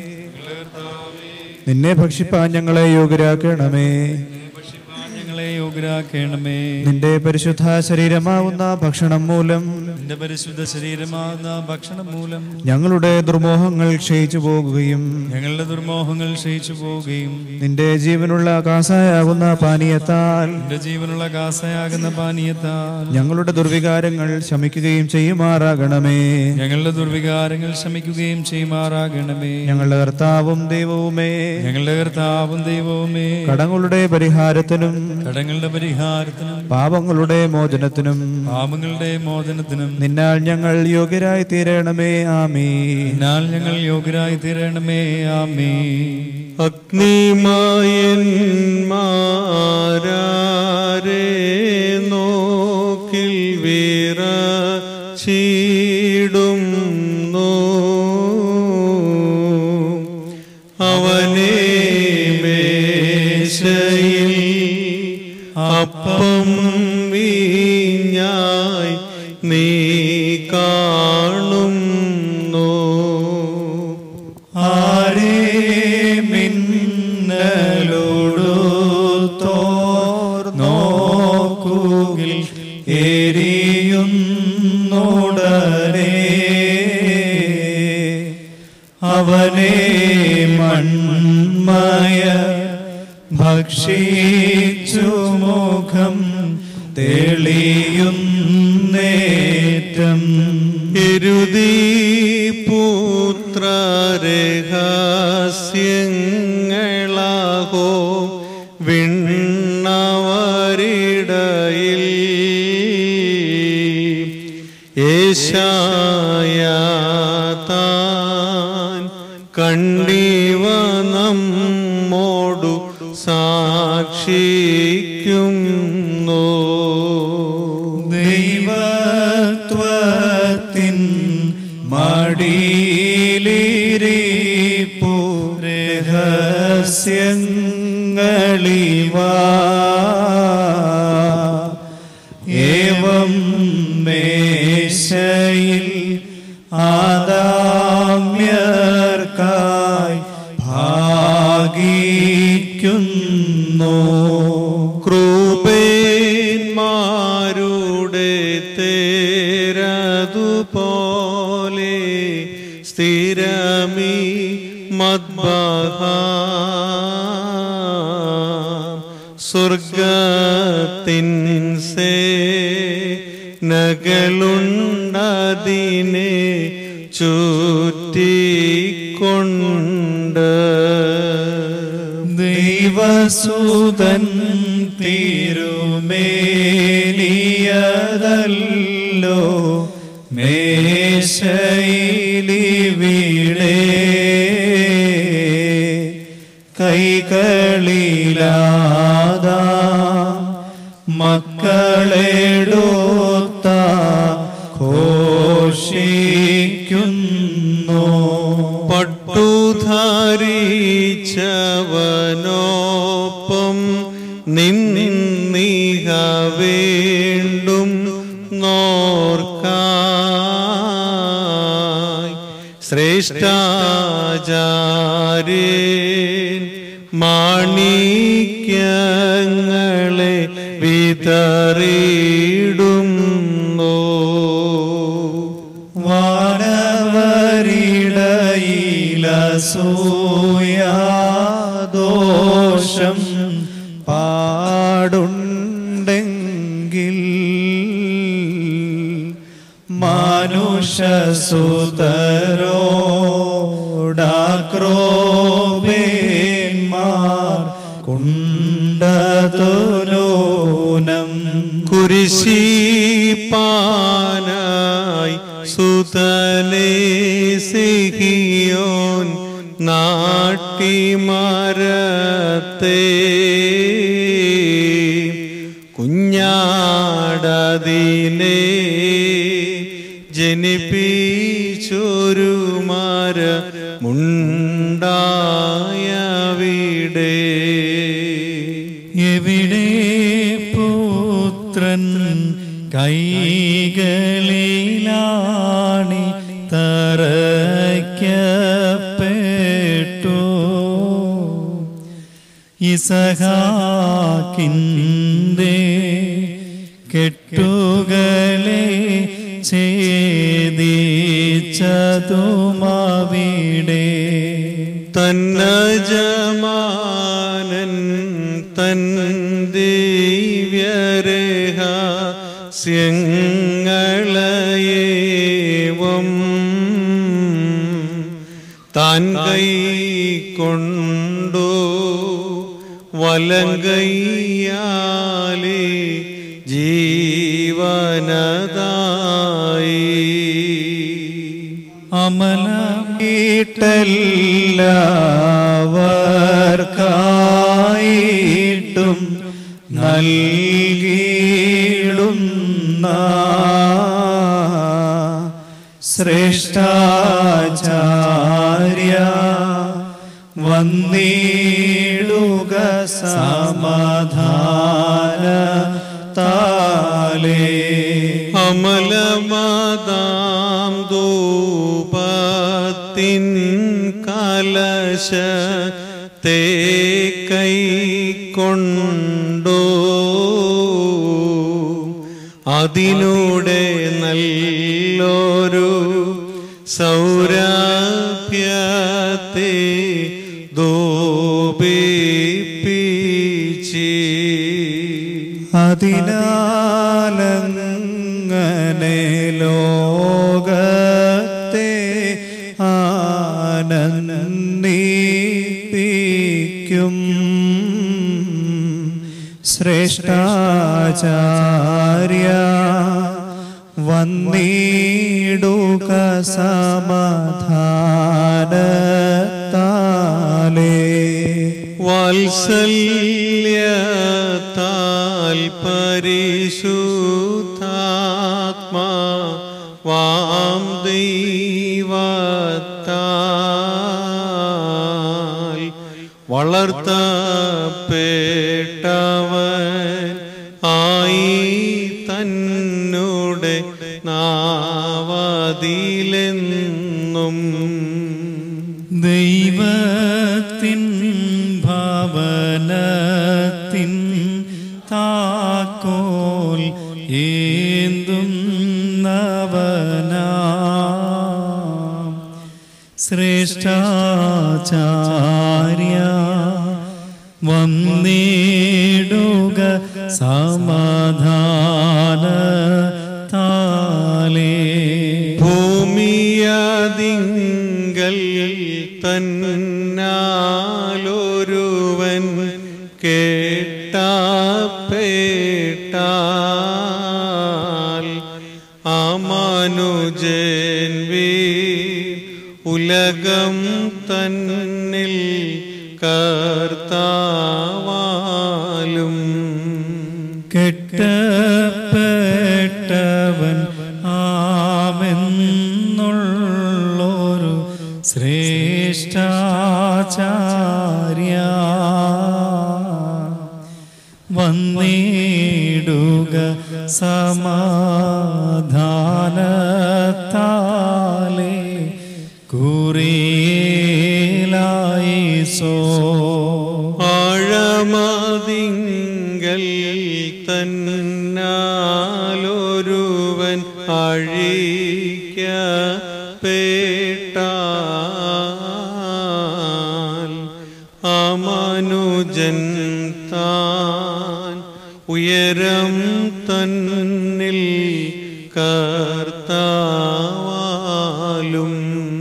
നിന്നെ ഭക്ഷിപ്പാൻ ഞങ്ങളെ യോഗ്യരാക്കണമേ ഞങ്ങളെ യോഗ്യരാക്കണമേ നിന്റെ പരിശുദ്ധ ശരീരമാവുന്ന ഭക്ഷണം മൂലം നിന്റെ പരിശുദ്ധ ശരീരമാകുന്ന ഭക്ഷണം മൂലം ഞങ്ങളുടെ ദുർമോഹങ്ങൾ ക്ഷയിച്ചു പോകുകയും ഞങ്ങളുടെ ദുർമോഹങ്ങൾ ക്ഷയിച്ചു പോവുകയും നിന്റെ ജീവനുള്ള കാസായാകുന്ന പാനീയത്താൽ നിന്റെ ജീവനുള്ള കാസയാകുന്ന പാനീയത്താൽ ഞങ്ങളുടെ ദുർവികാരങ്ങൾ ശമിക്കുകയും ചെയ്യുമാറാകണമേ ഞങ്ങളുടെ ദുർവികാരങ്ങൾ ശമിക്കുകയും ചെയ്യുമാറാകണമേ ഞങ്ങളുടെ കർത്താവും ദൈവവുമേ ഞങ്ങളുടെ കർത്താവും ദൈവവുമേ കടങ്ങളുടെ പരിഹാരത്തിനും കടങ്ങളുടെ പരിഹാരത്തിനും പാപങ്ങളുടെ മോചനത്തിനും പാപങ്ങളുടെ മോചനത്തിനും നിന്നാൽ ഞങ്ങൾ യോഗ്യരായി തീരണമേ ആമീ എന്നാൽ ഞങ്ങൾ യോഗ്യരായി തീരണമേ ആമേ അഗ്നിമായന്മാരെ നോക്കിൽ വീറ ചീടുന്നു അവനെ മേശയിൽ അപ്പം വീഞ്ഞായി നീ കാണുന്നു ആരേ മിന്നലോടു തോർ നോക്കുകിൽ എരിയുന്നോടനെ അവനെ മൺമയ ഭക്ഷിച്ചു മുഖം തെളിയുന്നേറ്റം എരുതി പുത്രരഹസ്യങ്ങളാഹോ വിണ്ണവരിടയിൽ ഏശായാതാൻ കണ്ടീവ നമ്മോടു സാക്ഷിക്കുന്നു ദൈവത്വത്തിൻ മടിയിലിരിപ്പു രഹസ്യങ്ങളിവാ ഏവം മേശയിൽ ആദാമ്യർക്കായി ഭാഗിക്കുന്നു ക്രൂപേന്മാരുടെ തേരതുപോലെ സ്ഥിരമീ മദ്ബഹ സ്വർഗത്തിൻ സേ നകളുണ്ടതിനെ ചുറ്റിക്കൊണ്ട് ദൈവസൂതൻ തിരുമേലിയതല്ലോ മേശയിലിവിടെ കൈകളിലാതാ മക്കളെടുത്ത ഘോഷിക്കുന്നു പട്ടുധരിച്ചവനോപ്പം നിന്നിഹ വീണ്ടും നോർക്കായി ശ്രേഷ്ഠാചാര്യൻ മാണിക്യങ്ങളെ വിതറിയിടുന്നു വാനവരിടയിലസൂയാദോഷ മനുഷ്യസുതരോടാക്രോപേന്മാർ കുണ്ടതുലോനം കുരിശിപ്പാനായി സുതനെ സിഹിയോൻ നാട്ടിമരത്തെ കുഞ്ഞാടതിനെ ജനിപ്പിച്ചൊരു മര മുണ്ടായവിടെ എവിടെ പുത്രൻ കൈകളിലാണി തറയ്ക്കപ്പെട്ടു ഇസഹാക്കിൻ്റെ കെട്ടുകളെ ഛേദിച്ചതുമാവിടെ തന്നജമാനൻ തൻ ദിവ്യരഹസ്യങ്ങളയേവം താൻ കൈ കൊണ്ടു വലങ്കയ്യാലേ ജീവനദായി അമലമീട്ടെല്ലാവർക്കായിട്ടും നൽകിയിടുന്ന ശ്രേഷ്ഠാചാര്യ വന്നിടുക സമാധാന താലേ അമലമതാം ധൂപത്തിൻ കലശ തേ കൈ കൊണ്ടോ അതിനൂടെ നല്ലൊരു സൗരഭ്യത്തെ ദോപിപ്പിച്ചി അതിനാലങ്ങനെ ലോകത്തെ ആനന്ദിപ്പിക്കും ശ്രേഷ്ഠാചാര്യ വന്നിടുക സമാധാനത്താലേ വാത്സല്യത്താൽ പരിശുദ്ധാത്മാ വാം ദൈവത്താൽ വളർത്തപ്പെട്ടവൻ ആയി തന്നുടെ നാവതിലെന്നും ദൈവത്തിൻ ഭവനത്തിൻ താക്കോൽ ഏന്തും നവനാ ശ്രേഷ്ഠാചാര്യ വന്നിടുക സമാധാന താലേ ഭൂമിയതിങ്കൽ തന്നാലൊരുവൻ കേട്ടാൽ ആമാനുജൻ വീ ഉലകം തന്നിൽ കർത്താവാലും കെട്ടപ്പെട്ടവൻ ആമെന്നുള്ളൊരു ശ്രേഷ്ഠാചാര്യ വന്നിടുക സമാധാനത്താലേ കുറിയേലായിസോ ആഴമതിങ്കൽ തന്നാലൊരുവൻ അഴിക്കപ്പെട്ടാൽ അമനുജൻ താൻ ഉയരം തന്നിൽ കർത്താവാലും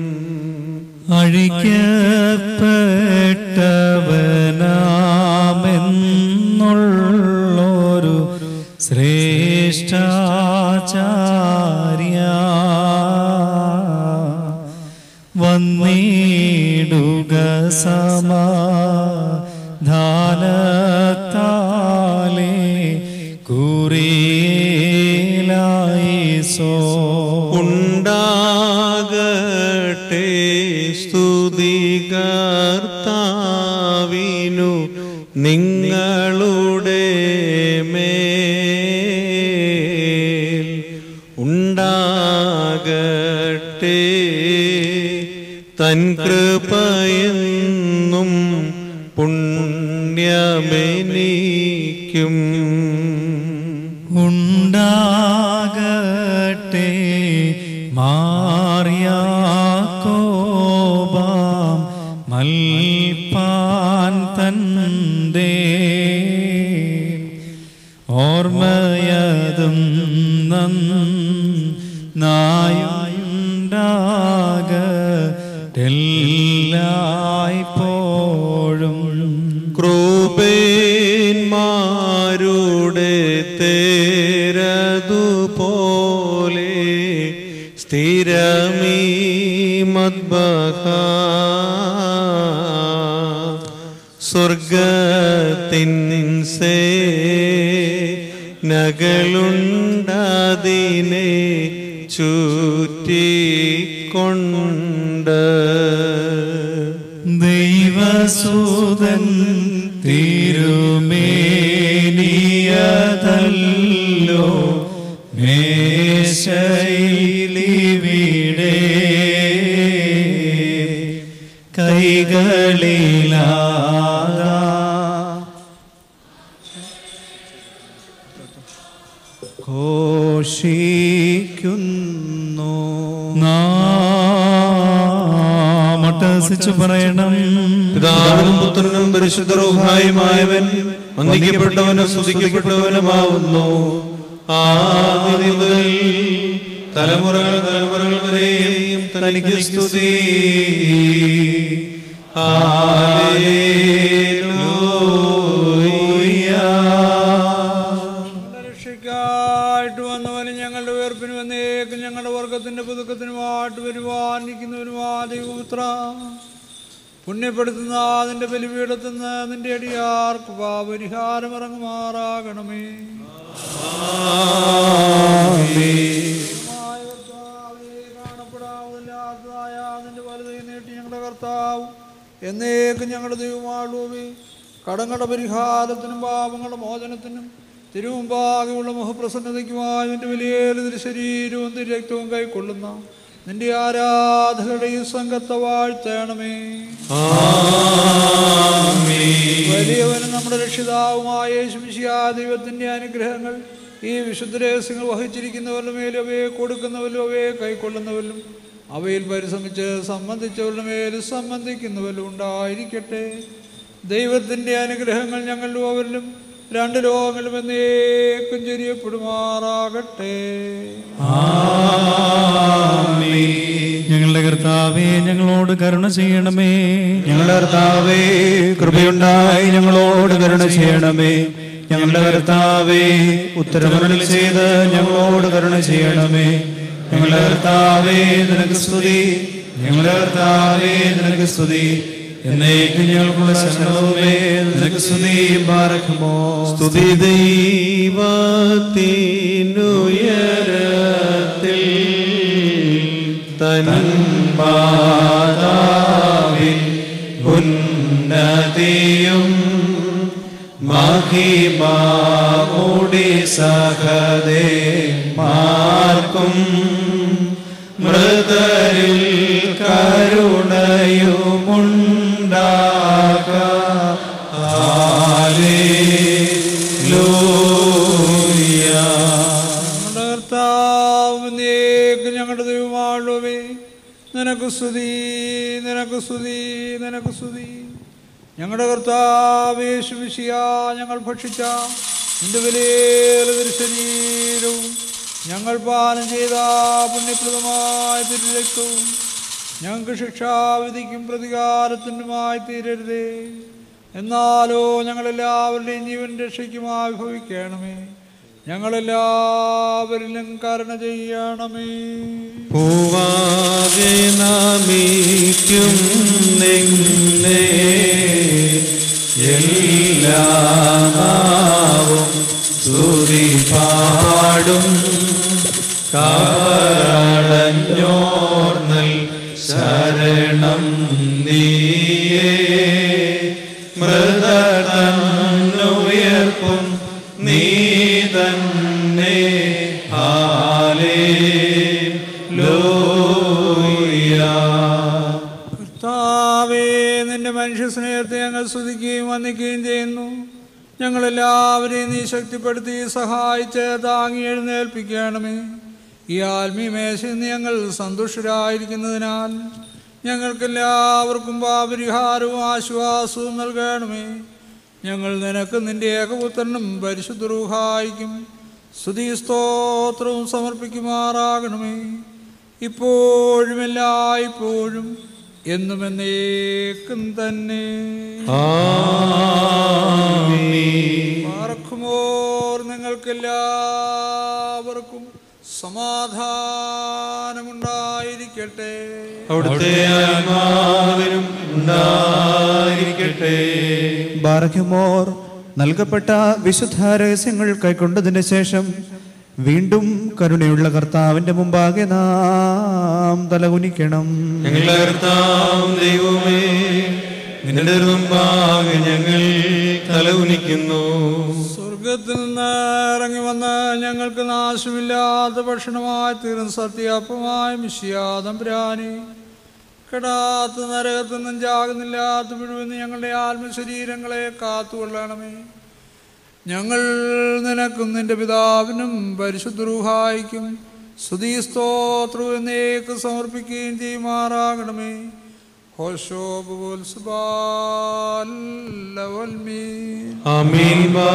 അഴിക്കപ്പെട്ടവനാമെന്നുള്ളൊരു ശ്രേഷ്ഠാചാര്യ വന്നിടുക സമാധാനത്താലേ കുറിയേലായിസോ ഉണ്ടാകട്ടെ സ്തുതി കർത്താവിനു നിങ്ങളുടെ മേൽ ഉണ്ടാകട്ടെ തൻ കൃപയെന്നും പുണ്യമെനിക്കും ഉണ്ടാകട്ടെ മാറിയാക്കോബാം മൽപ്പാൻ തൻ്റെ ഓർമ്മയതും നന്നായുണ്ടാകെല്ലായ്പ്പോഴും ക്രൂപേന്മാരുടെ തേരതുപോലെ സ്ഥിരമീ മദ്ബഹ സ്വർഗത്തിൻ സേ നകളുണ്ടതിനെ ചുറ്റിക്കൊണ്ട് ദൈവസൂതൻ തിരുമേനിയതല്ലോ മേശയിലിവിടെ കൈകളിലാകാ ഘോഷിക്കുന്നു നാമട്ടസിച്ചു പറയണം പിതാവിനും പുത്രനും പരിശുദ്ധറുഹായുമായവൻ വന്ദിക്കപ്പെട്ടവനും സ്തുതിക്കപ്പെട്ടവനുമാവുന്നു ആദ്യം മുതൽ തലമുറകൾ തലമുറകൾ വരെയും തനിക്ക് സ്തുതി രക്ഷയ്ക്കായിട്ട് വന്നവനും ഞങ്ങളുടെ ഉയർപ്പിന് വന്നേക്കും ഞങ്ങളുടെ വർഗത്തിന്റെ പുതുക്കത്തിനുമായിട്ട് വരുവാനിരിക്കുന്നവനുമാ ദൈവപുത്ര പുണ്യപ്പെടുത്തുന്ന അതിന്റെ ബലിപീഠത്തിൽ നിന്ന് നിന്റെ അടിയാർക്ക് പാപരിഹാരം ഇറങ്ങുമാറാകണമേ കാണപ്പെടാവുന്നില്ലാത്തതായ നിന്റെ വലുതൈ നീട്ടി ഞങ്ങളുടെ കർത്താവ് എന്നേക്കും ഞങ്ങളുടെ ദൈവമാളുവേ കടങ്ങളുടെ പരിഹാരത്തിനും പാപങ്ങളുടെ മോചനത്തിനും തിരുമുമ്പാകെയുള്ള മുഖപ്രസന്നതയ്ക്കുമായി നിന്റെ വലിയ ശരീരവും തിരു രക്തവും കൈക്കൊള്ളുന്ന നിന്റെ ആരാധകരുടെ ഈ സംഘത്തെ വാഴ്ത്തണമേ വലിയവനും നമ്മുടെ രക്ഷിതാവുമായ യേശുമിശിയാ ദൈവത്തിന്റെ അനുഗ്രഹങ്ങൾ ഈ വിശുദ്ധ രഹസ്യങ്ങൾ വഹിച്ചിരിക്കുന്നവരുടെ മേലും അവയെ കൊടുക്കുന്നവരും അവയെ കൈക്കൊള്ളുന്നവരും അവയിൽ പരിശ്രമിച്ച് സംബന്ധിച്ചവരുടെ മേലും സംബന്ധിക്കുന്നവരും ഉണ്ടായിരിക്കട്ടെ ദൈവത്തിന്റെ അനുഗ്രഹങ്ങൾ ഞങ്ങളിലും അവരിലും രണ്ട് ലോകങ്ങളിലും എന്നേക്കും ചെറിയപ്പെടുമാറാകട്ടെ ഞങ്ങളുടെ കർത്താവേ ഞങ്ങളോട് കരുണ ചെയ്യണമേ ഞങ്ങളുടെ കർത്താവേ കൃപയുണ്ടായി ഞങ്ങളോട് കരുണ ചെയ്യണമേ ഞങ്ങളുടെ കർത്താവേ ഉത്തരമരുൾ ചെയ്ത് ഞങ്ങളോട് കരുണ ചെയ്യണമേ ഞങ്ങളുടെ കർത്താവേ നിനക്ക് സ്തുതി ഞങ്ങളുടെ കർത്താവേ നിനക്ക് സ്തുതി എന്നേക്കും ഞങ്ങൾക്കുള്ള ശരണവുമേ നിനക്ക് സ്തുതി പാറക്കുമോ സ്തുതി ദൈവത്തിനുയരത്തിൽ തൻ മാതാവിൻ ഉന്നതിയും മഹിമാമുടി സഹദേ മാർക്കും മൃതരിൽ കരുണയുമുണ്ടാക ഞങ്ങളുടെ കർത്താവ് എന്നേക്കും ഞങ്ങളുടെ ദൈവമാളുവേ നിനക്ക് സ്തുതി നിനക്ക് സ്തുതി നിനക്ക് സ്തുതി ഞങ്ങളുടെ കർത്താവ് യേശുമിശിയ ഞങ്ങൾ ഭക്ഷിച്ച നിന്റെ വിലയേറെ ശരീരവും ഞങ്ങൾ പാലം ചെയ്ത പുണ്യപ്രദമായ തിരുരക്തവും ഞങ്ങൾക്ക് ശിക്ഷാവിധിക്കും പ്രതികാരത്തിനുമായി തീരരുതേ എന്നാലോ ഞങ്ങളെല്ലാവരുടെയും ജീവൻ രക്ഷയ്ക്കുമായി ഭവിക്കണമേ ഞങ്ങളെല്ലാവരിലും കരുണ ചെയ്യണമേ പൂവാകെ നമിക്കും നിന്നെ എല്ലാ നാവും സ്തുതി പാടും കാരണഞ്ഞോർന്നൽ ശരണം നീയേ മൃതനുയർപ്പും നീ തന്നെ കർത്താവേ നിന്റെ മനുഷ്യ സ്നേഹത്തെ ഞങ്ങൾ സ്തുതിക്കുകയും വന്ദിക്കുകയും ചെയ്യുന്നു ഞങ്ങളെല്ലാവരെയും നീ ശക്തിപ്പെടുത്തി സഹായിച്ച് താങ്ങി എഴുന്നേൽപ്പിക്കണമേ ഈ ആത്മീയമേശയിൽ നിന്ന് ഞങ്ങൾ സന്തുഷ്ടരായിരിക്കുന്നതിനാൽ ഞങ്ങൾക്കെല്ലാവർക്കും പാപരിഹാരവും ആശ്വാസവും നൽകണമേ ഞങ്ങൾ നിനക്ക് നിന്റെ ഏകപുത്രനും പരിശുദ്ധ റൂഹായിക്കും സ്തുതി സ്തോത്രവും സമർപ്പിക്കുമാറാകണമേ ഇപ്പോഴും എല്ലായ്പ്പോഴും എന്നും എന്നേക്കും തന്നെ പാർക്കുമോർ നിങ്ങൾക്കെല്ലാവർക്കും സമാധാനമുണ്ടായിരിക്കട്ടെ അവിടുത്തെ ആത്മാവിനും ഉണ്ടായിരിക്കട്ടെ ബാറഖ്യമോർ നൽകപ്പെട്ട വിശുദ്ധ രഹസ്യങ്ങൾ കൈക്കൊണ്ടതിന് ശേഷം വീണ്ടും കരുണയുള്ള കർത്താവിന്റെ മുമ്പാകെ നാം തലകുനിക്കണം ഞങ്ങളുടെ കർത്താവും ദൈവമേ നിന്റെ മുമ്പാകെ ഞങ്ങൾ തലകുനിക്കുന്നു സ്വർഗത്തിൽ നിന്ന് ഇറങ്ങി വന്ന് ഞങ്ങൾക്ക് നാശമില്ലാത്ത ഭക്ഷണമായി തീർന്ന സത്യപ്പമായ മിശ്യാതംപ്രാനി കെടാത്ത നരകത്തിൽ നിന്നും ജാകുന്നില്ലാത്ത പിഴുവെന്ന് ഞങ്ങളുടെ ആത്മശരീരങ്ങളെ കാത്തുകൊള്ളണമേ ഞങ്ങൾ നിനക്കും നിന്റെ പിതാവിനും പരിശുദ്ധ റൂഹായിക്കും സ്തുതി സ്തോത്രവും എന്നേക്ക് സമർപ്പിക്കുകയും ചെയ്യുമാറാകണമേ ആമീൻ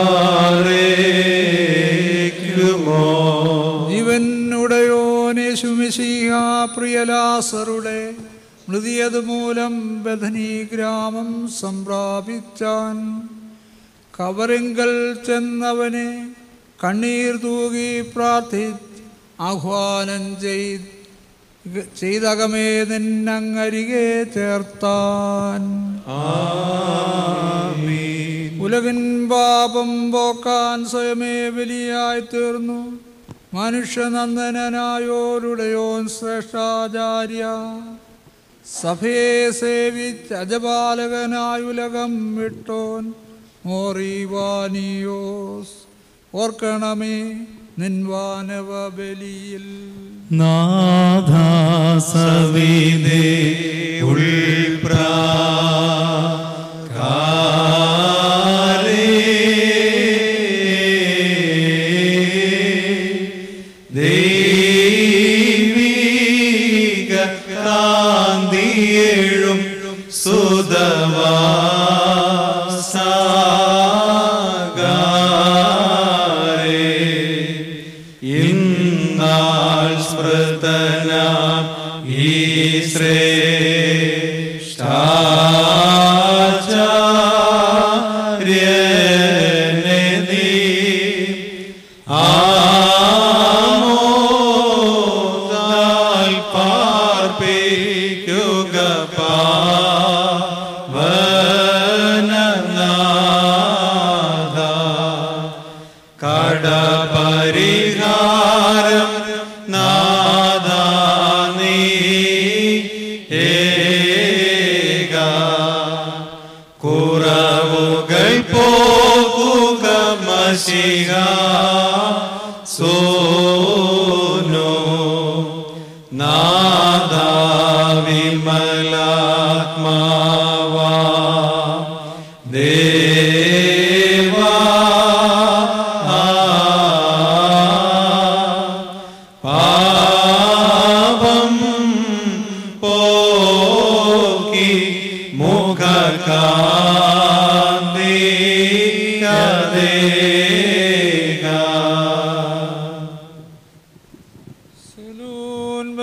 ബാരേക്കുമോ ജീവൻ ഉടയോനേശുമിശിഹ പ്രിയലാസറുടെ മൃതിയത് മൂലം ബഥനി ഗ്രാമം സംപ്രാപിച്ചാൻ കവറിങ്കൽ ചെന്നവനെ കണ്ണീർ തൂകി പ്രാർത്ഥി ആഹ്വാനം ചെയ്ത് ചെയ്തകമേ നിന്നങ്ങരികെ ചേർത്താൻ ഉലകിൻ പാപം പോക്കാൻ സ്വയമേ ബലിയായി തീർന്നു മനുഷ്യനന്ദനായോരുടെയോൻ ശ്രേഷ്ഠാചാര്യ സഭയെ സേവിച്ച് അജപാലകനായുലകം വിട്ടോൻ മോറിവാനിയോസ് ഓർക്കണമേ നിൻവാനവ ബലിയിൽ നാഥാസവിതേ ഉൾപ്രാ ദൈവീക കാന്തിയേഴും സുതവാസാകാരേ ഇന്നാൾ സ്മൃതന ഈ ശ്രേഷ്ഠാചാര്യനെ നീ ആമോദാൽ പാർപ്പിക്കുക പാവനനാഥ കടപരിഹാരം നാദാ നീ ഏക കുറവുകൾ പോകുക മഷിക സോനോ നാദാ വിമലാത്മാവാ ദേവാ പാപം പോക്കി മുഖകാന്തികദേക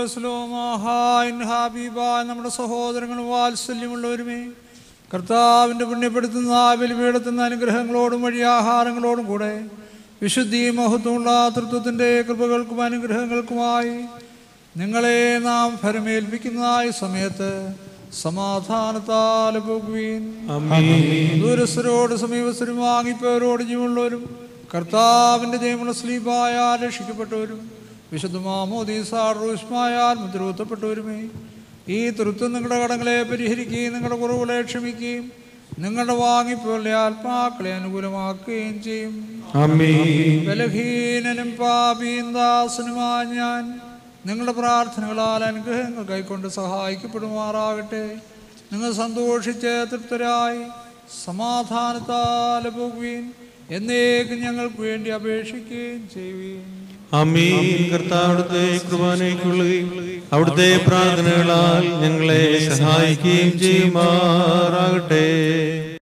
സ്ലോമാഹായിൻ ഹാബീബ നമ്മുടെ സഹോദരങ്ങളും വാത്സല്യമുള്ളവരുമേ കർത്താവിൻ്റെ പുണ്യപ്പെടുത്തുന്ന ബലിപീഠത്തുന്ന അനുഗ്രഹങ്ങളോടും വഴിയാഹാരങ്ങളോടും കൂടെ വിശുദ്ധി മഹത്വമുള്ള തൃത്വത്തിൻ്റെ കൃപകൾക്കും അനുഗ്രഹങ്ങൾക്കുമായി നിങ്ങളെ നാം ഫലമേൽപ്പിക്കുന്ന ഈ സമയത്ത് സമാധാനത്താൽ പോകുവീൻ ദൂരസ്ഥരോട് സമീപസ്ഥരും വാങ്ങിപ്പോരോട് ജീവനുള്ളവരും കർത്താവിൻ്റെ ജയമുള്ള സ്ലീപായാൽ രക്ഷിക്കപ്പെട്ടവരും വിശുദ്ധ മാമോദീസാറുഷ്മായാൽ മുദ്രവത്തപ്പെട്ടവരുമേ ഈ തൃത്വം നിങ്ങളുടെ കടങ്ങളെ പരിഹരിക്കുകയും നിങ്ങളുടെ കുറവുകളെ ക്ഷമിക്കുകയും നിങ്ങളുടെ വാങ്ങിപ്പോലെ ആത്മാക്കളെ അനുകൂലമാക്കുകയും ചെയ്യും ബലഹീനനും പാപിയും ദാസനുമായ ഞാൻ നിങ്ങളുടെ പ്രാർത്ഥനകളാൽ അനുഗ്രഹങ്ങൾ കൈക്കൊണ്ട് സഹായിക്കപ്പെടുമാറാകട്ടെ നിങ്ങൾ സന്തോഷിച്ച് തൃപ്തരായി സമാധാനത്താൽ പോകുകയും എന്നേക്കും ഞങ്ങൾക്ക് വേണ്ടി അപേക്ഷിക്കുകയും ചെയ്യുകയും അമീൻ കർത്താവിടുത്തെ കുർബാനയ്ക്കുള്ളുകയും അവിടുത്തെ പ്രാർത്ഥനകളാൽ ഞങ്ങളെ സഹായിക്കുകയും ചെയ്യുമാറാകട്ടെ